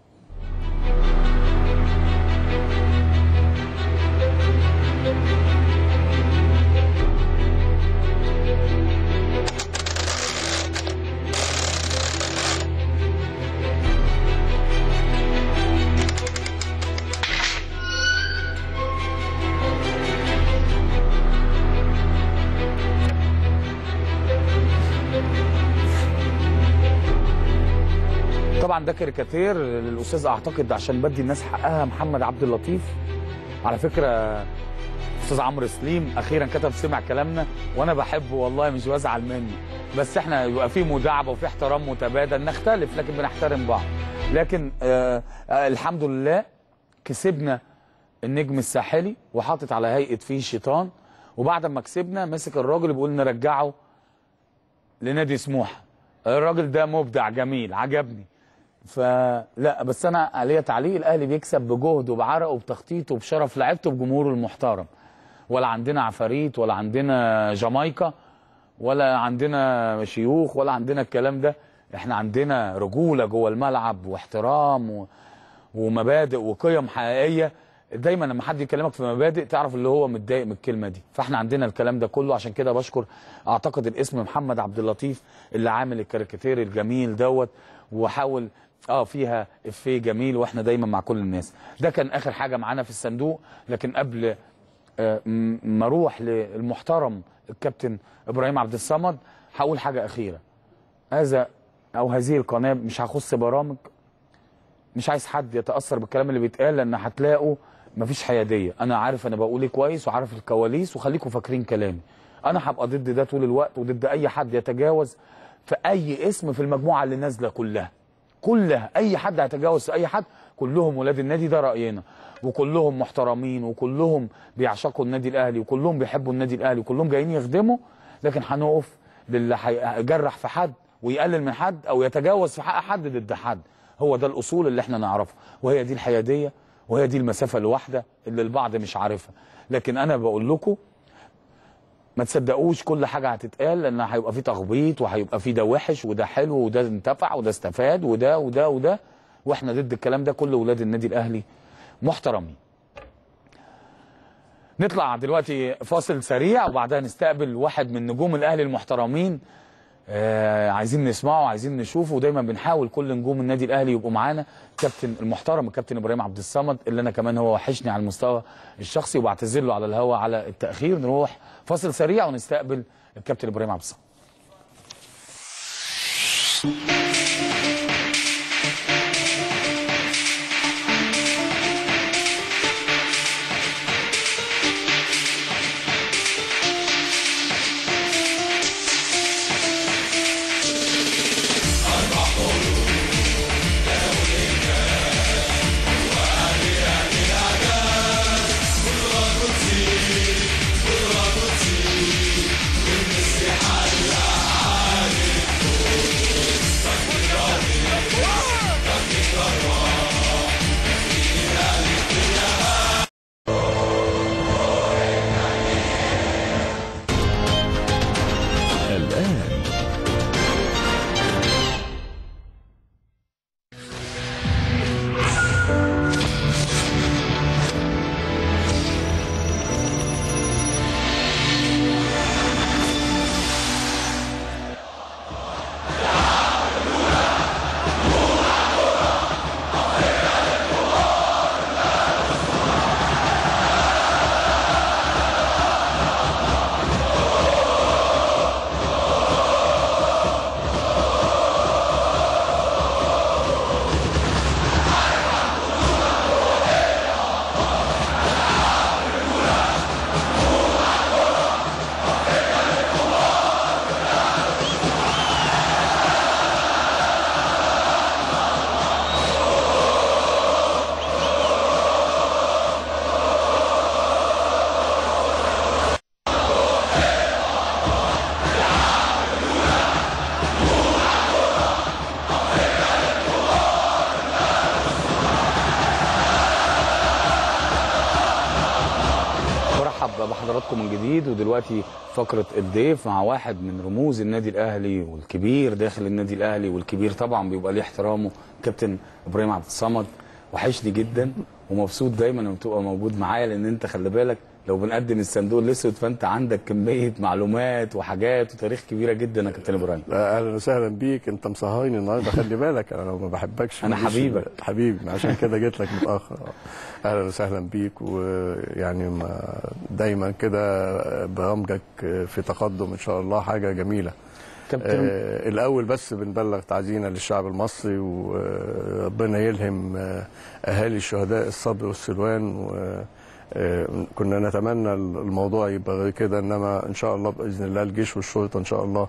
طبعا ده كاريكاتير للاستاذ اعتقد عشان بدي الناس حقها محمد عبد اللطيف على فكره استاذ عمرو سليم اخيرا كتب سمع كلامنا وانا بحبه والله مش بزعل منه بس احنا يبقى في مداعبه وفي احترام متبادل نختلف لكن بنحترم بعض لكن آه آه الحمد لله كسبنا النجم الساحلي وحاطط على هيئه فيه شيطان وبعد ما كسبنا مسك الراجل بيقول نرجعه لنادي سموحه الراجل ده مبدع جميل عجبني فلا بس انا عليا تعليق الاهلي بيكسب بجهد وبعرق وبتخطيط وبشرف لعيبته بجمهوره المحترم ولا عندنا عفاريت ولا عندنا جامايكا ولا عندنا شيوخ ولا عندنا الكلام ده احنا عندنا رجوله جوه الملعب واحترام و... ومبادئ وقيم حقيقيه دايما لما حد يكلمك في مبادئ تعرف اللي هو متضايق من الكلمه دي فاحنا عندنا الكلام ده كله عشان كده بشكر اعتقد الاسم محمد عبد اللطيف اللي عامل الكاريكاتير الجميل دوت وحاول اه فيها افيه جميل واحنا دايما مع كل الناس ده كان اخر حاجه معانا في الصندوق لكن قبل آه، م- ما اروح للمحترم الكابتن ابراهيم عبد الصمد هقول حاجه اخيره هذا او هذه القناه مش هخص برامج مش عايز حد يتاثر بالكلام اللي بيتقال لان هتلاقوا مفيش حياديه انا عارف انا بقول ايه كويس وعارف الكواليس وخليكم فاكرين كلامي انا هبقى ضد ده طول الوقت وضد اي حد يتجاوز في اي اسم في المجموعه اللي نازله كلها كلها اي حد هيتجاوز في اي حد كلهم ولاد النادي ده راينا وكلهم محترمين وكلهم بيعشقوا النادي الاهلي وكلهم بيحبوا النادي الاهلي وكلهم جايين يخدموا لكن هنقف للي هيجرح في حد ويقلل من حد او يتجاوز في حق حد ضد حد هو ده الاصول اللي احنا نعرفها وهي دي الحياديه وهي دي المسافه الواحده اللي البعض مش عارفها لكن انا بقول لكم ما تصدقوش كل حاجه هتتقال لان هيبقى في تخبيط وهيبقى في ده وحش وده حلو وده انتفع وده استفاد وده وده وده واحنا ضد الكلام ده كل ولاد النادي الاهلي محترمين نطلع دلوقتي فاصل سريع وبعدها نستقبل واحد من نجوم الاهلي المحترمين آه عايزين نسمعه عايزين نشوفه ودايما بنحاول كل نجوم النادي الاهلي يبقوا معانا كابتن المحترم الكابتن ابراهيم عبد الصمد اللي انا كمان هو وحشني على المستوى الشخصي وبعتذر له على الهوا على التاخير نروح فاصل سريع ونستقبل الكابتن ابراهيم عبد الصمد الآن برحب بحضراتكم من جديد ودلوقتي فقره الضيف مع واحد من رموز النادي الاهلي والكبير داخل النادي الاهلي والكبير طبعا بيبقى ليه احترامه كابتن ابراهيم عبد الصمد وحشني جدا ومبسوط دايما لما تبقى موجود معايا لان انت خلي بالك لو بنقدم الصندوق الاسود فانت عندك كميه معلومات وحاجات وتاريخ كبيره جدا يا كابتن ابراهيم لا اهلا وسهلا بيك انت مسهرني النهارده خلي بالك انا لو ما بحبكش أنا ماليش- حبيبك. حبيبي عشان كده جيت لك متاخر اهلا وسهلا بيك ويعني ما دايما كده برامجك في تقدم ان شاء الله حاجه جميله كابتن آه الاول بس بنبلغ تعزينا للشعب المصري وربنا يلهم آه، اهالي الشهداء الصبر والسلوان و آه، كنا نتمنى الموضوع يبقى غير كده انما ان شاء الله باذن الله الجيش والشرطه ان شاء الله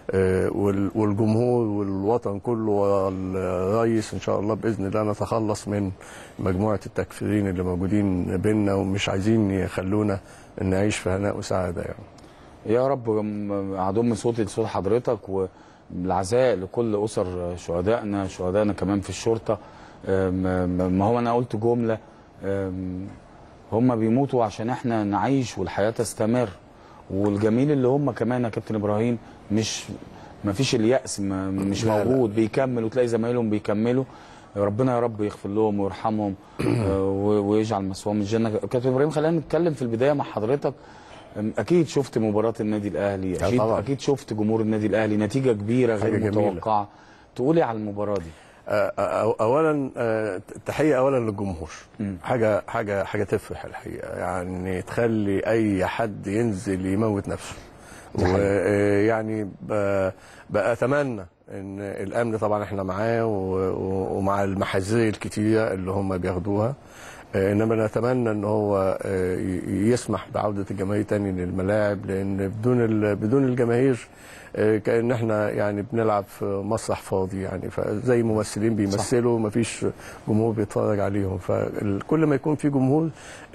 آه، وال- والجمهور والوطن كله والرئيس ان شاء الله باذن الله نتخلص من مجموعه التكفيرين اللي موجودين بيننا ومش عايزين يخلونا نعيش في هناء وسعاده يعني يا رب م- اضم صوتي لصوت حضرتك والعزاء لكل اسر شهدائنا شهدائنا كمان في الشرطه أم- ما هو انا قلت جمله أم، هم بيموتوا عشان احنا نعيش والحياه تستمر والجميل اللي هم كمان يا كابتن ابراهيم مش ما فيش اليأس ما مش لا، لا. موجود بيكمل وتلاقي زمايلهم بيكملوا ربنا يا رب يغفر لهم ويرحمهم آه، و- ويجعل مثواهم الجنه كابتن ابراهيم خلينا نتكلم في البدايه مع حضرتك أم، اكيد شفت مباراه النادي الاهلي آه، اكيد طبعاً. اكيد شفت جمهور النادي الاهلي نتيجه كبيره حاجة غير جميلة. متوقعه تقولي على المباراه دي آه، أو- اولا آه، تحيه اولا للجمهور حاجه حاجه حاجه تفرح الحقيقه يعني تخلي اي حد ينزل يموت نفسه ويعني بقى اتمنى ان الامن طبعا احنا معاه و- و- ومع المحاذير الكتيره اللي هم بياخدوها آه، انما نتمنى ان هو آه، ي- يسمح بعوده الجماهير تاني للملاعب لان بدون ال- بدون الجماهير آه، كان احنا يعني بنلعب في مسرح فاضي يعني فزي ممثلين بيمثلوا مفيش جمهور بيتفرج عليهم فكل ما يكون في جمهور ال-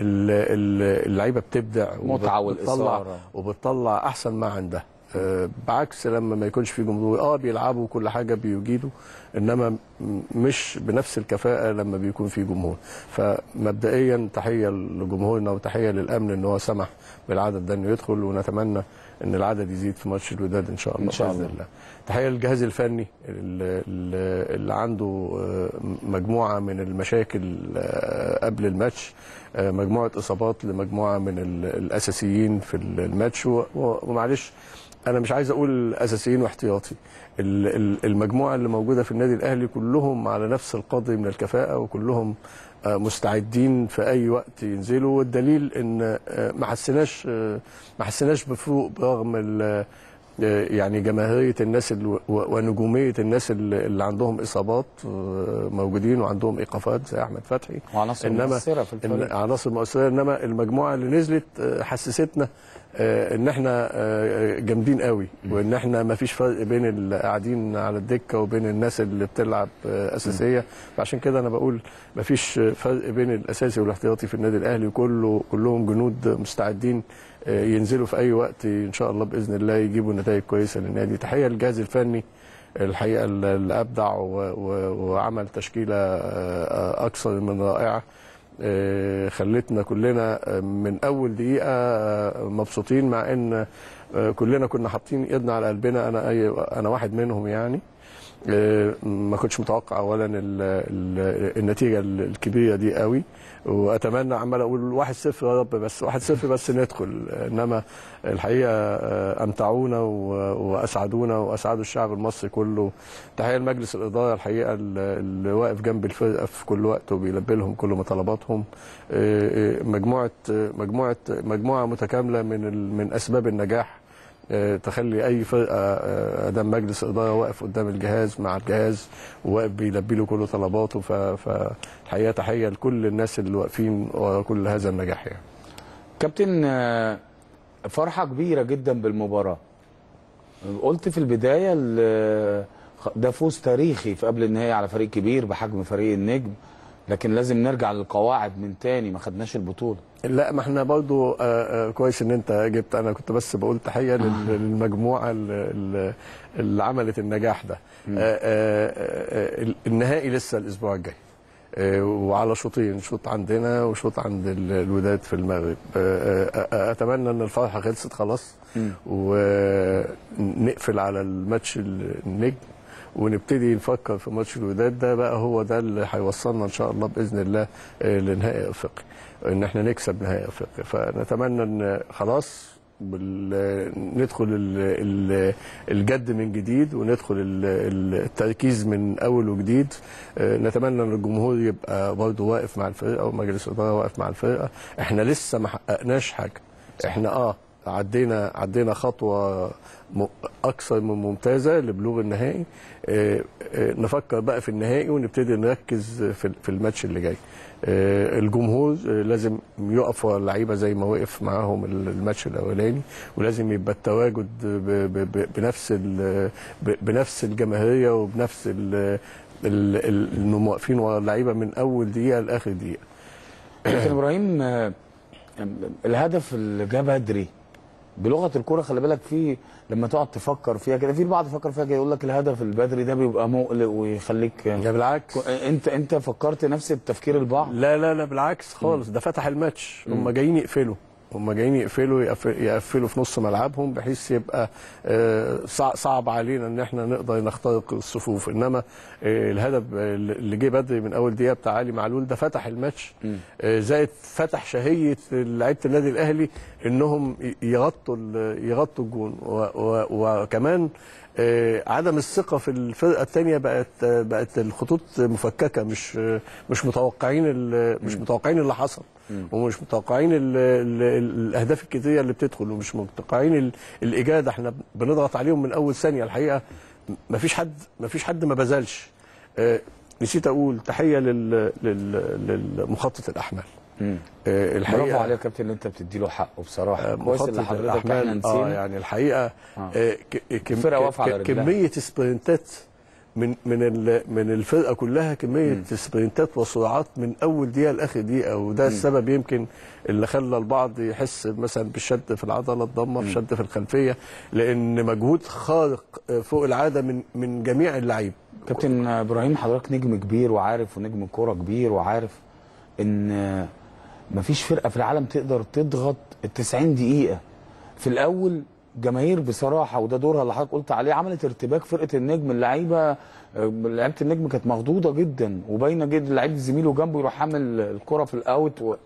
ال- اللعيبه بتبدع متعة وبتطلع والإثارة. وبتطلع احسن ما عندها آه، بعكس لما ما يكونش في جمهور اه بيلعبوا كل حاجه بيجيدوا انما م- مش بنفس الكفاءه لما بيكون في جمهور فمبدئيا تحيه لجمهورنا وتحيه للامن ان هو سمح بالعدد ده انه يدخل ونتمنى ان العدد يزيد في ماتش الوداد ان شاء الله إن شاء باذن الله. الله تحيه للجهاز الفني اللي, اللي- اللي عنده آه، مجموعه من المشاكل آه، قبل الماتش آه، مجموعه اصابات لمجموعه من ال- الاساسيين في الماتش و- و- ومعلش انا مش عايز اقول اساسيين واحتياطي ال- ال- المجموعه اللي موجوده في النادي الاهلي كلهم على نفس القدر من الكفاءه وكلهم آه، مستعدين في اي وقت ينزلوا والدليل ان آه، ما حسيناش آه، ما حسيناش بفروق برغم ال- آه، يعني جماهيريه الناس اللي و- ونجوميه الناس اللي اللي عندهم اصابات آه، موجودين وعندهم ايقافات زي احمد فتحي وعناصر مؤثرة في الفريق. إن- عناصر مؤثره انما المجموعه اللي نزلت آه، حسستنا آه، ان احنا آه، جامدين قوي وان احنا ما فيش فرق بين اللي قاعدين على الدكه وبين الناس اللي بتلعب آه، اساسيه فعشان كده انا بقول ما فيش فرق بين الاساسي والاحتياطي في النادي الاهلي كله كلهم جنود مستعدين آه، ينزلوا في اي وقت ان شاء الله باذن الله يجيبوا نتائج كويسه للنادي تحيه للجهاز الفني الحقيقه اللي ابدع و- و- وعمل تشكيله آه، اكثر من رائعه آه، خلتنا كلنا آه، من اول دقيقه آه، مبسوطين مع ان آه، كلنا كنا حاطين ايدنا على قلبنا انا أي انا واحد منهم يعني آه، ما كنتش متوقع اولا ال- ال- النتيجه الكبيره دي قوي واتمنى عمال اقول 1-0 يا رب بس 1-0 بس ندخل انما الحقيقه آه، امتعونا و- واسعدونا واسعدوا الشعب المصري كله تحيه لمجلس الاداره الحقيقه اللي اللي واقف جنب الفرقه في كل وقت وبيلبي لهم كل مطالباتهم آه، آه، مجموعه آه، مجموعه مجموعه متكامله من ال- من اسباب النجاح آه، تخلي اي فرقه آه، ادام مجلس اداره واقف قدام الجهاز مع الجهاز وواقف بيلبي له كل طلباته ف- فالحقيقه تحيه لكل الناس اللي واقفين ورا كل هذا النجاح يعني. كابتن آه، فرحه كبيره جدا بالمباراه قلت في البدايه ال- ده فوز تاريخي في قبل النهائي على فريق كبير بحجم فريق النجم لكن لازم نرجع للقواعد من تاني ما خدناش البطوله لا ما احنا برضو آه، آه، كويس ان انت جبت انا كنت بس بقول تحيه لل- للمجموعه اللي, اللي عملت النجاح ده آه، آه، آه، النهائي لسه الاسبوع الجاي آه، وعلى شوطين شوط عندنا وشوط عند ال- الوداد في المغرب آه، آه، آه، اتمنى ان الفرحه خلصت خلاص ونقفل على الماتش النجم ونبتدي نفكر في ماتش الوداد ده بقى هو ده اللي هيوصلنا ان شاء الله باذن الله آه، لنهائي افريقيا ان احنا نكسب نهائي افريقيا فنتمنى ان خلاص بال... ندخل ال... ال... الجد من جديد وندخل ال... ال- التركيز من اول وجديد آه، نتمنى ان الجمهور يبقى برضه واقف مع الفرقه ومجلس الاداره واقف مع الفرقه احنا لسه ما حققناش حاجه احنا اه عدينا عدينا خطوه م- اكثر من ممتازه لبلوغ النهائي آه، آه، نفكر بقى في النهائي ونبتدي نركز في في الماتش اللي جاي آه، الجمهور آه، لازم يقف ورا اللعيبه زي ما وقف معاهم ال- الماتش الاولاني ولازم يبقى التواجد ب- ب- ب- بنفس ال- ب- بنفس الجماهيريه وبنفس ال- ال- ال- انهم واقفين ورا اللعيبه من اول دقيقه لاخر دقيقه كابتن ابراهيم آه، الهدف اللي جه بدري بلغه الكوره خلي بالك في لما تقعد تفكر فيها كده في البعض يفكر فيها كده يقول لك الهدف البدري ده بيبقى مقلق ويخليك يا بالعكس انت انت فكرت نفس التفكير البعض لا لا لا بالعكس خالص ده فتح الماتش هم جايين يقفلوا هم جايين يقفلوا يقف- يقفلوا في نص ملعبهم بحيث يبقى آه، صع- صعب علينا ان احنا نقدر نخترق الصفوف انما آه، الهدف اللي جه بدري من اول دقيقه بتاع علي معلول ده فتح الماتش آه، زائد فتح شهيه لعيبه النادي الاهلي انهم ي- يغطوا ال- يغطوا الجون و- و- وكمان آه، عدم الثقه في الفرقه الثانيه بقت آه، بقت الخطوط مفككه مش آه، مش متوقعين ال- مش متوقعين اللي حصل ومش متوقعين ال ال ال الاهداف الكتيره اللي بتدخل ومش متوقعين ال- الاجاده احنا بنضغط عليهم من اول ثانيه الحقيقه ما فيش حد ما فيش حد ما بذلش آه، نسيت اقول تحيه لل لل للمخطط الاحمال مم. آه، برافو عليك يا كابتن ان انت بتدي له حقه بصراحه كويس مخطط اللي حضرتك الأحمال، احنا نسينا اه يعني الحقيقه آه. آه. ك- كم الفرقة واقفة على ك- رجلها. كميه سبرنتات من من ال- من الفرقه كلها كميه سبرنتات وسرعات من اول دقيقه لاخر دقيقه وده السبب يمكن اللي خلى البعض يحس مثلا بالشد في العضله الضمه في شد في الخلفيه لان مجهود خارق آه، فوق العاده من من جميع اللعيبه كابتن ابراهيم حضرتك نجم كبير وعارف ونجم كوره كبير وعارف ان مفيش فرقه في العالم تقدر تضغط ال 90 دقيقه في الاول جماهير بصراحه وده دورها اللي حضرتك قلت عليه عملت ارتباك فرقه النجم اللعيبه لعيبه النجم كانت مخضوضه جدا وباينه جدا لعيب زميله جنبه يروح عامل الكره في الاوت و...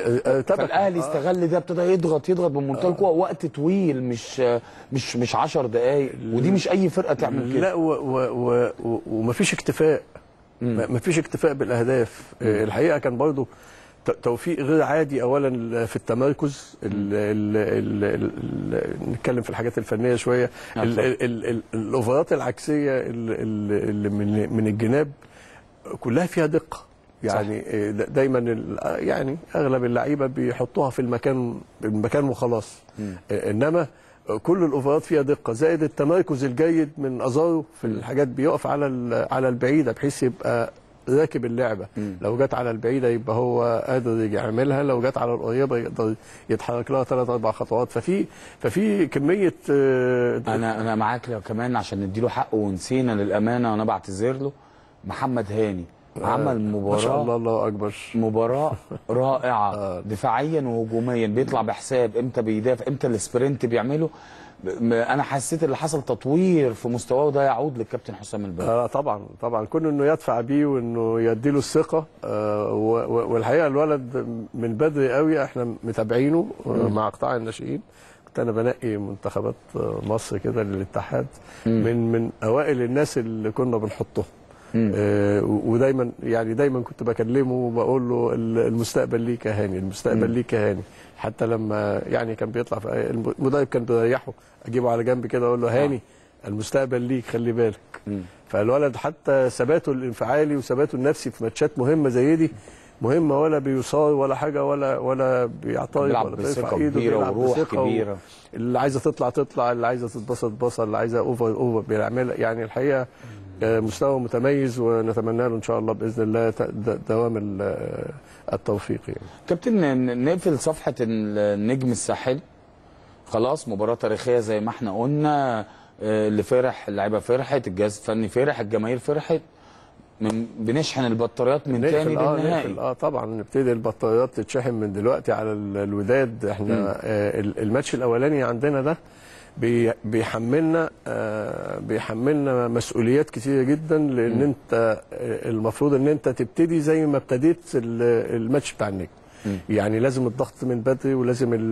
فالاهلي استغل ده ابتدى يضغط يضغط بمنتهى القوه وقت طويل مش مش مش 10 دقائق ودي مش اي فرقه تعمل كده لا و و و و ومفيش اكتفاء ما- مفيش اكتفاء بالاهداف آه، الحقيقه كان برضو ت- توفيق غير عادي اولا في التمركز ال ال ال ال ال نتكلم في الحاجات الفنيه شويه نعم، ال- اتفضل. ال- ال- ال- الاوفرات العكسيه ال- ال- اللي من من الجناب كلها فيها دقه يعني آه، دا- دايما ال- آه، يعني اغلب اللعيبه بيحطوها في المكان المكان وخلاص آه، انما كل الاوفرات فيها دقه زائد التمركز الجيد من ازارو في الحاجات بيقف على ال- على البعيده بحيث يبقى راكب اللعبه لو جت على البعيده يبقى هو قادر يعملها لو جت على القريبه يقدر يتحرك لها ثلاث اربع خطوات ففي ففي كميه آه، انا انا معاك لو كمان عشان نديله حقه ونسينا للامانه وانا بعتذر له محمد هاني عمل مباراه ما شاء الله الله اكبر مباراه رائعه دفاعيا وهجوميا بيطلع بحساب امتى بيدافع امتى السبرنت بيعمله م- انا حسيت اللي حصل تطوير في مستواه وده يعود للكابتن حسام البدري اه طبعا طبعا كون انه يدفع بيه وانه يديله الثقه آه و- و- والحقيقه الولد من بدري قوي احنا متابعينه آه مم. مع قطاع الناشئين كنت انا بنقي منتخبات آه، مصر كده للاتحاد مم. من من اوائل الناس اللي كنا بنحطهم مم. آه و- ودايما يعني دايما كنت بكلمه وبقول له ال- المستقبل ليك يا هاني المستقبل مم. ليك يا هاني حتى لما يعني كان بيطلع في المدرب كان بيريحه اجيبه على جنب كده اقول له هاني المستقبل ليك خلي بالك فالولد حتى ثباته الانفعالي وثباته النفسي في ماتشات مهمه زي دي مهمه ولا بيصار ولا حاجه ولا ولا بيعترض بيلعب ولا بثقة بيرفع ايده كبيرة بيلعب وروح بثقة و- كبيرة. اللي عايزه تطلع تطلع اللي عايزه تتبسط تبسط اللي عايزه اوفر اوفر بيعمل يعني الحقيقه آه، مستوى متميز ونتمنى له ان شاء الله باذن الله ت- د- دوام ال- آه، التوفيق يعني كابتن ن- نقفل صفحه النجم الساحلي خلاص مباراه تاريخيه زي ما احنا قلنا آه، اللي فرح اللعيبه فرحت الجهاز الفني فرح الجماهير فرحت من بنشحن البطاريات من تاني نقفل اه للنهائي نقفل اه طبعا نبتدي البطاريات تتشحن من دلوقتي على ال- الوداد مم. احنا آه ال- الماتش الاولاني عندنا ده بي- بيحملنا آه بيحملنا مسؤوليات كتيره جدا لان مم. انت آه المفروض ان انت تبتدي زي ما ابتديت ال- الماتش بتاع النجم مم. يعني لازم الضغط من بدري ولازم ال-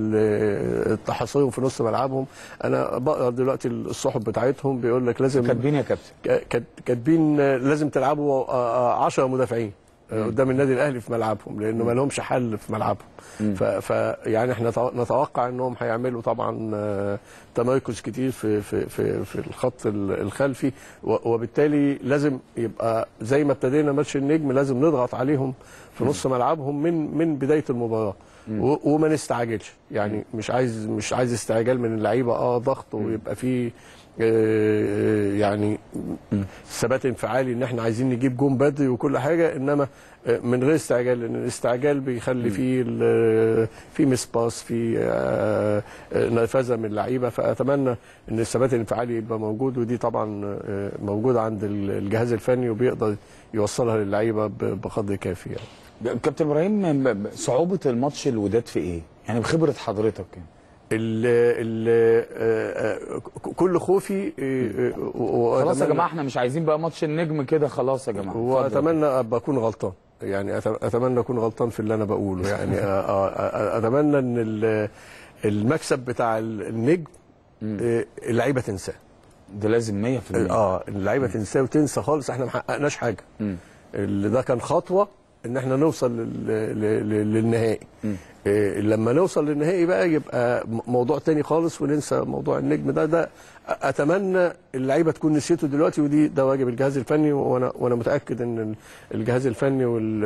ال- التحصيهم في نص ملعبهم انا بقرا دلوقتي الصحف بتاعتهم بيقول لك لازم كاتبين يا كابتن ك- كات- كاتبين آه، لازم تلعبوا 10 مدافعين آه، قدام النادي الاهلي في ملعبهم لانه ما لهمش حل في ملعبهم ف, ف يعني احنا تو- نتوقع انهم هيعملوا طبعا آه، تمركز كتير في في في, في الخط ال- الخلفي و- وبالتالي لازم يبقى زي ما ابتدينا ماتش النجم لازم نضغط عليهم في نص ملعبهم من من بدايه المباراه و- وما نستعجلش يعني مش عايز مش عايز استعجال من اللعيبه اه ضغط ويبقى فيه آه، يعني ثبات انفعالي ان احنا عايزين نجيب جون بدري وكل حاجه انما آه، من غير استعجال لان الاستعجال بيخلي فيه ال- في مسباس في آه، آه، نرفزه من اللعيبه فاتمنى ان الثبات الانفعالي يبقى موجود ودي طبعا آه، موجوده عند ال- الجهاز الفني وبيقدر يوصلها للعيبه ب- بقدر كافي يعني. كابتن ابراهيم ب- ب- صعوبه الماتش الوداد في ايه؟ يعني بخبره حضرتك يعني. ال ال آه، آه، كل خوفي آه، آه، و- خلاص يا وأتمنى- جماعه احنا مش عايزين بقى ماتش النجم كده خلاص يا جماعه اتفضل. واتمنى ابقى اكون غلطان يعني أت- اتمنى اكون غلطان في اللي انا بقوله يعني أ- أ- اتمنى ان ال- المكسب بتاع ال- النجم آه، اللعيبه تنساه ده لازم 100% اه اللعيبه تنساه وتنسى خالص احنا ما حققناش حاجه اللي ده كان خطوه ان احنا نوصل لل- لل- لل- للنهائي إيه لما نوصل للنهائي بقى يبقى م- موضوع تاني خالص وننسى موضوع النجم ده ده اتمنى اللعيبه تكون نسيته دلوقتي ودي ده واجب الجهاز الفني وانا وانا متاكد ان الجهاز الفني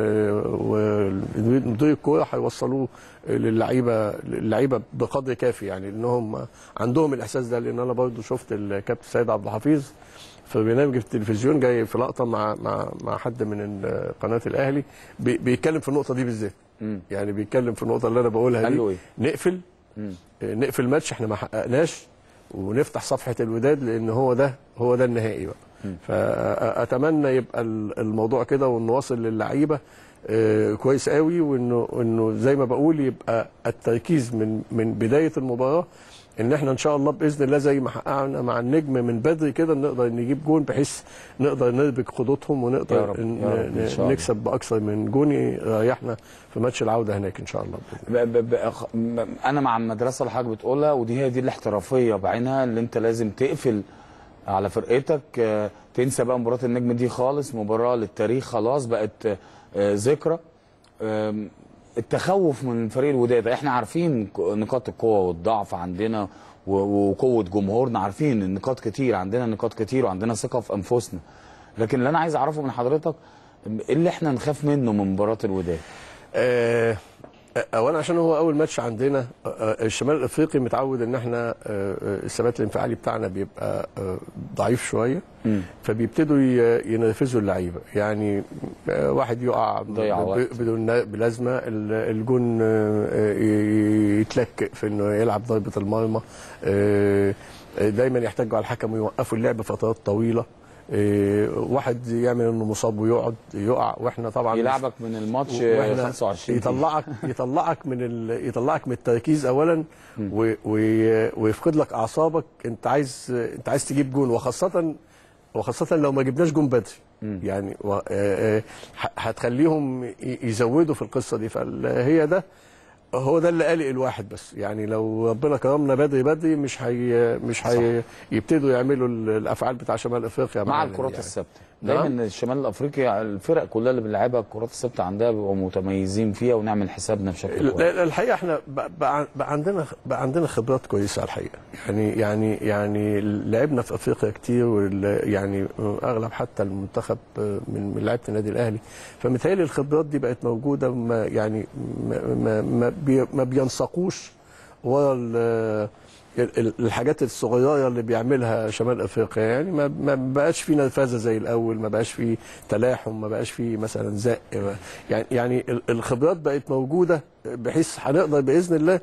ومدير الكوره هيوصلوه للعيبه اللعيبه بقدر كافي يعني انهم عندهم الاحساس ده لان انا برضو شفت الكابتن سيد عبد الحفيظ في برنامج في التلفزيون جاي في لقطه مع مع مع حد من ال- قناه الاهلي بي- بيتكلم في النقطه دي بالذات يعني بيتكلم في النقطه اللي انا بقولها قال دي له إيه؟ نقفل آه، نقفل ماتش احنا ما حققناش ونفتح صفحه الوداد لان هو ده هو ده النهائي بقى فاتمنى يبقى ال- الموضوع كده ونواصل للعيبه آه، كويس قوي وانه انه زي ما بقول يبقى التركيز من من بدايه المباراه ان احنا ان شاء الله باذن الله زي ما حققنا مع النجم من بدري كده نقدر نجيب جون بحيث نقدر نربك خطوطهم يا ونقدر رب، ن- يا رب إن ن- شاء الله. نكسب باكثر من جون يريحنا في ماتش العوده هناك ان شاء الله ب ب ب أخ- م- انا مع المدرسه اللي حضرتك بتقولها ودي هي دي الاحترافيه بعينها اللي انت لازم تقفل على فرقتك آه، تنسى بقى مباراه النجم دي خالص مباراه للتاريخ خلاص بقت آه، ذكرى آم، التخوف من فريق الوداد احنا عارفين ك- نقاط القوه والضعف عندنا و- وقوه جمهورنا عارفين النقاط كتير عندنا نقاط كتير وعندنا ثقه في انفسنا لكن اللي انا عايز اعرفه من حضرتك ايه اللي احنا نخاف منه من مباراه الوداد آه، اولا عشان هو اول ماتش عندنا آه، آه، الشمال الافريقي متعود ان احنا آه، آه، الثبات الانفعالي بتاعنا بيبقى آه، ضعيف شويه فبيبتدوا ي- ينرفزوا اللعيبه يعني آه، واحد يقع ضيع ب- وقت. بدون بلازمه ال- الجون آه، آه، ي- يتلكك في انه يلعب ضربه المرمى آه، آه، دايما يحتاجوا على الحكم ويوقفوا اللعب فترات طويله آه، واحد يعمل انه مصاب ويقعد يقع واحنا طبعا مش- يلعبك من الماتش وإحنا 25 دقيقة. يطلعك يطلعك من ال... يطلعك من التركيز اولا و... و... ويفقد لك اعصابك انت عايز انت عايز تجيب جون وخاصه وخاصه لو ما جبناش جون بدري يعني و... آه، آه، ه- هتخليهم ي- يزودوا في القصه دي فهي ده هو ده اللي قلق الواحد بس يعني لو ربنا كرمنا بدري بدري مش هي مش هي يبتدوا يعملوا ال- الافعال بتاع شمال افريقيا مع معانا الكرات يعني. الثابته نعم. دايما الشمال الافريقي الفرق كلها اللي بنلعبها الكرات الثابته عندها بيبقوا متميزين فيها ونعمل حسابنا بشكل كويس لا- الحقيقه احنا بقى, بقى بقى عندنا بقى عندنا خبرات كويسه على الحقيقه يعني يعني يعني لعبنا في افريقيا كتير وال- يعني اغلب حتى المنتخب من من لعيبه النادي الاهلي فمتهيألي الخبرات دي بقت موجوده ما يعني ما ما, ما, بي ما بينسقوش ورا ال- ال- الحاجات الصغيره اللي بيعملها شمال افريقيا يعني ما ما بقاش في نرفزه زي الاول ما بقاش في تلاحم ما بقاش في مثلا زق ما- يعني يعني ال- الخبرات بقت موجوده بحيث هنقدر باذن الله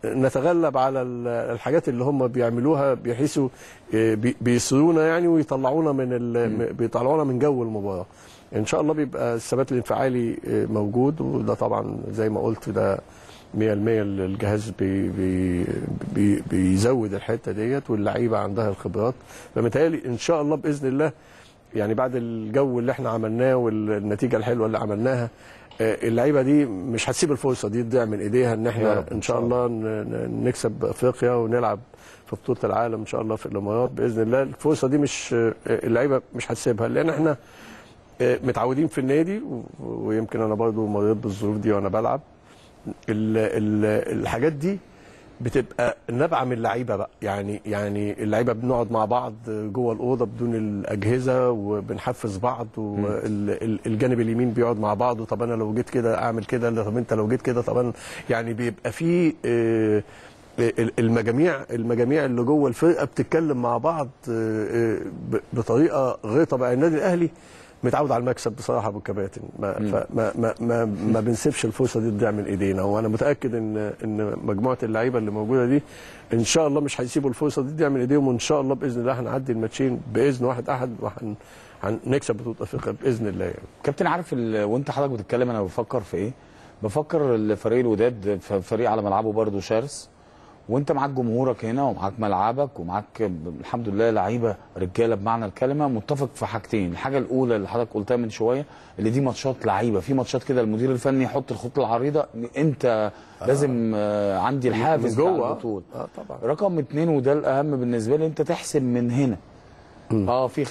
نتغلب على ال- الحاجات اللي هم بيعملوها بحيث بي- بيسرونا يعني ويطلعونا من ال- بيطلعونا من جو المباراه ان شاء الله بيبقى الثبات الانفعالي موجود وده طبعا زي ما قلت ده 100% الجهاز بي بي بي بيزود الحته ديت واللعيبه عندها الخبرات فمتهيألي ان شاء الله باذن الله يعني بعد الجو اللي احنا عملناه والنتيجه الحلوه اللي عملناها آه، اللعيبه دي مش هتسيب الفرصه دي تضيع من ايديها ان يا احنا رب ان شاء الله ن- ن- نكسب افريقيا ونلعب في بطوله العالم ان شاء الله في الامارات باذن الله الفرصه دي مش آه، اللعيبه مش هتسيبها لان احنا آه، متعودين في النادي و- ويمكن انا برضو مريت بالظروف دي وانا بلعب ال ال الحاجات دي بتبقى نابعه من اللعيبه بقى يعني يعني اللعيبه بنقعد مع بعض جوه الاوضه بدون الاجهزه وبنحفز بعض والجانب اليمين بيقعد مع بعض طب انا لو جيت كده اعمل كده طب انت لو جيت كده طب انا يعني بيبقى في آه، ال- المجاميع المجاميع اللي جوه الفرقه بتتكلم مع بعض آه، آه، ب- بطريقه غير طبيعيه النادي الاهلي متعود على المكسب بصراحه يا ابو الكباتن ما فما ما ما ما بنسيبش الفرصه دي تضيع من ايدينا وانا متاكد ان ان مجموعه اللعيبه اللي موجوده دي ان شاء الله مش هيسيبوا الفرصه دي تضيع من ايديهم وان شاء الله باذن الله هنعدي الماتشين باذن واحد احد وهن هنكسب بطوله افريقيا باذن الله يعني كابتن عارف ال... وانت حضرتك بتتكلم انا بفكر في ايه بفكر الفريق الوداد ف- فريق على ملعبه برضه شرس وانت معاك جمهورك هنا ومعاك ملعبك ومعاك ب- الحمد لله لعيبه رجاله بمعنى الكلمه متفق في حاجتين الحاجه الاولى اللي حضرتك قلتها من شويه اللي دي ماتشات لعيبه في ماتشات كده المدير الفني يحط الخطه العريضه انت لازم آه عندي الحافز من بتاع جوه. البطوله اه طبعا رقم اتنين وده الاهم بالنسبه لي انت تحسب من هنا اه في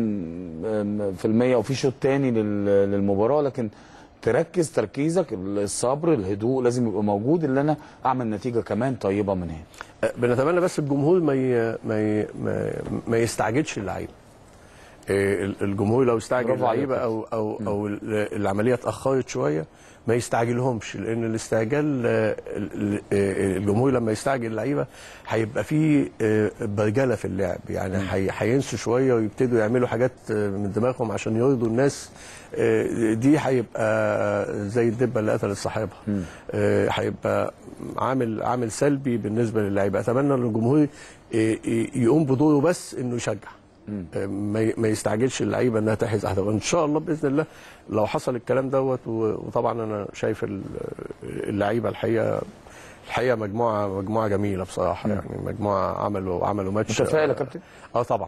50 في المية وفي شوط تاني لل- للمباراه لكن تركز تركيزك الصبر الهدوء لازم يبقى موجود اللي انا اعمل نتيجه كمان طيبه من هنا بنتمنى بس الجمهور ما ي... ما ي... ما, ما يستعجلش اللعيبه إيه، ال- الجمهور لو استعجل برافو عليك اللعيبه يا او او او ال- العمليه اتاخرت شويه ما يستعجلهمش لان الاستعجال آه، ال- ال- الجمهور لما يستعجل اللعيبه هيبقى فيه آه، برجله في اللعب يعني هي- هينسوا شويه ويبتدوا يعملوا حاجات آه، من دماغهم عشان يرضوا الناس آه، دي هيبقى زي الدبه اللي قتلت صاحبها آه، هيبقى عامل عامل سلبي بالنسبه للعيبه اتمنى ان الجمهور آه، ي- يقوم بدوره بس انه يشجع آه، ما ي- ما يستعجلش اللعيبه انها تحرز اهداف ان شاء الله باذن الله لو حصل الكلام دوت و- وطبعا انا شايف ال- اللعيبه الحقيقه الحقيقه مجموعه مجموعه جميله بصراحه يعني مجموعه عملوا عملوا ماتش متفائل يا كابتن؟ اه طبعا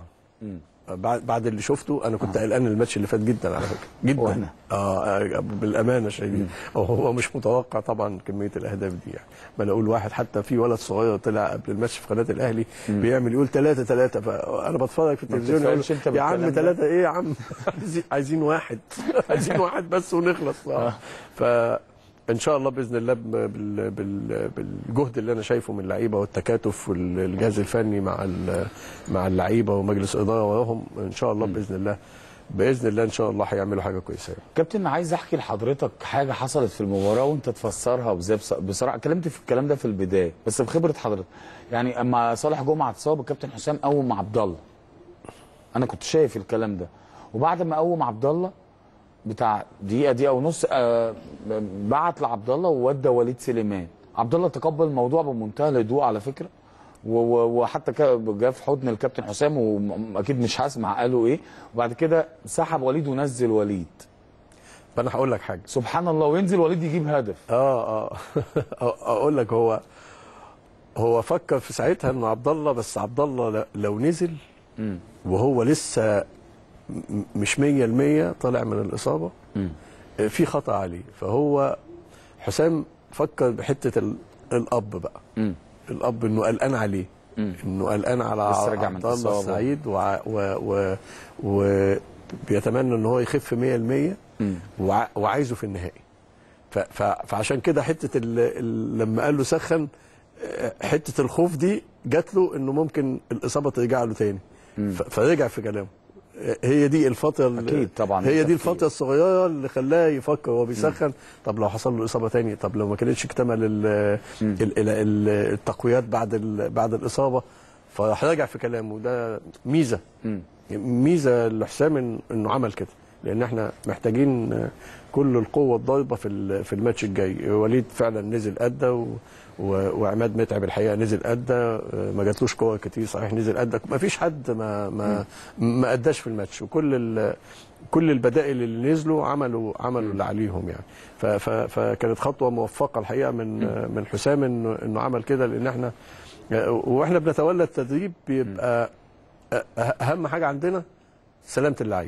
بعد بعد اللي شفته انا كنت قلقان الماتش اللي فات جدا على فكره جدا وأنا. اه آه، بالامانه شديد هو مش متوقع طبعا كميه الاهداف دي يعني ما انا اقول واحد حتى في ولد صغير طلع قبل الماتش في قناه الاهلي بيعمل يقول ثلاثة ثلاثة فانا بتفرج في ما التلفزيون يقول بتتفائلش أنت يا عم بالكلام ده؟ ثلاثة ايه يا عم عايزين- عايزين واحد عايزين واحد بس ونخلص اه فان شاء الله باذن الله ب- بال- بال- بالجهد اللي انا شايفه من اللعيبه والتكاتف والجهاز الفني مع ال- مع اللعيبه ومجلس الاداره وراهم ان شاء الله باذن الله باذن الله ان شاء الله هيعملوا حاجه كويسه يعني. كابتن عايز احكي لحضرتك حاجه حصلت في المباراه وانت تفسرها وازاي بص- بصراحه اتكلمت في الكلام ده في البدايه بس بخبره حضرتك يعني اما صالح جمعه اتصاب الكابتن حسام قوم عبد الله انا كنت شايف الكلام ده وبعد ما قوم عبد الله بتاع دقيقه دقيقه ونص آه بعت لعبد الله وودى وليد سليمان عبد الله تقبل الموضوع بمنتهى الهدوء على فكره و- و- وحتى كا- جه في حضن الكابتن حسام واكيد مش هسمع قالوا ايه وبعد كده سحب وليد ونزل وليد فانا هقول لك حاجه سبحان الله وينزل وليد يجيب هدف اه اه اقول لك هو هو فكر في ساعتها انه عبد الله بس عبد الله ل- لو نزل وهو لسه م- مش 100% طالع من الاصابه آه، في خطا عليه فهو حسام فكر بحته ال- الاب بقى الاب انه قلقان عليه انه قلقان على لسه راجع من عبد الله إصابة. السعيد وع- و و و بيتمنى ان هو يخف 100% وع- وعايزه في النهائي ف- ف- فعشان كده حته ال- ال- لما قال له سخن آه، حته الخوف دي جات له انه ممكن الاصابه ترجع له تاني ف- فرجع في كلامه آه، هي دي الفتره ال- أكيد طبعاً هي دي التفكير. الفتره الصغيره اللي خلاه يفكر وهو بيسخن طب لو حصل له اصابه تاني طب لو ما كانتش اكتمل ال- ال- ال- ال- التقويات بعد ال- بعد الاصابه فراح راجع في كلامه ده ميزه ميزه لحسام إن- انه عمل كده لان احنا محتاجين آه، كل القوه الضاربه في ال- في الماتش الجاي وليد فعلا نزل ادى و و- وعماد متعب الحقيقه نزل ادى آه، ما جاتلوش كور كتير صحيح نزل ادى ما فيش حد ما ما ما اداش في الماتش وكل ال- كل البدائل اللي نزلوا عملوا عملوا اللي عليهم يعني ف- ف- فكانت خطوه موفقه الحقيقه من آه، من حسام انه انه عمل كده لان احنا آه، واحنا بنتولى التدريب بيبقى أه- اهم حاجه عندنا سلامه اللعيب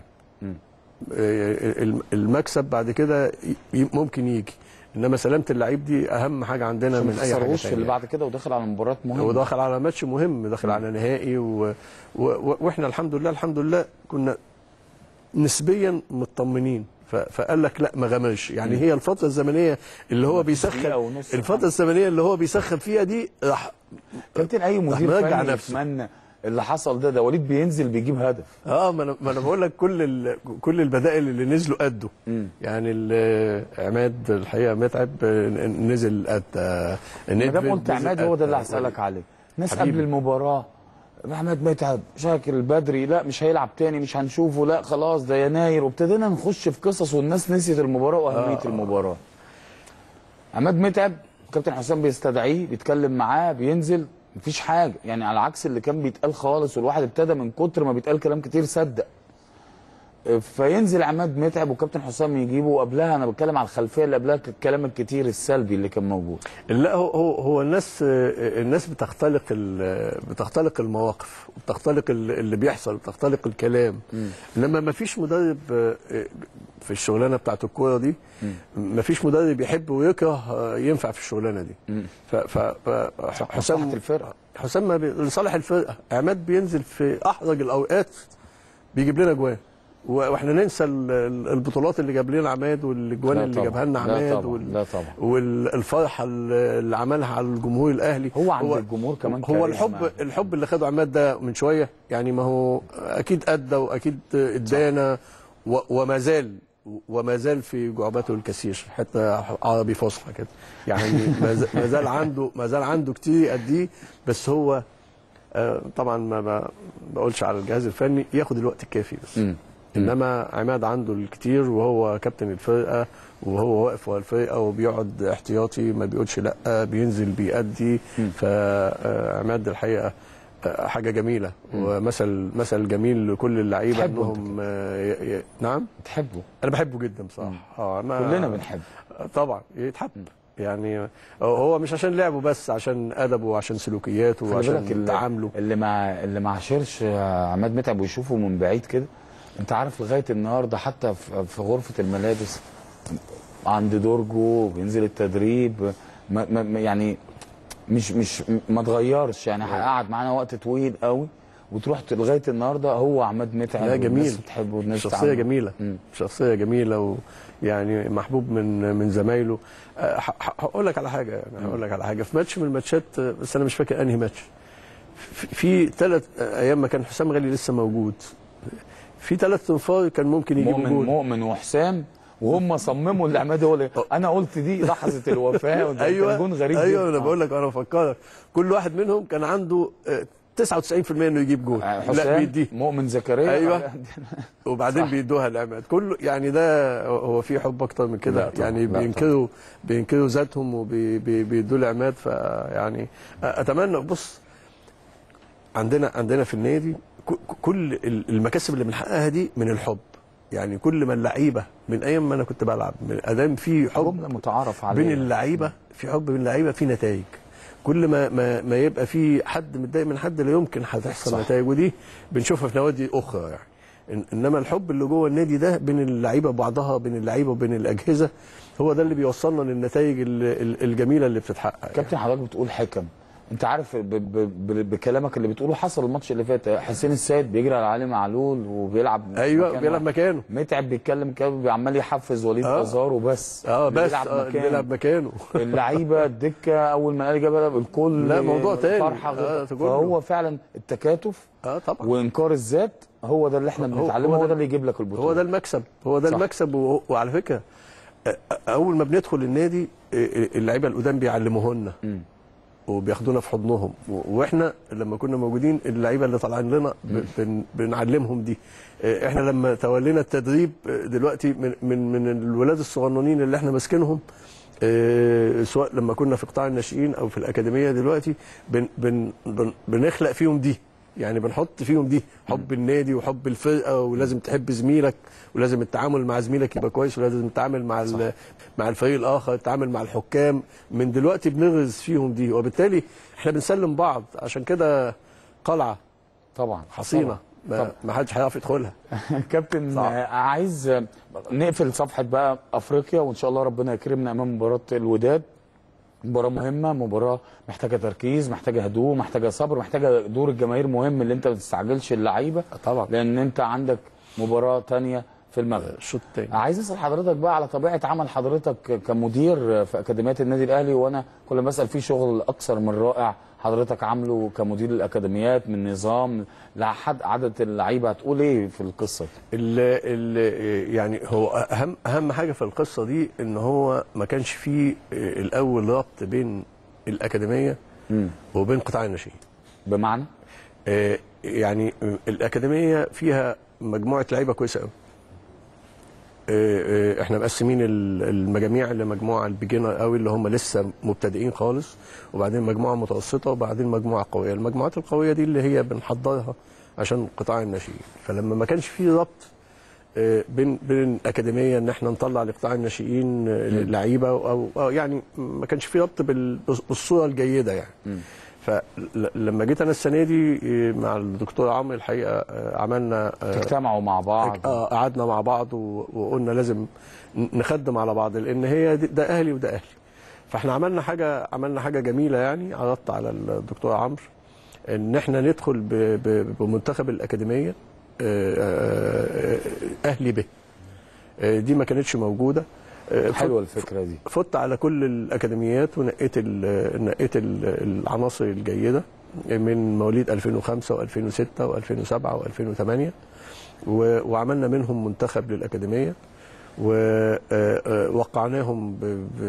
آه، الم- المكسب بعد كده ي- ممكن يجي انما سلامه اللعيب دي اهم حاجه عندنا عشان من ما اي حاجه تخسروش في تانية. اللي بعد كده وداخل على مباراه مهمه وداخل على ماتش مهم داخل على نهائي و... و... و... واحنا الحمد لله الحمد لله كنا نسبيا مطمنين ف- فقال لك لا ما غامرش يعني هي الفتره الزمنيه اللي هو بيسخن دقيقة ونص الفتره الزمنيه اللي هو بيسخن فيها دي راح كابتن اي راح مدير مرجع فني نفسه يتمنى اللي حصل ده ده وليد بينزل بيجيب هدف اه ما انا ما انا بقول لك كل ال... كل البدائل اللي نزلوا قدوا يعني ال- عماد الحقيقه متعب آه، نزل قد آه، ما دام ندفد قلت نزل عماد هو قد. ده اللي هسالك عليه ناس حبيبي. قبل المباراه عماد متعب شاكر البدري لا مش هيلعب تاني مش هنشوفه لا خلاص ده يناير وابتدينا نخش في قصص والناس نسيت المباراه واهميه آه. المباراه عماد متعب كابتن حسام بيستدعيه بيتكلم معاه بينزل مفيش حاجه يعني على عكس اللي كان بيتقال خالص والواحد ابتدى من كتر ما بيتقال كلام كتير صدق فينزل عماد متعب وكابتن حسام يجيبه وقبلها انا بتكلم على الخلفيه اللي قبلها الكلام الكتير السلبي اللي كان موجود لا هو هو هو الناس الناس بتختلق ال- بتختلق المواقف وبتختلق ال- اللي بيحصل وبتختلق الكلام انما ما فيش مدرب آه، في الشغلانه بتاعت الكوره دي ما فيش مدرب يحب ويكره آه، ينفع في الشغلانه دي ف ف ف- حسام الفرقه حسام ما بي- لصالح الفرقه عماد بينزل في احرج الاوقات بيجيب لنا جوان و- واحنا ننسى ال- ال- البطولات اللي جاب لنا عماد والاجوان لا اللي طبعا. جابها لنا لا عماد طبعا. وال- لا طبعا. والفرحه اللي عملها على الجمهور الاهلي هو عند الجمهور كمان هو كاريزما. الحب الحب اللي خده عماد ده من شويه يعني ما هو اكيد ادى واكيد ادانا و- وما زال وما زال في جعبته الكثير حتى عربي فصحى كده يعني ما ز- ما زال عنده ما زال عنده كتير يأديه بس هو آه، طبعا ما ب- بقولش على الجهاز الفني ياخد الوقت الكافي بس انما عماد عنده الكتير وهو كابتن الفرقه وهو واقف ورا الفرقه وبيقعد احتياطي ما بيقولش لا بينزل بيأدي فعماد الحقيقه آه، حاجه جميله ومثل مثل جميل لكل اللعيبه تحبه انهم آه، ي- ي- نعم تحبه انا بحبه جدا بصراحه اه انا كلنا بنحبه. طبعا يتحب يعني هو مش عشان لعبه بس عشان ادبه وعشان سلوكياته خلي بالك وعشان اللي- تعامله اللي مع اللي ما عاشرش عماد متعب ويشوفه من بعيد كده انت عارف لغايه النهارده حتى في في غرفه الملابس عند دورجو بينزل التدريب ما ما ما- يعني مش مش ما اتغيرش يعني قعد معانا وقت طويل قوي وتروح ت- لغايه النهارده هو عماد متعب لا جميل والناس بتحبه والناس شخصيه بتعامله. جميله شخصيه جميله ويعني محبوب من من زمايله أه، ح- ح- هقول لك على حاجه يعني هقول لك على حاجه في ماتش من الماتشات أه، بس انا مش فاكر انهي ماتش في- في ثلاث ايام ما كان حسام غالي لسه موجود في ثلاث انفار كان ممكن يجيبوا مؤمن جول مؤمن وحسام وهم صمموا اللي عماد هو اللي انا قلت دي لحظه الوفاه وده ايوه كان جون غريب ايوه جداً. انا بقول لك انا بفكرك كل واحد منهم كان عنده أه، 99% انه يجيب جول لا حسام بيديه مؤمن زكريا ايوه وبعدين صح. بيدوها لعماد كله يعني ده هو في حب اكتر من كده لا طبعاً، يعني لا بينكروا بينكروا ذاتهم وبيدوا لعماد فيعني اتمنى بص عندنا عندنا في النادي ك- كل المكاسب اللي بنحققها دي من الحب يعني كل ما اللعيبه من ايام ما انا كنت بلعب من ادام في حب جمله متعارف عليها بين اللعيبه في حب بين اللعيبه في نتائج كل ما ما, ما يبقى في حد متضايق من حد لا يمكن هتحصل صح. نتائج ودي بنشوفها في نوادي اخرى يعني إن- انما الحب اللي جوه النادي ده بين اللعيبه بعضها بين اللعيبه وبين الاجهزه هو ده اللي بيوصلنا للنتائج ال- ال- الجميله اللي بتتحقق كابتن حضرتك بتقول حكم انت عارف ب ب ب بكلامك اللي بتقوله حصل الماتش اللي فات حسين السيد بيجري على علي معلول وبيلعب ايوه مكانه. بيلعب مكانه متعب بيتكلم كده عمال يحفز وليد آه. ازار وبس اه بس بيلعب آه مكانه. بيلعب مكانه اللعيبه الدكه اول ما الاهلي جاب الكل لا، موضوع تاني. فرحه آه، غير تجربة. فهو فعلا التكاتف اه طبعا وانكار الذات هو ده اللي احنا هو- بنتعلمه هو- هو ده اللي يجيب لك البطوله هو ده المكسب هو ده صح. المكسب و... وعلى فكره أ- اول ما بندخل النادي ال- اللعيبه القدام بيعلموهولنا وبياخدونا في حضنهم و- واحنا لما كنا موجودين اللعيبه اللي طالعين لنا ب- بن... بنعلمهم دي آه، احنا لما تولينا التدريب آه، دلوقتي من من من الولاد الصغننين اللي احنا ماسكينهم آه، سواء لما كنا في قطاع الناشئين او في الاكاديميه دلوقتي بن بن بن بنخلق فيهم دي يعني بنحط فيهم دي حب النادي وحب الفرقه ولازم تحب زميلك ولازم التعامل مع زميلك يبقى كويس ولازم التعامل مع ال- مع الفريق الاخر التعامل مع الحكام من دلوقتي بنغرز فيهم دي وبالتالي احنا بنسلم بعض عشان كده قلعه طبعا حصينه طبعا. ما, ما حدش هيعرف يدخلها كابتن صح. آه، عايز آه، نقفل صفحه بقى افريقيا وان شاء الله ربنا يكرمنا امام مباراه الوداد مباراه مهمه مباراه محتاجه تركيز محتاجه هدوء محتاجه صبر محتاجه دور الجماهير مهم اللي انت ما تستعجلش اللعيبه طبعا لان انت عندك مباراه تانية في المغرب الشوط الثاني عايز اسال حضرتك بقى على طبيعه عمل حضرتك كمدير في اكاديميات النادي الاهلي وانا كل ما اسال فيه شغل اكثر من رائع حضرتك عامله كمدير الاكاديميات من نظام لحد عدد اللعيبه هتقول ايه في القصه دي؟ ال ال يعني هو اهم اهم حاجه في القصه دي ان هو ما كانش فيه الاول ربط بين الاكاديميه وبين قطاع الناشئين بمعنى آه، يعني الاكاديميه فيها مجموعه لعيبه كويسه قوي آه، آه، احنا مقسمين ال- المجاميع لمجموعه البيجنر قوي اللي هم لسه مبتدئين خالص وبعدين مجموعه متوسطه وبعدين مجموعه قويه المجموعات القويه دي اللي هي بنحضرها عشان قطاع الناشئين فلما ما كانش في ربط آه، بين بين الاكاديميه ان احنا نطلع لقطاع الناشئين آه، لعيبه او أو يعني ما كانش في ربط بال- بالصوره الجيده يعني فلما جيت انا السنه دي آه، مع الدكتور عمرو الحقيقه آه، عملنا آه، تجتمعوا مع بعض اه قعدنا مع بعض و- وقلنا لازم ن- نخدم على بعض لان هي دي- ده اهلي وده اهلي فاحنا عملنا حاجه عملنا حاجه جميله يعني عرضت على الدكتور عمرو ان احنا ندخل ب- ب- بمنتخب الاكاديميه آه، آه، آه، اهلي به آه، دي ما كانتش موجوده آه، حلوه فت- الفكره دي فت على كل الاكاديميات ونقيت ال- نقيت ال- العناصر الجيده من مواليد 2005 و2006 و2007 و2008 وعملنا منهم منتخب للاكاديميه ووقعناهم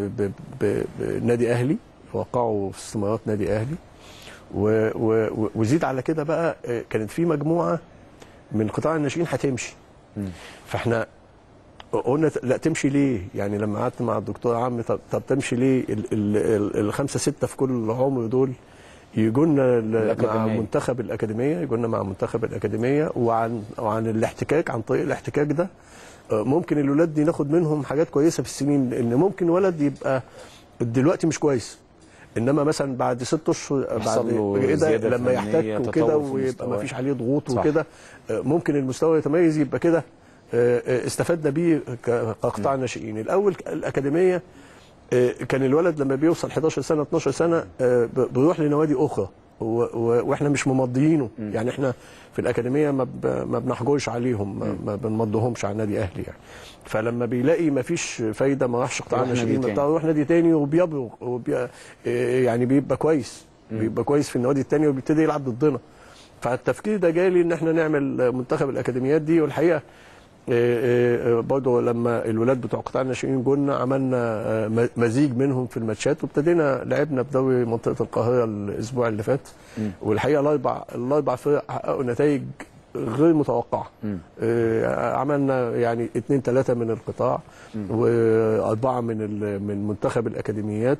بنادي اهلي وقعوا في استثمارات نادي اهلي و- و- وزيد على كده بقى آه، كانت في مجموعه من قطاع الناشئين هتمشي فاحنا قلنا لا تمشي ليه؟ يعني لما قعدت مع الدكتور عمي طب, طب تمشي ليه؟ ال- ال- ال- الخمسه سته في كل عمر دول يجونا ل- مع الأكاديمية. منتخب الاكاديميه يجونا مع منتخب الاكاديميه وعن وعن الاحتكاك عن طريق الاحتكاك ده آه، ممكن الولاد دي ناخد منهم حاجات كويسه في السنين لان ممكن ولد يبقى دلوقتي مش كويس انما مثلا بعد ست اشهر يحصل له بعد كده زيادة لما فنية، يحتك تطور وكده في ويبقى مستواه. ما فيش عليه ضغوط صح. وكده آه، ممكن المستوى يتميز يبقى كده آه، آه، استفدنا بيه ك- كقطاع ناشئين الاول ك- الاكاديميه آه، كان الولد لما بيوصل 11 سنه 12 سنه آه، ب- بيروح لنوادي اخرى و- و- واحنا مش ممضيينه يعني احنا في الاكاديميه ما ب- ما بنحجرش عليهم ما- ما بنمضيهمش على نادي اهلي يعني فلما بيلاقي ما فيش فايده ما راحش قطاع يروح نادي الناشئين تاني. بتاعه يروح نادي تاني وبيبرق وبي... آه، يعني بيبقى كويس بيبقى كويس في النوادي التانية وبيبتدي يلعب ضدنا فالتفكير ده جالي ان احنا نعمل منتخب الاكاديميات دي والحقيقه آه، آه، برضه لما الولاد بتوع قطاع الناشئين جولنا عملنا آه، م- مزيج منهم في الماتشات وابتدينا لعبنا في دوري منطقه القاهره الاسبوع اللي فات والحقيقه الاربع الاربع فرق حققوا نتائج غير متوقعه آه، عملنا يعني اثنين ثلاثه من القطاع واربعه من ال- من منتخب الاكاديميات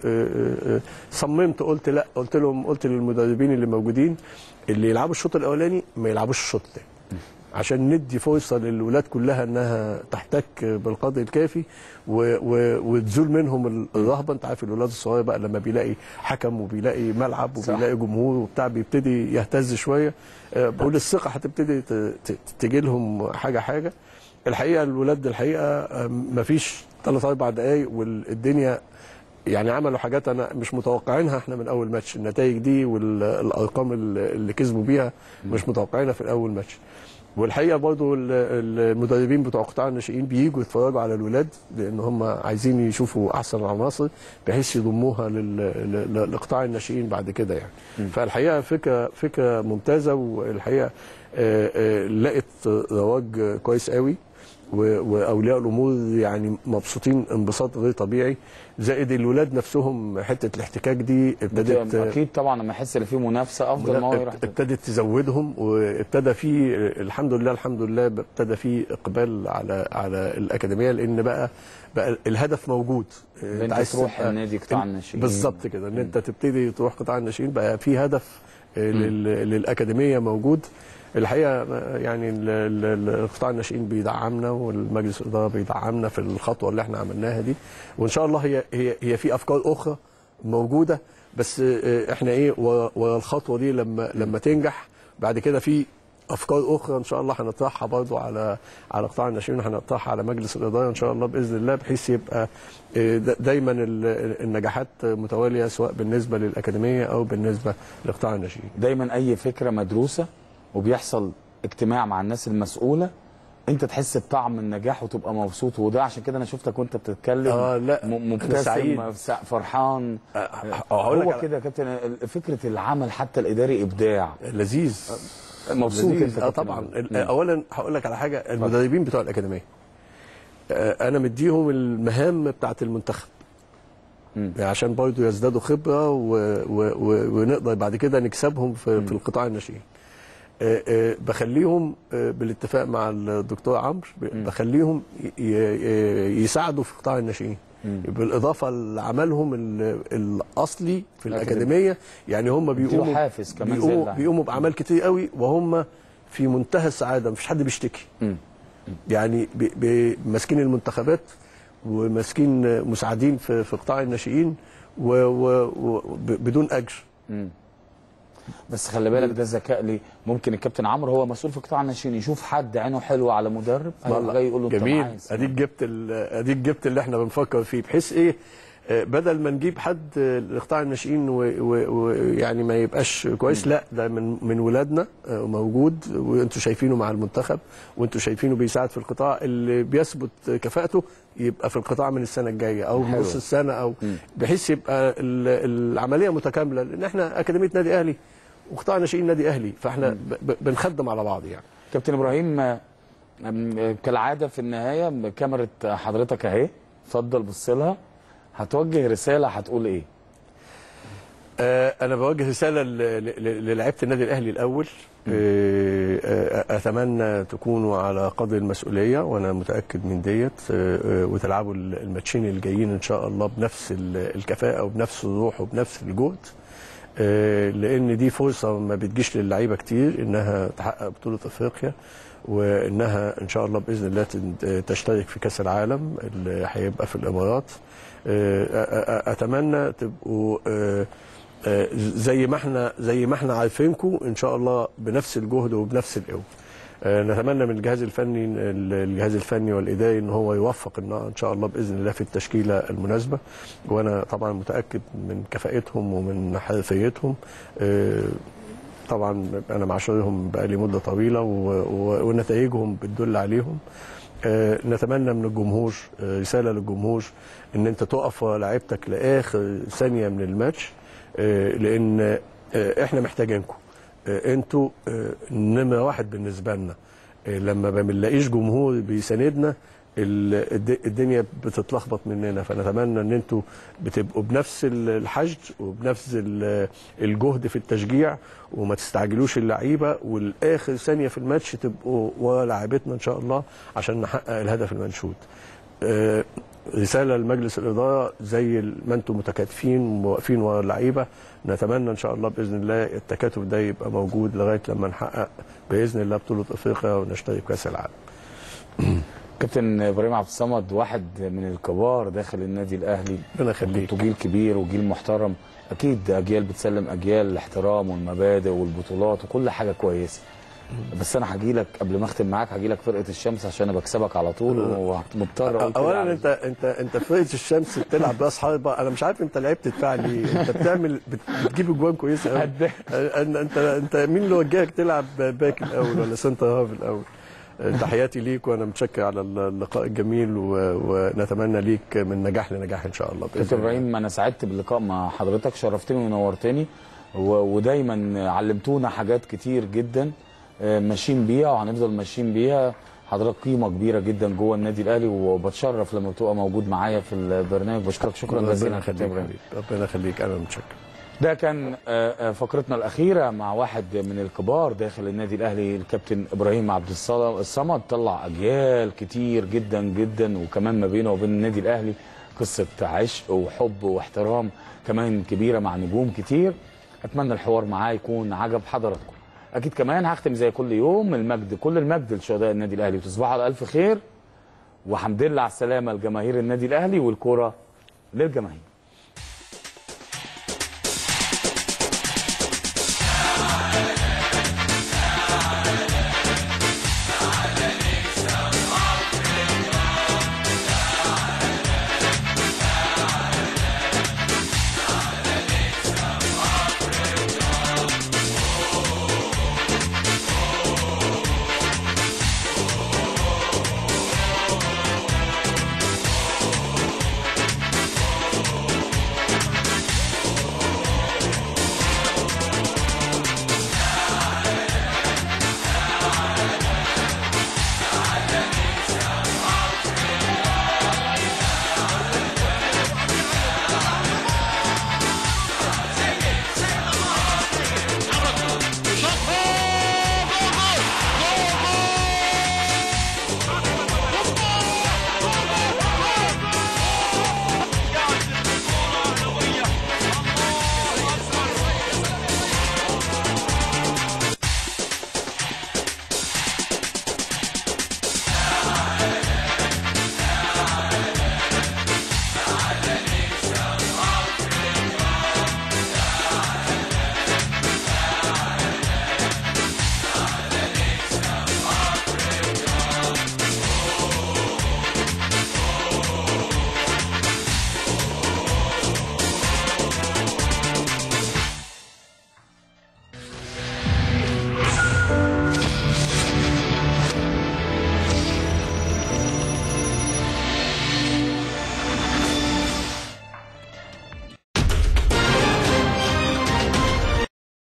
وصممت قلت لا قلت لهم قلت للمدربين اللي موجودين اللي يلعبوا الشوط الاولاني ما يلعبوش الشوط الثاني عشان ندي فرصه للولاد كلها انها تحتك بالقدر الكافي و و وتزول منهم الرهبه انت عارف الولاد الصغير بقى لما بيلاقي حكم وبيلاقي ملعب صح. وبيلاقي جمهور وبتاع بيبتدي يهتز شويه آه، بقول الثقه هتبتدي ت- ت- تجي لهم حاجه حاجه الحقيقه الولاد الحقيقه آه، مفيش ثلاث اربع دقائق والدنيا يعني عملوا حاجات انا مش متوقعينها احنا من اول ماتش النتائج دي والارقام اللي اللي كسبوا بيها مش متوقعينها في الاول ماتش والحقيقه برضو ال- المدربين بتوع قطاع الناشئين بييجوا يتفرجوا على الولاد لان هم عايزين يشوفوا احسن العناصر بحيث يضموها لل- ل- لقطاع الناشئين بعد كده يعني فالحقيقه فكره فكره ممتازه والحقيقه آه، آه، لقت رواج كويس قوي و- واولياء الامور يعني مبسوطين انبساط غير طبيعي زائد الولاد نفسهم حته الاحتكاك دي ابتدت اكيد طبعا لما يحس ان في منافسه افضل ما هو يروح ابتدت تزودهم وابتدى في الحمد لله الحمد لله ابتدى في اقبال على على الاكاديميه لان بقى بقى الهدف موجود انت تروح تبقى- النادي قطاع الناشئين. بالظبط كده ان انت تبتدي تروح قطاع الناشئين بقى في هدف آه، لل- للاكاديميه موجود الحقيقه آه، يعني ال- ال- ال- قطاع الناشئين بيدعمنا والمجلس الاداره بيدعمنا في الخطوه اللي احنا عملناها دي وان شاء الله هي هي هي في افكار اخرى موجوده بس آه، احنا ايه ورا ورا الخطوه دي لما لما تنجح بعد كده في افكار اخرى ان شاء الله هنطرحها برضو على على قطاع الناشئين هنطرحها على مجلس الاداره ان شاء الله باذن الله بحيث يبقى آه، دا- دايما ال- النجاحات متواليه سواء بالنسبه للاكاديميه او بالنسبه لقطاع الناشئين دايما اي فكره مدروسه وبيحصل اجتماع مع الناس المسؤوله انت تحس بطعم النجاح وتبقى مبسوط وده عشان كده انا شفتك وانت بتتكلم آه، لا، م- أنا مبتسم سعيد. فرحان هقول لك هو على- كده يا كابتن ال- فكره العمل حتى الاداري ابداع لذيذ مبسوط لذيذ. انت اه كابتن طبعا إبراهيم. ال- اولا هقول لك على حاجه المدربين بتوع الاكاديميه آه، انا مديهم المهام بتاعه المنتخب يعني عشان برضه يزدادوا خبره و... و... و... ونقدر بعد كده نكسبهم في, في القطاع الناشئين آه، آه، بخليهم آه، بالاتفاق مع الدكتور عمرو ب- بخليهم ي- ي- يساعدوا في قطاع الناشئين بالاضافه لعملهم ال- الاصلي في الاكاديميه يعني هم اديله بيقوموا حافز كمان زي بيقوموا, اللاعب. بيقوموا باعمال كتير قوي وهم في منتهى السعاده مفيش حد بيشتكي يعني بي- بي- ماسكين المنتخبات وماسكين مساعدين في في قطاع الناشئين و- و- و- ب- بدون اجر مم. بس خلي بالك ده ذكاء ليه ممكن الكابتن عمرو هو مسؤول في قطاع الناشئين يشوف حد عينه حلوه على مدرب هيروح جاي يقول له انت جميل معايا اديك جبت ال- اديك جبت اللي احنا بنفكر فيه بحيث ايه آه، بدل ما نجيب حد آه، لقطاع الناشئين ويعني ما يبقاش كويس لا ده من من ولادنا آه، موجود وانتوا شايفينه مع المنتخب وانتوا شايفينه بيساعد في القطاع اللي بيثبت كفاءته يبقى في القطاع من السنه الجايه او حلو. نص السنه او بحيث يبقى ال- العمليه متكامله لان احنا اكاديميه نادي اهلي وقطاع ناشئين نادي اهلي فاحنا ب- ب- بنخدم على بعض يعني كابتن ابراهيم آه، آم، كالعاده في النهايه كاميرا حضرتك اهي اتفضل بص لها هتوجه رساله هتقول ايه آه، انا بوجه رساله ل- ل- للاعيبه النادي الاهلي الاول آه، آه، اتمنى تكونوا على قدر المسؤوليه وانا متاكد من ديت آه، آه، وتلعبوا الماتشين الجايين ان شاء الله بنفس ال- الكفاءه وبنفس الروح وبنفس الجهد آه، لان دي فرصه ما بتجيش للعيبه كتير انها تحقق بطوله افريقيا وانها ان شاء الله باذن الله تن- تشترك في كاس العالم اللي هيبقى في الامارات آه، أ- أ- اتمنى تبقوا آه، آه، زي ما احنا زي ما احنا عارفينكم ان شاء الله بنفس الجهد وبنفس القوه آه، نتمنى من الجهاز الفني الجهاز الفني والاداري ان هو يوفق ان ان شاء الله باذن الله في التشكيله المناسبه وانا طبعا متاكد من كفاءتهم ومن حرفيتهم آه، طبعا انا معاشرهم بقالي مده طويله و- و- ونتائجهم بتدل عليهم آه، نتمنى من الجمهور آه، رساله للجمهور ان انت تقف ورا لعيبتك لاخر ثانيه من الماتش آه، لان آه، احنا محتاجينكم آه، انتوا آه، نمره واحد بالنسبه لنا آه، لما ما بنلاقيش جمهور بيساندنا ال- الد- الدنيا بتتلخبط مننا فنتمنى ان انتوا بتبقوا بنفس ال- الحشد وبنفس ال- الجهد في التشجيع وما تستعجلوش اللعيبه والاخر ثانيه في الماتش تبقوا ورا لاعيبتنا ان شاء الله عشان نحقق الهدف المنشود. آه، رساله لمجلس الاداره زي ما انتم متكاتفين وواقفين ورا اللعيبه نتمنى ان شاء الله باذن الله التكاتف ده يبقى موجود لغايه لما نحقق باذن الله بطوله افريقيا ونشترك كاس العالم. كابتن ابراهيم عبد الصمد واحد من الكبار داخل النادي الاهلي ربنا يخليك جيل كبير وجيل محترم اكيد اجيال بتسلم اجيال الاحترام والمبادئ والبطولات وكل حاجه كويسه بس انا هجي لك قبل ما اختم معاك هجي لك فرقه الشمس عشان انا بكسبك على طول ومضطر أقول كده اولا على- انت انت انت في فرقه الشمس بتلعب راس حربه انا مش عارف انت لعبت دفاع ليه انت بتعمل بت- بتجيب اجوان كويسه قوي انت انت انت مين اللي وجهك تلعب باك الاول ولا سنتر هاف الاول تحياتي ليك وانا متشكر على اللقاء الجميل و... ونتمنى ليك من نجاح لنجاح ان شاء الله بإذن كابتن الله. ابراهيم انا سعدت باللقاء مع حضرتك شرفتني ونورتني و... ودايما علمتونا حاجات كتير جدا آه، ماشيين بيها وهنفضل ماشيين بيها حضرتك قيمه كبيره جدا جوه النادي الاهلي وبتشرف لما بتبقى موجود معايا في البرنامج بشكرك شكرا جزيلا ربنا يا كابتن يخليك ابراهيم حبيبي. ربنا يخليك انا متشكر ده كان آه، آه، فقرتنا الأخيرة مع واحد من الكبار داخل النادي الأهلي الكابتن إبراهيم عبد الصلا- الصمد طلع أجيال كتير جدا جدا وكمان ما بينه وبين النادي الأهلي قصة عشق وحب واحترام كمان كبيرة مع نجوم كتير أتمنى الحوار معاه يكون عجب حضراتكم أكيد كمان هختم زي كل يوم المجد كل المجد لشهداء النادي الأهلي وتصبحوا على ألف خير وحمد لله على السلامة لجماهير النادي الأهلي والكرة للجماهير